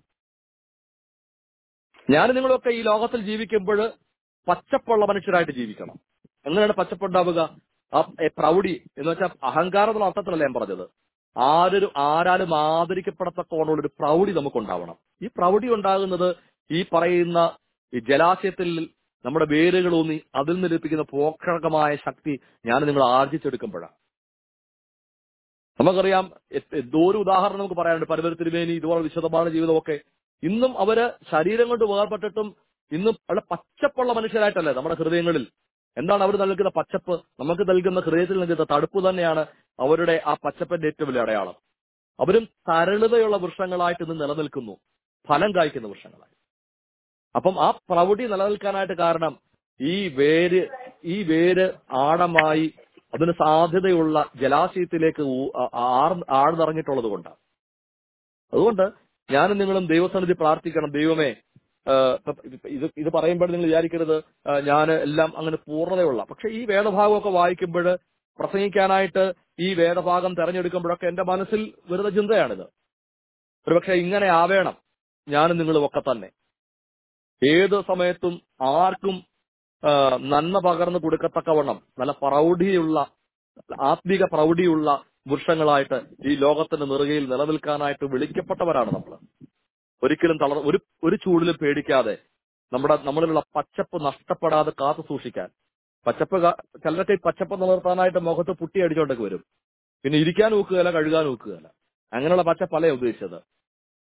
ഞാൻ നിങ്ങളൊക്കെ ഈ ലോകത്തിൽ ജീവിക്കുമ്പോൾ പച്ചപ്പുള്ള മനുഷ്യരായിട്ട് ജീവിക്കണം എങ്ങനെയാണ് പച്ചപ്പുണ്ടാവുക ആ എ, പ്രൗഢി എന്ന് വെച്ചാൽ അഹങ്കാരം എന്നുള്ള അർത്ഥത്തിലല്ല ഞാൻ പറഞ്ഞത് ആരും ആരാലും ആദരിക്കപ്പെടത്തക്കോണമുള്ള ഒരു പ്രൗഢി നമുക്കുണ്ടാവണം ഈ പ്രൗഢി ഉണ്ടാകുന്നത് ഈ പറയുന്ന ഈ ജലാശയത്തിൽ നമ്മുടെ വേരുകളൂന്നി അതിൽ നിന്ന് ലഭിക്കുന്ന പോഷകമായ ശക്തി ഞാൻ നിങ്ങൾ ആർജിച്ചെടുക്കുമ്പോഴാണ് നമുക്കറിയാം എ- എന്തോ ഒരു ഉദാഹരണം നമുക്ക് പറയാനുണ്ട് പരവര തിരുമേനി ഇതുപോലെ വിശദമായ ജീവിതമൊക്കെ ഇന്നും അവര് ശരീരം കൊണ്ട് വേർപെട്ടിട്ടും ഇന്നും വളരെ പച്ചപ്പുള്ള മനുഷ്യരായിട്ടല്ലേ നമ്മുടെ ഹൃദയങ്ങളിൽ എന്താണ് അവർ നൽകുന്ന പച്ചപ്പ് നമുക്ക് നൽകുന്ന ഹൃദയത്തിൽ നൽകുന്ന തടുപ്പ് തന്നെയാണ് അവരുടെ ആ പച്ചപ്പിന്റെ ഏറ്റവും വലിയ അടയാളം അവരും തരളുതയുള്ള വൃക്ഷങ്ങളായിട്ട് ഇന്ന് നിലനിൽക്കുന്നു ഫലം കായ്ക്കുന്ന വൃക്ഷങ്ങളായി അപ്പം ആ പ്രൗഢി നിലനിൽക്കാനായിട്ട് കാരണം ഈ വേര് ഈ വേര് ആഴമായി അതിന് സാധ്യതയുള്ള ജലാശയത്തിലേക്ക് ഊ- ആ- ആർ- ആഴ്ന്നിറങ്ങിയിട്ടുള്ളത് കൊണ്ടാണ് അതുകൊണ്ട് ഞാനും നിങ്ങളും ദൈവസന്നിധി പ്രാർത്ഥിക്കണം ദൈവമേ ആ, ഇപ്പൊ ഇത് ഇത് പറയുമ്പോൾ നിങ്ങൾ വിചാരിക്കരുത് ഞാൻ എല്ലാം അങ്ങനെ പൂർണ്ണതയുള്ള പക്ഷെ ഈ വേദഭാഗമൊക്കെ വായിക്കുമ്പോൾ പ്രസംഗിക്കാനായിട്ട് ഈ വേദഭാഗം തെരഞ്ഞെടുക്കുമ്പോഴൊക്കെ എന്റെ മനസ്സിൽ വരുന്ന ചിന്തയാണിത് ഒരുപക്ഷെ ഇങ്ങനെ ആവേണം ഞാനും നിങ്ങളും ഒക്കെ തന്നെ ഏത് സമയത്തും ആർക്കും ആ, നന്മ പകർന്നു കൊടുക്കത്തക്കവണ്ണം നല്ല പ്രൗഢിയുള്ള ആത്മീക പ്രൗഢിയുള്ള വൃക്ഷങ്ങളായിട്ട് ഈ ലോകത്തിന്റെ നെറുകയിൽ നിലനിൽക്കാനായിട്ട് വിളിക്കപ്പെട്ടവരാണ് നമ്മൾ ഒരിക്കലും തളർ ഒരു ഒരു ചൂടിലും പേടിക്കാതെ നമ്മുടെ നമ്മളിലുള്ള പച്ചപ്പ് നഷ്ടപ്പെടാതെ കാത്തു സൂക്ഷിക്കാൻ പച്ചപ്പ് കാ- ചിലരൊക്കെ ഈ പച്ചപ്പ് നിലനിർത്താനായിട്ട് മുഖത്ത് പുട്ടി അടിച്ചോണ്ടൊക്കെ വരും പിന്നെ ഇരിക്കാൻ നോക്കുകയല്ല കഴുകാൻ നോക്കുകയല്ല അങ്ങനെയുള്ള പച്ചപ്പല്ല ഉദ്ദേശിച്ചത്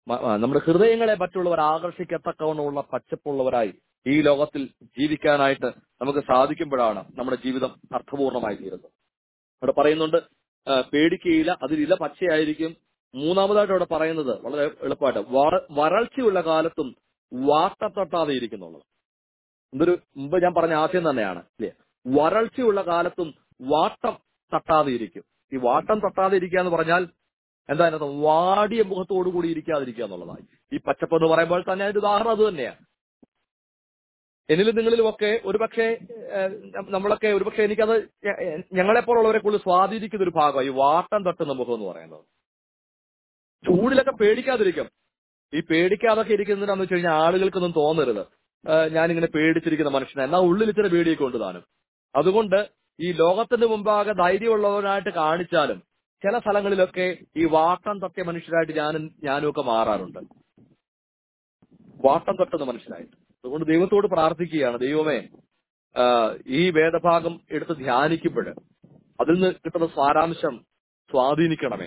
മ- ആ, നമ്മുടെ ഹൃദയങ്ങളെ മറ്റുള്ളവർ ആകർഷിക്കത്തക്കവണ്ണമുള്ള പച്ചപ്പുള്ളവരായി ഈ ലോകത്തിൽ ജീവിക്കാനായിട്ട് നമുക്ക് സാധിക്കുമ്പോഴാണ് നമ്മുടെ ജീവിതം അർത്ഥപൂർണമായി തീരുന്നത് അവിടെ പറയുന്നുണ്ട് ആ, പേടിക്കുകയില്ല അതിലില്ല പച്ചയായിരിക്കും മൂന്നാമതായിട്ട് അവിടെ പറയുന്നത് വളരെ എളുപ്പമായിട്ട് വര- വരൾച്ചയുള്ള കാലത്തും വാട്ടം തട്ടാതെ ഇരിക്കുന്നുള്ളത് എന്തൊരു മുമ്പ് ഞാൻ പറഞ്ഞ ആശയം തന്നെയാണ് ഇല്ലേ വരൾച്ചയുള്ള കാലത്തും വാട്ടം തട്ടാതെ ഇരിക്കും ഈ വാട്ടം തട്ടാതെ ഇരിക്കുക എന്ന് പറഞ്ഞാൽ എന്താ അതിനകത്ത് വാടിയ മുഖത്തോടു കൂടി ഇരിക്കാതിരിക്കുക എന്നുള്ളതായി ഈ പച്ചപ്പ് എന്ന് പറയുമ്പോൾ തന്നെ അതിന്റെ ഉദാഹരണം അത് തന്നെയാണ് എന്നിലും നിങ്ങളിലും ഒക്കെ ഒരുപക്ഷെ ഏഹ്, ന- നമ്മളൊക്കെ ഒരുപക്ഷെ എനിക്കത് ഞങ്ങളെ പോലുള്ളവരെ കൂടുതൽ സ്വാധീനിക്കുന്ന ഒരു ഭാഗമാണ് ഈ വാട്ടം തട്ടുന്ന മുഖം എന്ന് പറയുന്നത് ചൂടിലൊക്കെ പേടിക്കാതിരിക്കും ഈ പേടിക്കാതൊക്കെ ഇരിക്കുന്നതിനാന്ന് വെച്ച് കഴിഞ്ഞാൽ ആളുകൾക്കൊന്നും തോന്നരുത് ഏഹ്, ഞാനിങ്ങനെ പേടിച്ചിരിക്കുന്ന മനുഷ്യനെ എന്നാൽ ഉള്ളിൽ ഇച്ചിരി പേടിയൊക്കെ ഉണ്ട് താനും അതുകൊണ്ട് ഈ ലോകത്തിന്റെ മുമ്പാകെ ധൈര്യമുള്ളവനായിട്ട് കാണിച്ചാലും ചില സ്ഥലങ്ങളിലൊക്കെ ഈ വാട്ടം തട്ടിയ മനുഷ്യരായിട്ട് ഞാനും ഞാനും ഒക്കെ മാറാറുണ്ട് വാട്ടം തട്ടുന്ന മനുഷ്യരായിട്ട് അതുകൊണ്ട് ദൈവത്തോട് പ്രാർത്ഥിക്കുകയാണ് ദൈവമേ ആ, ഈ വേദഭാഗം എടുത്ത് ധ്യാനിക്കുമ്പോൾ അതിൽ നിന്ന് കിട്ടുന്ന സാരാംശം സ്വാധീനിക്കണമേ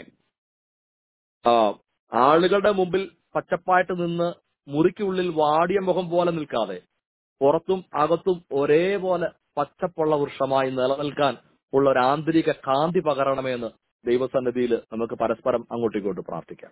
ആ, ആളുകളുടെ മുമ്പിൽ പച്ചപ്പായിട്ട് നിന്ന് മുറിക്കുള്ളിൽ വാടിയ മുഖം പോലെ നിൽക്കാതെ പുറത്തും അകത്തും ഒരേപോലെ പച്ചപ്പുള്ള വൃക്ഷമായി നിലനിൽക്കാൻ ഉള്ള ഒരു ആന്തരിക കാന്തി പകരണമേ എന്ന് ദൈവസന്നിധിയിൽ നമുക്ക് പരസ്പരം അങ്ങോട്ടും ഇങ്ങോട്ടും പ്രാർത്ഥിക്കാം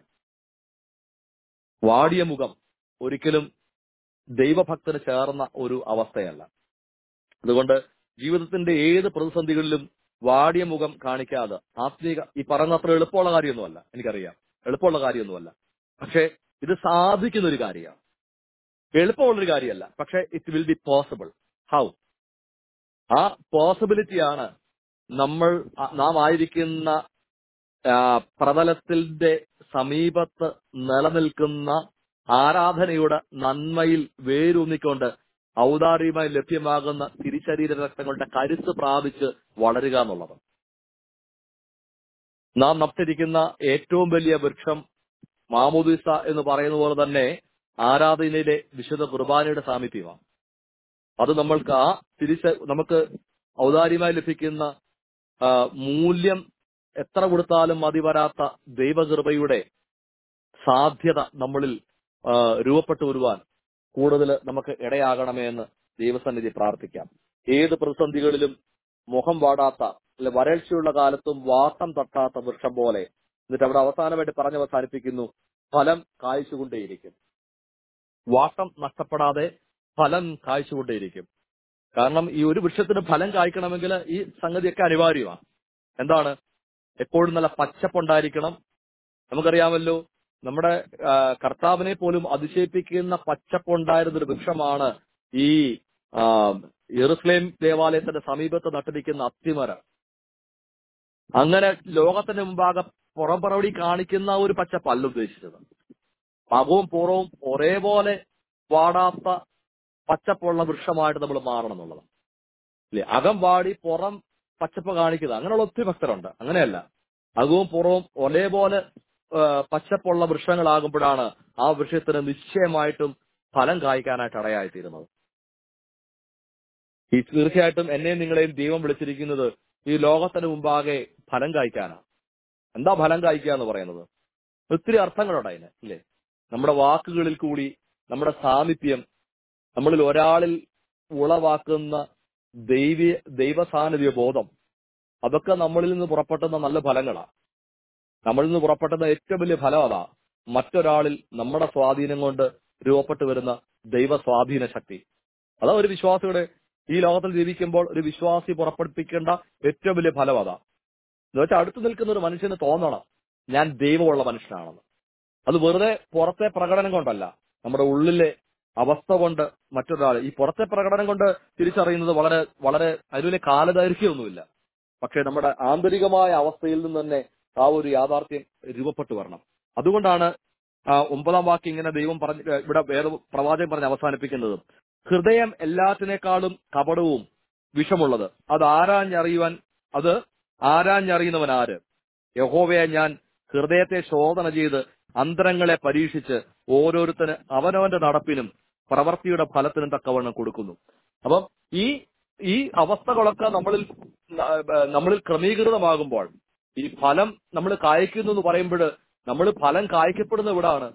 വാടിയ മുഖം ഒരിക്കലും ദൈവഭക്തന് ചേർന്ന ഒരു അവസ്ഥയല്ല അതുകൊണ്ട് ജീവിതത്തിന്റെ ഏത് പ്രതിസന്ധികളിലും വാടിയ മുഖം കാണിക്കാതെ ആത്മീക ഈ പറയുന്ന അത്ര എളുപ്പമുള്ള കാര്യമൊന്നുമല്ല എനിക്കറിയാം എളുപ്പമുള്ള കാര്യമൊന്നുമല്ല പക്ഷേ ഇത് സാധിക്കുന്ന ഒരു കാര്യമാണ് എളുപ്പമുള്ളൊരു കാര്യമല്ല പക്ഷെ it will be possible how ആ പോസിബിലിറ്റിയാണ് നമ്മൾ ആ- നാം ആയിരിക്കുന്ന ആ, പ്രതലത്തിന്റെ സമീപത്ത് നിലനിൽക്കുന്ന ആരാധനയുടെ നന്മയിൽ വേരൂന്നിക്കൊണ്ട് ഔദാര്യമായി ലഭ്യമാകുന്ന തിരിശരീര രക്തങ്ങളുടെ കരുത്ത് പ്രാപിച്ച് വളരുക എന്നുള്ളത് നാം നട്ടിരിക്കുന്ന ഏറ്റവും വലിയ വൃക്ഷം മാമോദിസ എന്ന് പറയുന്ന പോലെ തന്നെ ആരാധനയിലെ വിശുദ്ധ കുർബാനയുടെ സാമീപ്യമാണ് അത് നമ്മൾക്ക് ആ തിരിച്ച് നമുക്ക് ഔദാര്യമായി ലഭിക്കുന്ന ആ, മൂല്യം എത്ര കൊടുത്താലും മതി വരാത്ത ദൈവകൃപയുടെ സാധ്യത നമ്മളിൽ ആ, രൂപപ്പെട്ടു വരുവാൻ കൂടുതൽ നമുക്ക് ഇടയാകണമേ എന്ന് ദൈവസന്നിധി പ്രാർത്ഥിക്കാം ഏത് പ്രതിസന്ധികളിലും മുഖം വാടാത്ത അല്ലെ വരൾച്ചയുള്ള കാലത്തും വാട്ടം തട്ടാത്ത വൃക്ഷം പോലെ എന്നിട്ട് അവിടെ അവസാനമായിട്ട് പറഞ്ഞ് അവസാനിപ്പിക്കുന്നു ഫലം കായ്ച്ചുകൊണ്ടേയിരിക്കും വാട്ടം നഷ്ടപ്പെടാതെ ഫലം കായ്ച്ചുകൊണ്ടേയിരിക്കും കാരണം ഈ ഒരു വൃക്ഷത്തിന് ഫലം കായ്ക്കണമെങ്കിൽ ഈ സംഗതിയൊക്കെ അനിവാര്യമാണ് എന്താണ് എപ്പോഴും നല്ല പച്ചപ്പുണ്ടായിരിക്കണം നമുക്കറിയാമല്ലോ നമ്മുടെ ആ, കർത്താവിനെ പോലും അതിശയിപ്പിക്കുന്ന പച്ചപ്പുണ്ടായിരുന്ന ഒരു വൃക്ഷമാണ് ഈ ആ, യെറുസലേം ദേവാലയത്തിന്റെ സമീപത്ത് നട്ടിരിക്കുന്ന അത്തിമരം അങ്ങനെ ലോകത്തിന്റെ മുമ്പാകെ പുറംപറവടി കാണിക്കുന്ന ഒരു പച്ചപ്പല്ല ഉദ്ദേശിച്ചത് പകവും പുറവും ഒരേപോലെ വാടാത്ത പച്ചപ്പുള്ള വൃക്ഷമായിട്ട് നമ്മൾ മാറണം എന്നുള്ളതാണ് ഇല്ലേ അകം വാടി പുറം പച്ചപ്പ് കാണിക്കുന്നത് അങ്ങനെയുള്ള ഒത്തിരി ഭക്തരുണ്ട് അങ്ങനെയല്ല അകവും പുറവും ഒരേപോലെ ആ, പച്ചപ്പുള്ള വൃക്ഷങ്ങളാകുമ്പോഴാണ് ആ വൃക്ഷത്തിന് നിശ്ചയമായിട്ടും ഫലം കായ്ക്കാനായിട്ട് ഇടയായിത്തീരുന്നത് ഈ തീർച്ചയായിട്ടും എന്നെയും നിങ്ങളെയും ദൈവം വിളിച്ചിരിക്കുന്നത് ഈ ലോകത്തിന് മുമ്പാകെ ഫലം കായ്ക്കാനാണ് എന്താ ഫലം കായ്ക്കുക എന്ന് പറയുന്നത് ഒത്തിരി അർത്ഥങ്ങളുണ്ട് അതിന് ഇല്ലേ നമ്മുടെ വാക്കുകളിൽ കൂടി നമ്മുടെ സാമീപ്യം നമ്മളിൽ ഒരാളിൽ ഉളവാക്കുന്ന ദൈവ ദൈവസാന്നിധ്യ ബോധം അതൊക്കെ നമ്മളിൽ നിന്ന് പുറപ്പെട്ടുന്ന നല്ല ഫലങ്ങളാണ് നമ്മളിൽ നിന്ന് പുറപ്പെട്ടുന്ന ഏറ്റവും വലിയ ഫലം അതാ മറ്റൊരാളിൽ നമ്മുടെ സ്വാധീനം കൊണ്ട് രൂപപ്പെട്ടു വരുന്ന ദൈവ സ്വാധീന ശക്തി അതാ ഒരു വിശ്വാസിയുടെ ഈ ലോകത്തിൽ ജീവിക്കുമ്പോൾ ഒരു വിശ്വാസി പുറപ്പെടുപ്പിക്കേണ്ട ഏറ്റവും വലിയ ഫലം അതാ എന്ന് വെച്ചാൽ അടുത്ത് നിൽക്കുന്ന ഒരു മനുഷ്യന് തോന്നണം ഞാൻ ദൈവമുള്ള മനുഷ്യനാണെന്ന് അത് വെറുതെ പുറത്തെ പ്രകടനം കൊണ്ടല്ല നമ്മുടെ ഉള്ളിലെ അവസ്ഥ കൊണ്ട് മറ്റൊരാൾ ഈ പുറത്തെ പ്രകടനം കൊണ്ട് തിരിച്ചറിയുന്നത് വളരെ വളരെ അതിന് വലിയ കാലദൈർഘ്യമൊന്നുമില്ല പക്ഷെ നമ്മുടെ ആന്തരികമായ അവസ്ഥയിൽ നിന്ന് തന്നെ ആ ഒരു യാഥാർത്ഥ്യം രൂപപ്പെട്ടു വരണം അതുകൊണ്ടാണ് ആ ഒമ്പതാം വാക്യം ഇങ്ങനെ ദൈവം പറഞ്ഞ് ഇവിടെ വേറെ പ്രവാചകൻ പറഞ്ഞ് അവസാനിപ്പിക്കുന്നത് ഹൃദയം എല്ലാത്തിനേക്കാളും കപടവും വിഷമുള്ളത് അത് ആരാഞ്ഞറിയുവാൻ അത് ആരാഞ്ഞറിയുന്നവൻ ആര് യഹോവയെ ഞാൻ ഹൃദയത്തെ ശോധന ചെയ്ത് അന്തരങ്ങളെ പരീക്ഷിച്ച് ഓരോരുത്തന് അവനവന്റെ നടപ്പിനും പ്രവൃത്തിയുടെ ഫലത്തിനും തക്കവണ്ണം കൊടുക്കുന്നു അപ്പം ഈ ഈ അവസ്ഥകളൊക്കെ നമ്മളിൽ ന- നമ്മളിൽ ക്രമീകൃതമാകുമ്പോൾ ഈ ഫലം നമ്മൾ കായ്ക്കുന്നു എന്ന് പറയുമ്പോൾ നമ്മൾ ഫലം കായ്ക്കപ്പെടുന്ന ഇവിടാണ്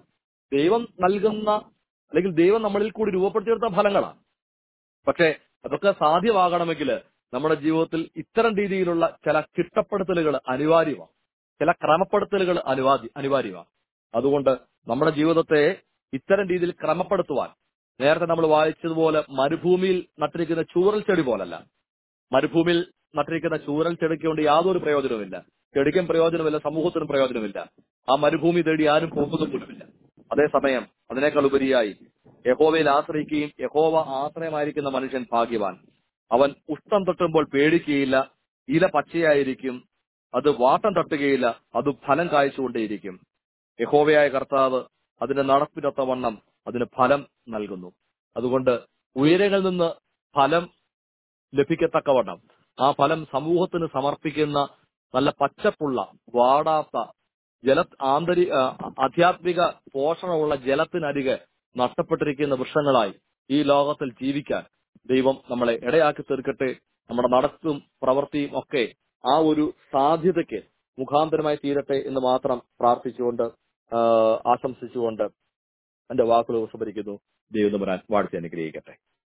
ദൈവം നൽകുന്ന അല്ലെങ്കിൽ ദൈവം നമ്മളിൽ കൂടി രൂപപ്പെടുത്തിയെടുത്ത ഫലങ്ങളാണ് പക്ഷേ അതൊക്കെ സാധ്യമാകണമെങ്കിൽ നമ്മുടെ ജീവിതത്തിൽ ഇത്തരം രീതിയിലുള്ള ചില ചിട്ടപ്പെടുത്തലുകൾ അനിവാര്യമാണ് ചില ക്രമപ്പെടുത്തലുകൾ അനിവാര്യ അനിവാര്യമാണ് അതുകൊണ്ട് നമ്മുടെ ജീവിതത്തെ ഇത്തരം രീതിയിൽ ക്രമപ്പെടുത്തുവാൻ നേരത്തെ നമ്മൾ വായിച്ചതുപോലെ മരുഭൂമിയിൽ നട്ടിരിക്കുന്ന ചൂറൽ ചെടി പോലല്ല മരുഭൂമിയിൽ നട്ടിരിക്കുന്ന ചൂരൽ ചെടിക്ക് കൊണ്ട് യാതൊരു പ്രയോജനവുമില്ല ചെടിക്കും പ്രയോജനമില്ല സമൂഹത്തിനും പ്രയോജനമില്ല ആ മരുഭൂമി തേടി ആരും പോകുന്നത് പോലുമില്ല അതേസമയം അതിനേക്കാൾ ഉപരിയായി യഹോവയിൽ ആശ്രയിക്കുകയും യഹോവ ആശ്രയമായിരിക്കുന്ന മനുഷ്യൻ ഭാഗ്യവാൻ അവൻ ഉഷ്ണം തട്ടുമ്പോൾ പേടിക്കുകയില്ല ഇല പച്ചയായിരിക്കും അത് വാട്ടം തട്ടുകയില്ല അത് ഫലം കായ്ച്ചുകൊണ്ടേയിരിക്കും യഹോവയായ കർത്താവ് അതിന്റെ നടപ്പിനൊത്തവണ്ണം അതിന് ഫലം നൽകുന്നു അതുകൊണ്ട് ഉയരങ്ങളിൽ നിന്ന് ഫലം ലഭിക്കത്തക്കവണ്ണം ആ ഫലം സമൂഹത്തിന് സമർപ്പിക്കുന്ന നല്ല പച്ചപ്പുള്ള വാടാത്ത ജല ആന്തരി ആ, ആധ്യാത്മിക പോഷണമുള്ള ജലത്തിനരികെ നഷ്ടപ്പെട്ടിരിക്കുന്ന വൃക്ഷങ്ങളായി ഈ ലോകത്തിൽ ജീവിക്കാൻ ദൈവം നമ്മളെ ഇടയാക്കി തീർക്കട്ടെ നമ്മുടെ നടത്തും പ്രവൃത്തിയും ഒക്കെ ആ ഒരു സാധ്യതയ്ക്ക് മുഖാന്തരമായി തീരട്ടെ എന്ന് മാത്രം പ്രാർത്ഥിച്ചുകൊണ്ട് ആ, ആശംസിച്ചുകൊണ്ട് എന്റെ വാക്കുകൾ ഉപസംഹരിക്കുന്നു ദൈവം തമ്പുരാൻ വാഴ്ത്തി അനുഗ്രഹിക്കട്ടെ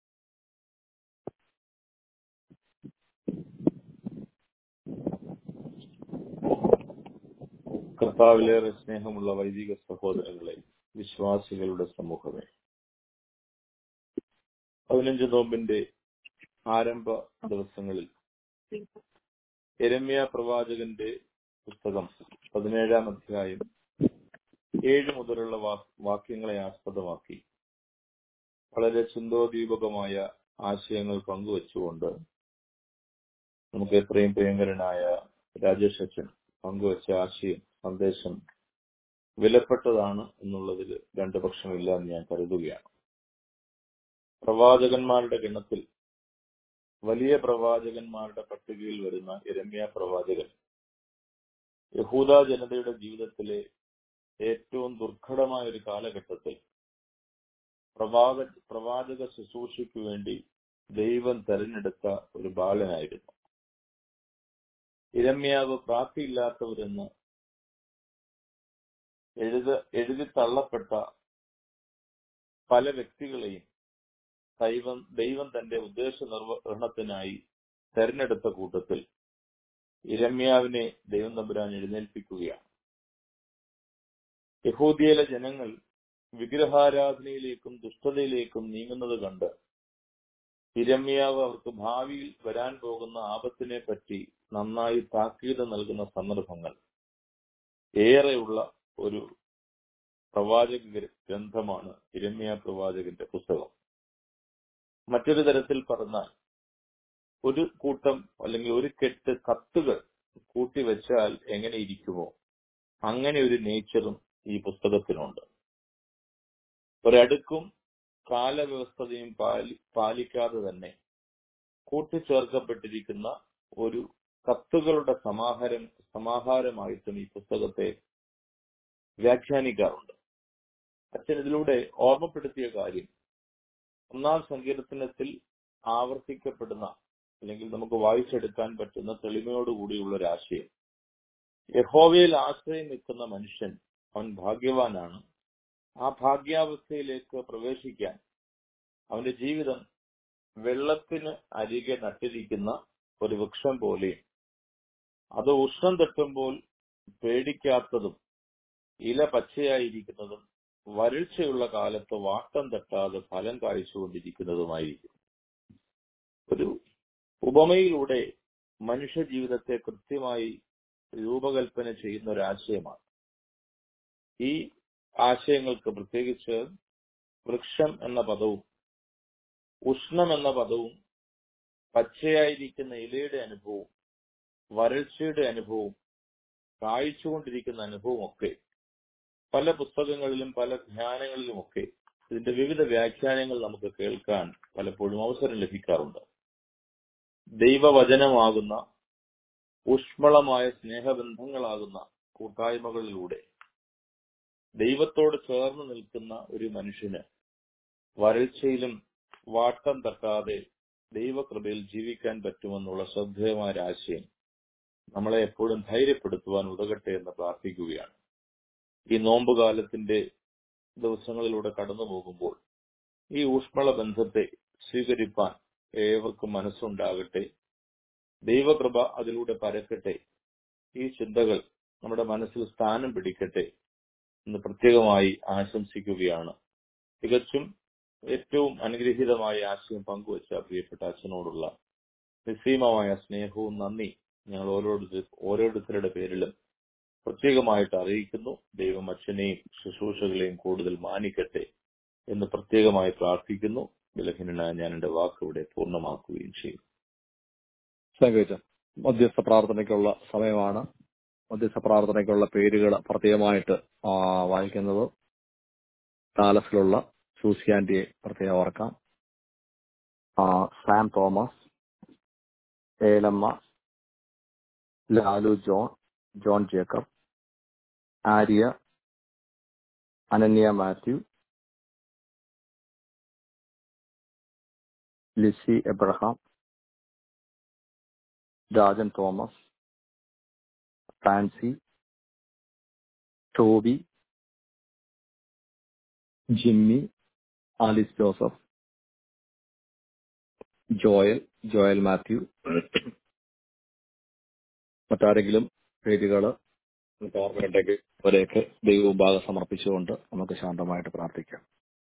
കർത്താവിലേറെ സ്നേഹമുള്ള വൈദിക സഹോദരങ്ങളെ വിശ്വാസികളുടെ സമൂഹമേ പതിനഞ്ച് നോമ്പിന്റെ ആരംഭ ദിവസങ്ങളിൽ എരമ്യ പ്രവാചകന്റെ പുസ്തകം പതിനേഴാം അധ്യായം ഏഴ് മുതലുള്ള വാ- വാക്യങ്ങളെ ആസ്പദമാക്കി വളരെ ചിന്തോദ്ദീപകമായ ആശയങ്ങൾ പങ്കുവച്ചുകൊണ്ട് നമുക്ക് എത്രയും പ്രിയങ്കരനായ രാജേഷ് അച്ഛൻ പങ്കുവച്ച ആശയം സന്ദേശം വിലപ്പെട്ടതാണ് എന്നുള്ളതിൽ രണ്ടു പക്ഷമില്ല എന്ന് ഞാൻ കരുതുകയാണ് പ്രവാചകന്മാരുടെ ഗണത്തിൽ വലിയ പ്രവാചകന്മാരുടെ പട്ടികയിൽ വരുന്ന ഇരമ്യ പ്രവാചകൻ യഹൂദ ജനതയുടെ ജീവിതത്തിലെ ഏറ്റവും ദുർഘടമായ ഒരു കാലഘട്ടത്തിൽ പ്രവാചക പ്രവാചക ശുശ്രൂഷയ്ക്ക് വേണ്ടി ദൈവം തെരഞ്ഞെടുത്ത ഒരു ബാലനായിരുന്നു ഇരമ്യാവ് പ്രാപ്തിയില്ലാത്തവരെന്ന് എഴുത എഴുതി തള്ളപ്പെട്ട പല വ്യക്തികളെയും ദൈവം ദൈവം തന്റെ ഉദ്ദേശ നിർവഹണത്തിനായി തെരഞ്ഞെടുത്ത കൂട്ടത്തിൽ ഇരമ്യാവിനെ ദൈവം തമ്പുരാൻ എഴുന്നേൽപ്പിക്കുകയാണ് യഹൂദിയിലെ ജനങ്ങൾ വിഗ്രഹാരാധനയിലേക്കും ദുഷ്ടതയിലേക്കും നീങ്ങുന്നത് കണ്ട് ഇരമ്യാവ് അവർക്ക് ഭാവിയിൽ വരാൻ പോകുന്ന ആപത്തിനെ പറ്റി നന്നായി താക്കീത് നൽകുന്ന സന്ദർഭങ്ങൾ ഏറെയുള്ള ഒരു പ്രവാചക ഗ്ര- ഗ്രന്ഥമാണ് ഇരമ്യ പ്രവാചകന്റെ പുസ്തകം മറ്റൊരു തരത്തിൽ പറഞ്ഞാൽ ഒരു കൂട്ടം അല്ലെങ്കിൽ ഒരു കെട്ട് കത്തുകൾ കൂട്ടിവെച്ചാൽ എങ്ങനെ ഇരിക്കുമോ അങ്ങനെ ഒരു നേച്ചറും ഈ പുസ്തകത്തിനുണ്ട് ഒരടുക്കും കാലവ്യവസ്ഥതയും പാലി പാലിക്കാതെ തന്നെ കൂട്ടിച്ചേർക്കപ്പെട്ടിരിക്കുന്ന ഒരു കത്തുകളുടെ സമാഹാരം സമാഹാരമായിട്ടും ഈ പുസ്തകത്തെ വ്യാഖ്യാനിക്കാറുണ്ട് അച്ഛൻ ഇതിലൂടെ ഓർമ്മപ്പെടുത്തിയ കാര്യം ഒന്നാം സങ്കീർത്തനത്തിൽ ആവർത്തിക്കപ്പെടുന്ന അല്ലെങ്കിൽ നമുക്ക് വായിച്ചെടുക്കാൻ പറ്റുന്ന തെളിമയോടുകൂടിയുള്ള ഒരു ആശയം യഹോവയിൽ ആശ്രയം നിൽക്കുന്ന മനുഷ്യൻ അവൻ ഭാഗ്യവാനാണ് ആ ഭാഗ്യാവസ്ഥയിലേക്ക് പ്രവേശിക്കാൻ അവന്റെ ജീവിതം വെള്ളത്തിന് അരികെ നട്ടിരിക്കുന്ന ഒരു വൃക്ഷം പോലെയും അത് ഉഷ്ണം തട്ടുമ്പോൾ പേടിക്കാത്തതും ഇല പച്ചയായിരിക്കുന്നതും വരൾച്ചയുള്ള കാലത്ത് വാട്ടം തട്ടാതെ ഫലം കായ്ച്ചുകൊണ്ടിരിക്കുന്നതുമായിരിക്കും ഒരു ഉപമയിലൂടെ മനുഷ്യ ജീവിതത്തെ കൃത്യമായി രൂപകൽപ്പന ചെയ്യുന്ന ഒരു ആശയമാണ് ഈ ആശയങ്ങൾക്ക് പ്രത്യേകിച്ച് വൃക്ഷം എന്ന പദവും ഉഷ്ണം എന്ന പദവും പച്ചയായിരിക്കുന്ന ഇലയുടെ അനുഭവവും വരൾച്ചയുടെ അനുഭവവും കായ്ച്ചുകൊണ്ടിരിക്കുന്ന അനുഭവവും ഒക്കെ പല പുസ്തകങ്ങളിലും പല ധ്യാനങ്ങളിലുമൊക്കെ ഇതിന്റെ വിവിധ വ്യാഖ്യാനങ്ങൾ നമുക്ക് കേൾക്കാൻ പലപ്പോഴും അവസരം ലഭിക്കാറുണ്ട് ദൈവവചനമാകുന്ന ഊഷ്മളമായ സ്നേഹബന്ധങ്ങളാകുന്ന കൂട്ടായ്മകളിലൂടെ ദൈവത്തോട് ചേർന്ന് നിൽക്കുന്ന ഒരു മനുഷ്യന് വരൾച്ചയിലും വാട്ടം തട്ടാതെ ദൈവകൃപയിൽ ജീവിക്കാൻ പറ്റുമെന്നുള്ള ശ്രദ്ധേയമായ ഒരു ആശയം നമ്മളെ എപ്പോഴും ധൈര്യപ്പെടുത്തുവാൻ ഉതകട്ടെ എന്ന് പ്രാർത്ഥിക്കുകയാണ് ഈ നോമ്പുകാലത്തിന്റെ ദിവസങ്ങളിലൂടെ കടന്നു പോകുമ്പോൾ ഈ ഊഷ്മള ബന്ധത്തെ സ്വീകരിപ്പാൻ ഏവർക്കും മനസ്സുണ്ടാകട്ടെ ദൈവകൃപ അതിലൂടെ പരക്കട്ടെ ഈ ചിന്തകൾ നമ്മുടെ മനസ്സിൽ സ്ഥാനം പിടിക്കട്ടെ എന്ന് പ്രത്യേകമായി ആശംസിക്കുകയാണ് തികച്ചും ഏറ്റവും അനുഗ്രഹീതമായ ആശയം പങ്കുവച്ച പ്രിയപ്പെട്ട അച്ഛനോടുള്ള നിസ്സീമമായ സ്നേഹവും നന്ദി ഞങ്ങൾ ഓരോരുത്തർ ഓരോരുത്തരുടെ പേരിലും പ്രത്യേകമായിട്ട് അറിയിക്കുന്നു ദൈവം അച്ഛനെയും ശുശ്രൂഷകളെയും കൂടുതൽ മാനിക്കട്ടെ എന്ന് പ്രത്യേകമായി പ്രാർത്ഥിക്കുന്നു ബലഹീനനായ ഞാൻ എന്റെ വാക്ക് ഇവിടെ പൂർണ്ണമാക്കുകയും ചെയ്യും സംഗീതം മധ്യസ്ഥ പ്രാർത്ഥനയ്ക്കുള്ള സമയമാണ് മധ്യസ്ഥ പ്രാർത്ഥനയ്ക്കുള്ള പേരുകൾ പ്രത്യേകമായിട്ട് ആ, വായിക്കുന്നത് ഡാലസിലുള്ള സൂസിയാന്റിയെ പ്രത്യേകം ഓർക്കാം ആ, Sam Thomas Elamma Lalu John John Jacob Arya Ananya Mathew Lissy Abraham Rajan Thomas Fancy Toby Jimmy Alice Joseph Joel Joel Mathew മറ്റാരെങ്കിലും പേരുകൾ ഓർമ്മയുണ്ടെങ്കിൽ അവരെയൊക്കെ ദൈവമുമ്പാകെ സമർപ്പിച്ചുകൊണ്ട് നമുക്ക് ശാന്തമായിട്ട് പ്രാർത്ഥിക്കാം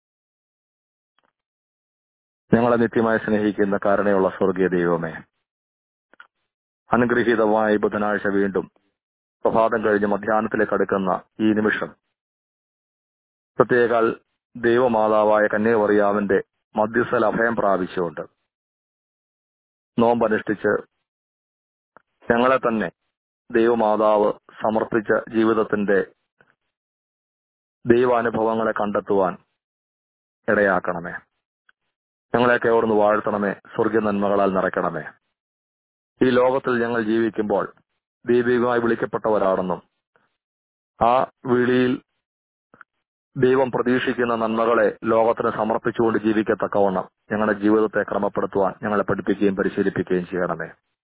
ഞങ്ങളെ നിത്യമായി സ്നേഹിക്കുന്ന കാരണയുള്ള സ്വർഗീയ ദൈവമേ അനുഗ്രഹീതമായ ഈ ബുധനാഴ്ച വീണ്ടും പ്രഭാതം കഴിഞ്ഞ് മധ്യാഹ്നത്തിലേക്ക് അടുക്കുന്ന ഈ നിമിഷം പ്രത്യേകാൽ ദൈവമാതാവായ കന്യാവറിയാവിന്റെ മധ്യസ്ഥൽ അഭയം പ്രാപിച്ചുകൊണ്ട് നോമ്പനുഷ്ഠിച്ച് ഞങ്ങളെ തന്നെ ദൈവമാതാവ് സമർപ്പിച്ച ജീവിതത്തിന്റെ ദൈവാനുഭവങ്ങളെ കണ്ടെത്തുവാൻ ഇടയാക്കണമേ ഞങ്ങളെയൊക്കെ അവിടുന്ന് വാഴ്ത്തണമേ സ്വർഗീയ നന്മകളാൽ നിറയ്ക്കണമേ ഈ ലോകത്തിൽ ഞങ്ങൾ ജീവിക്കുമ്പോൾ ദൈവികമായി വിളിക്കപ്പെട്ടവരാണെന്നും ആ വിളിയിൽ ദൈവം പ്രതീക്ഷിക്കുന്ന നന്മകളെ ലോകത്തിന് സമർപ്പിച്ചുകൊണ്ട് ജീവിക്കത്തക്കവണ്ണം ഞങ്ങളുടെ ജീവിതത്തെ ക്രമപ്പെടുത്തുവാൻ ഞങ്ങളെ പഠിപ്പിക്കുകയും പരിശീലിപ്പിക്കുകയും ചെയ്യണമേ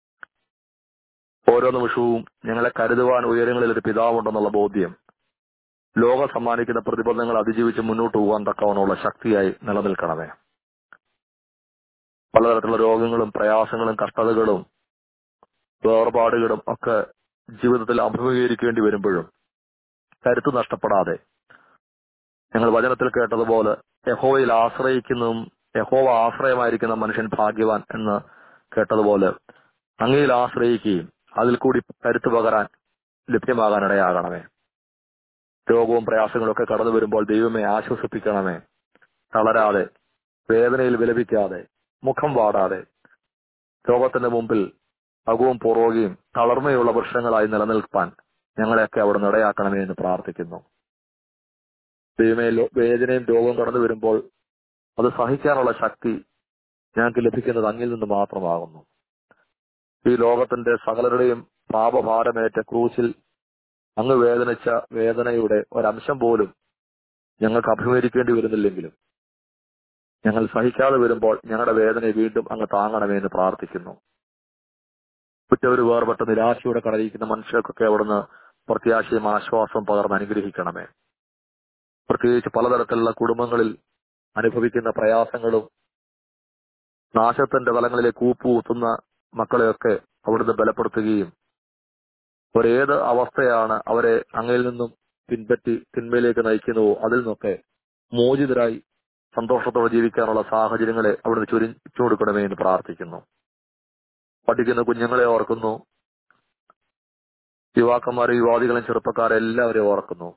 ഓരോ നിമിഷവും ഞങ്ങളെ കരുതുവാൻ ഉയരങ്ങളിൽ ഒരു പിതാവുണ്ടെന്നുള്ള ബോധ്യം ലോകം സമ്മാനിക്കുന്ന പ്രതിബന്ധങ്ങൾ അതിജീവിച്ച് മുന്നോട്ട് പോകാൻ തക്കവണ്ണമുള്ള ശക്തിയായി നിലനിൽക്കണമേ പലതരത്തിലുള്ള രോഗങ്ങളും പ്രയാസങ്ങളും കഷ്ടതകളും വേർപാടുകളും ഒക്കെ ജീവിതത്തിൽ അഭിമുഖീകരിക്കേണ്ടി വരുമ്പോഴും കരുത്ത് നഷ്ടപ്പെടാതെ ഞങ്ങൾ വചനത്തിൽ കേട്ടതുപോലെ യഹോവയിൽ ആശ്രയിക്കുന്നതും യഹോവ ആശ്രയമായിരിക്കുന്ന മനുഷ്യൻ ഭാഗ്യവാൻ എന്ന് കേട്ടതുപോലെ അങ്ങയിൽ ആശ്രയിക്കുകയും അതിൽ കൂടി കരുത്ത് പകരാൻ ലഭ്യമാകാൻ ഇടയാകണമേ രോഗവും പ്രയാസങ്ങളും ഒക്കെ കടന്നു വരുമ്പോൾ ദൈവമേ ആശ്വസിപ്പിക്കണമേ തളരാതെ വേദനയിൽ വിലപിക്കാതെ മുഖം വാടാതെ രോഗത്തിന്റെ മുമ്പിൽ അകവും പുറവുകയും തളർമയുള്ള വൃക്ഷങ്ങളായി നിലനിൽപ്പാൻ ഞങ്ങളെയൊക്കെ അവിടെ ഇടയാക്കണമേ എന്ന് പ്രാർത്ഥിക്കുന്നു ദൈവമേ ലോ- വേദനയും രോഗവും കടന്നു വരുമ്പോൾ അത് സഹിക്കാനുള്ള ശക്തി ഞങ്ങൾക്ക് ലഭിക്കുന്നത് അങ്ങിൽ നിന്ന് മാത്രമാകുന്നു ഈ ലോകത്തിന്റെ സകലരുടെയും പാപഭാരമേറ്റ ക്രൂശിൽ അങ്ങ് വേദനിച്ച വേദനയുടെ ഒരംശം പോലും ഞങ്ങൾക്ക് അഭിമുഖീകരിക്കേണ്ടി വരുന്നില്ലെങ്കിലും ഞങ്ങൾ സഹിക്കാതെ വരുമ്പോൾ ഞങ്ങളുടെ വേദനയെ വീണ്ടും അങ്ങ് താങ്ങണമേ എന്ന് പ്രാർത്ഥിക്കുന്നു കുറ്റവര് വേർപെട്ട നിരാശയോടെ കടലിരിക്കുന്ന മനുഷ്യർക്കൊക്കെ അവിടുന്ന് പ്രത്യാശയും ആശ്വാസവും പകർന്ന് അനുഗ്രഹിക്കണമേ പ്രത്യേകിച്ച് പലതരത്തിലുള്ള കുടുംബങ്ങളിൽ അനുഭവിക്കുന്ന പ്രയാസങ്ങളും നാശത്തിന്റെ തലങ്ങളിലേക്ക് കൂപ്പുകുത്തുന്ന മക്കളെയൊക്കെ അവിടുന്ന് ബലപ്പെടുത്തുകയും ഒരേത് അവസ്ഥയാണ് അവരെ അങ്ങയിൽ നിന്നും പിൻപറ്റി തിന്മയിലേക്ക് നയിക്കുന്നുവോ അതിൽ നിന്നൊക്കെ മോചിതരായി സന്തോഷത്തോടെ ജീവിക്കാനുള്ള സാഹചര്യങ്ങളെ അവിടുന്ന് ചുരിച്ചു കൊടുക്കണമേ എന്ന് പ്രാർത്ഥിക്കുന്നു പഠിക്കുന്ന കുഞ്ഞുങ്ങളെ ഓർക്കുന്നു യുവാക്കന്മാരെ യുവാദികളും ചെറുപ്പക്കാരെ എല്ലാവരെയും ഓർക്കുന്നു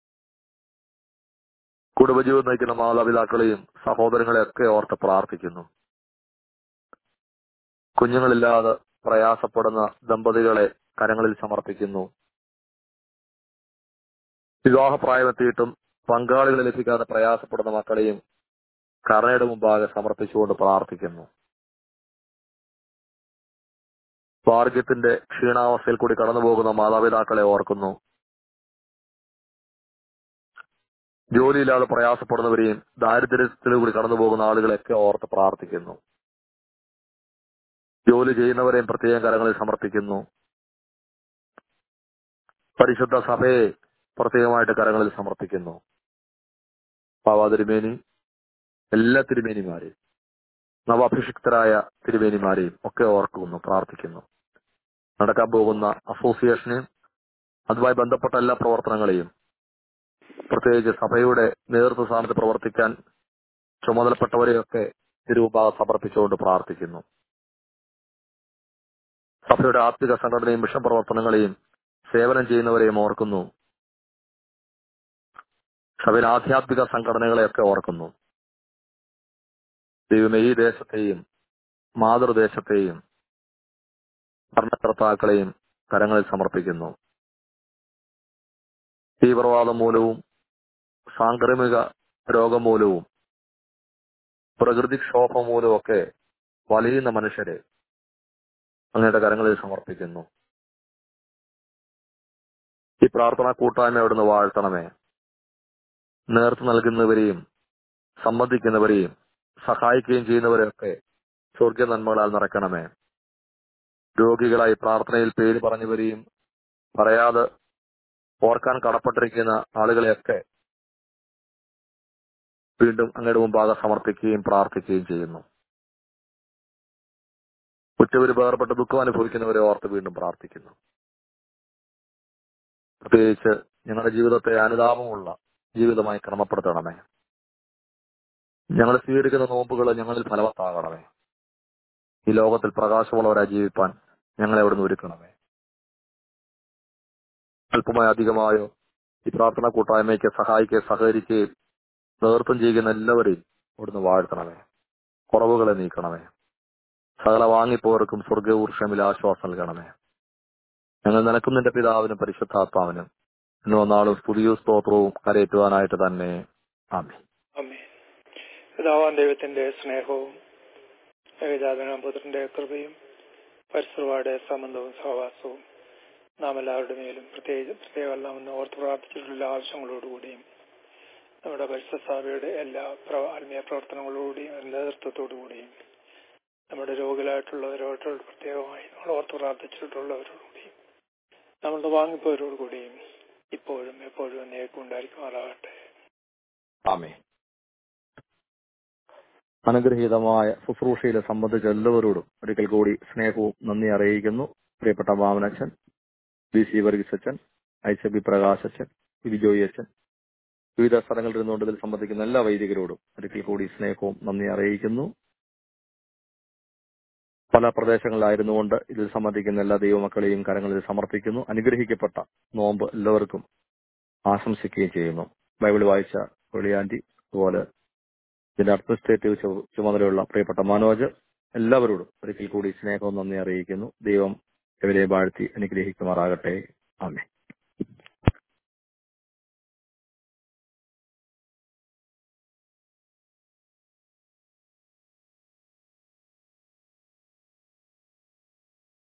കുടുംബജീവിതം നയിക്കുന്ന മാതാപിതാക്കളെയും സഹോദരങ്ങളെയൊക്കെ ഓർത്ത് പ്രാർത്ഥിക്കുന്നു കുഞ്ഞുങ്ങളില്ലാതെ പ്രയാസപ്പെടുന്ന ദമ്പതികളെ കരങ്ങളിൽ സമർപ്പിക്കുന്നു വിവാഹപ്രായമെത്തിയിട്ടും പങ്കാളികളെ ലഭിക്കാതെ പ്രയാസപ്പെടുന്ന മക്കളെയും കരുണയുടെ മുമ്പാകെ സമർപ്പിച്ചുകൊണ്ട് പ്രാർത്ഥിക്കുന്നു വാർഗ്യത്തിന്റെ ക്ഷീണാവസ്ഥയിൽ കൂടി കടന്നുപോകുന്ന മാതാപിതാക്കളെ ഓർക്കുന്നു ജോലിയില്ലാതെ പ്രയാസപ്പെടുന്നവരെയും ദാരിദ്ര്യത്തിൽ കൂടി കടന്നുപോകുന്ന ആളുകളെയൊക്കെ ഓർത്ത് പ്രാർത്ഥിക്കുന്നു ജോലി ചെയ്യുന്നവരെയും പ്രത്യേകം കരങ്ങളിൽ സമർപ്പിക്കുന്നു പരിശുദ്ധ സഭയെ പ്രത്യേകമായിട്ട് കരങ്ങളിൽ സമർപ്പിക്കുന്നു പാവാ തിരുമേനി എല്ലാ തിരുമേനിമാരെയും നവാഭിഷിക്തരായ തിരുമേനിമാരെയും ഒക്കെ ഓർക്കുന്നു പ്രാർത്ഥിക്കുന്നു നടക്കാൻ പോകുന്ന അസോസിയേഷനെയും അതുമായി ബന്ധപ്പെട്ട എല്ലാ പ്രവർത്തനങ്ങളെയും പ്രത്യേകിച്ച് സഭയുടെ നേതൃത്വ സ്ഥാനത്ത് പ്രവർത്തിക്കാൻ ചുമതലപ്പെട്ടവരെയൊക്കെ തിരുവുഭാഗം സമർപ്പിച്ചുകൊണ്ട് പ്രാർത്ഥിക്കുന്നു സഭയുടെ ആത്മിക സംഘടനയും മിഷൻ പ്രവർത്തനങ്ങളെയും സേവനം ചെയ്യുന്നവരെയും ഓർക്കുന്നു സഭയിലെ ആധ്യാത്മിക സംഘടനകളെയൊക്കെ ഓർക്കുന്നു ദൈവമേ ഈ ദേശത്തെയും മാതൃദേശത്തെയും ഭരണകർത്താക്കളെയും കരങ്ങളിൽ സമർപ്പിക്കുന്നു തീവ്രവാദം മൂലവും സാംക്രമിക രോഗം മൂലവും പ്രകൃതിക്ഷോഭം മൂലവും ഒക്കെ വലയുന്ന മനുഷ്യരെ അങ്ങയുടെ കരങ്ങളിൽ സമർപ്പിക്കുന്നു ഈ പ്രാർത്ഥനാ കൂട്ടായ്മ അവിടുന്ന് വാഴ്ത്തണമേ നേർത്തു നൽകുന്നവരെയും സമ്മതിക്കുന്നവരെയും സഹായിക്കുകയും ചെയ്യുന്നവരെയൊക്കെ സ്വർഗ നന്മകളാൽ നിറയ്ക്കണമേ രോഗികളായി പ്രാർത്ഥനയിൽ പേര് പറഞ്ഞവരെയും പറയാതെ ഓർക്കാൻ കടപ്പെട്ടിരിക്കുന്ന ആളുകളെയൊക്കെ വീണ്ടും അങ്ങയുടെ മുമ്പാകെ സമർപ്പിക്കുകയും പ്രാർത്ഥിക്കുകയും ചെയ്യുന്നു ഉറ്റവര് വേർപെട്ട് ദുഃഖം അനുഭവിക്കുന്നവരെ ഓർത്ത് വീണ്ടും പ്രാർത്ഥിക്കുന്നു പ്രത്യേകിച്ച് ഞങ്ങളുടെ ജീവിതത്തെ അനുതാപമുള്ള ജീവിതമായി ക്രമപ്പെടുത്തണമേ ഞങ്ങൾ സ്വീകരിക്കുന്ന നോമ്പുകൾ ഞങ്ങളിൽ ഫലവത്താകണമേ ഈ ലോകത്തിൽ പ്രകാശമുള്ളവരായി ജീവിപ്പാൻ ഞങ്ങളെ അവിടുന്ന് ഒരുക്കണമേ അല്പമായോ അധികമായോ ഈ പ്രാർത്ഥന കൂട്ടായ്മയ്ക്ക് സഹായിക്കുകയും സഹകരിക്കുകയും നേതൃത്വം ചെയ്യുന്ന എല്ലാവരെയും അവിടുന്ന് വാഴ്ത്തണമേ കുറവുകളെ നീക്കണമേ സകല വാങ്ങിപ്പോർക്കും സ്വർഗൂർഷമിൽ ആശ്വാസം നൽകണമേ ഞങ്ങൾ നിനക്കും നിന്റെ പിതാവിനും പരിശുദ്ധാത്മാവിനും ഇന്നോ നാളും സ്തുതിയും സ്തോത്രവും കരയേറ്റുവാനായിട്ട് തന്നെ ആമി അമ്മേ പിതാവാൻ ദൈവത്തിന്റെ സ്നേഹവും ഏകജാതനാം പുത്രന്റെ കൃപയും പരിസരവാടെ സംബന്ധവും സഹവാസവും നാം എല്ലാവരുടെ മേലും പ്രത്യേകിച്ച് പ്രത്യേകം നാം ഇന്ന് ഓർത്ത് പ്രാർത്ഥിച്ചിട്ടുള്ള ആവശ്യങ്ങളോടുകൂടിയും നമ്മുടെ പരിസര സഭയുടെ എല്ലാ പ്ര- ആത്മീയ പ്രവർത്തനങ്ങളോടുകൂടിയും നേതൃത്വത്തോടുകൂടിയും നമ്മുടെ രോഗികളായിട്ടുള്ളവരോട് പ്രത്യേകമായി നമ്മൾ ഓർത്ത് പ്രാർത്ഥിച്ചിട്ടുള്ളവരോടുകൂടിയും നമ്മളുടെ വാങ്ങിപ്പോയവരോടുകൂടിയും ഇപ്പോഴും എപ്പോഴും എന്നേക്കും ഉണ്ടായിരിക്കുമാറാകട്ടെ ആമേ അനുഗ്രഹീതമായ ശുശ്രൂഷയിൽ സംബന്ധിച്ച എല്ലാവരോടും ഒരിക്കൽ കൂടി സ്നേഹവും നന്ദി അറിയിക്കുന്നു പ്രിയപ്പെട്ട മാമനച്ഛൻ ബി സി വർഗീസ് അച്ഛൻ ഐ ബി പ്രകാശ് അച്ഛൻ വിജോയി അച്ഛൻ വിവിധ സ്ഥലങ്ങളിൽ ഇരുന്നുകൊണ്ട് ഇതിൽ സംബന്ധിക്കുന്ന എല്ലാ വൈദികരോടും ഒരിക്കൽ കൂടി സ്നേഹവും നന്ദി അറിയിക്കുന്നു പല പ്രദേശങ്ങളിലായിരുന്നുകൊണ്ട് ഇതിൽ സംബന്ധിക്കുന്ന എല്ലാ ദൈവമക്കളെയും കരങ്ങളിൽ സമർപ്പിക്കുന്നു അനുഗ്രഹിക്കപ്പെട്ട നോമ്പ് എല്ലാവർക്കും ആശംസിക്കുകയും ചെയ്യുന്നു ബൈബിൾ വായിച്ച വെളിയാൻറ്റി അതുപോലെ ഇതിന്റെ അഡ്മിനിസ്ട്രേറ്റീവ് ചു- ചുമതലയുള്ള പ്രിയപ്പെട്ട മനോജ് എല്ലാവരോടും ഒരിക്കൽ കൂടി സ്നേഹവും നന്ദി അറിയിക്കുന്നു ദൈവം ഇവരെ വാഴ്ത്തി അനുഗ്രഹിക്കുമാറാകട്ടെ ആമേ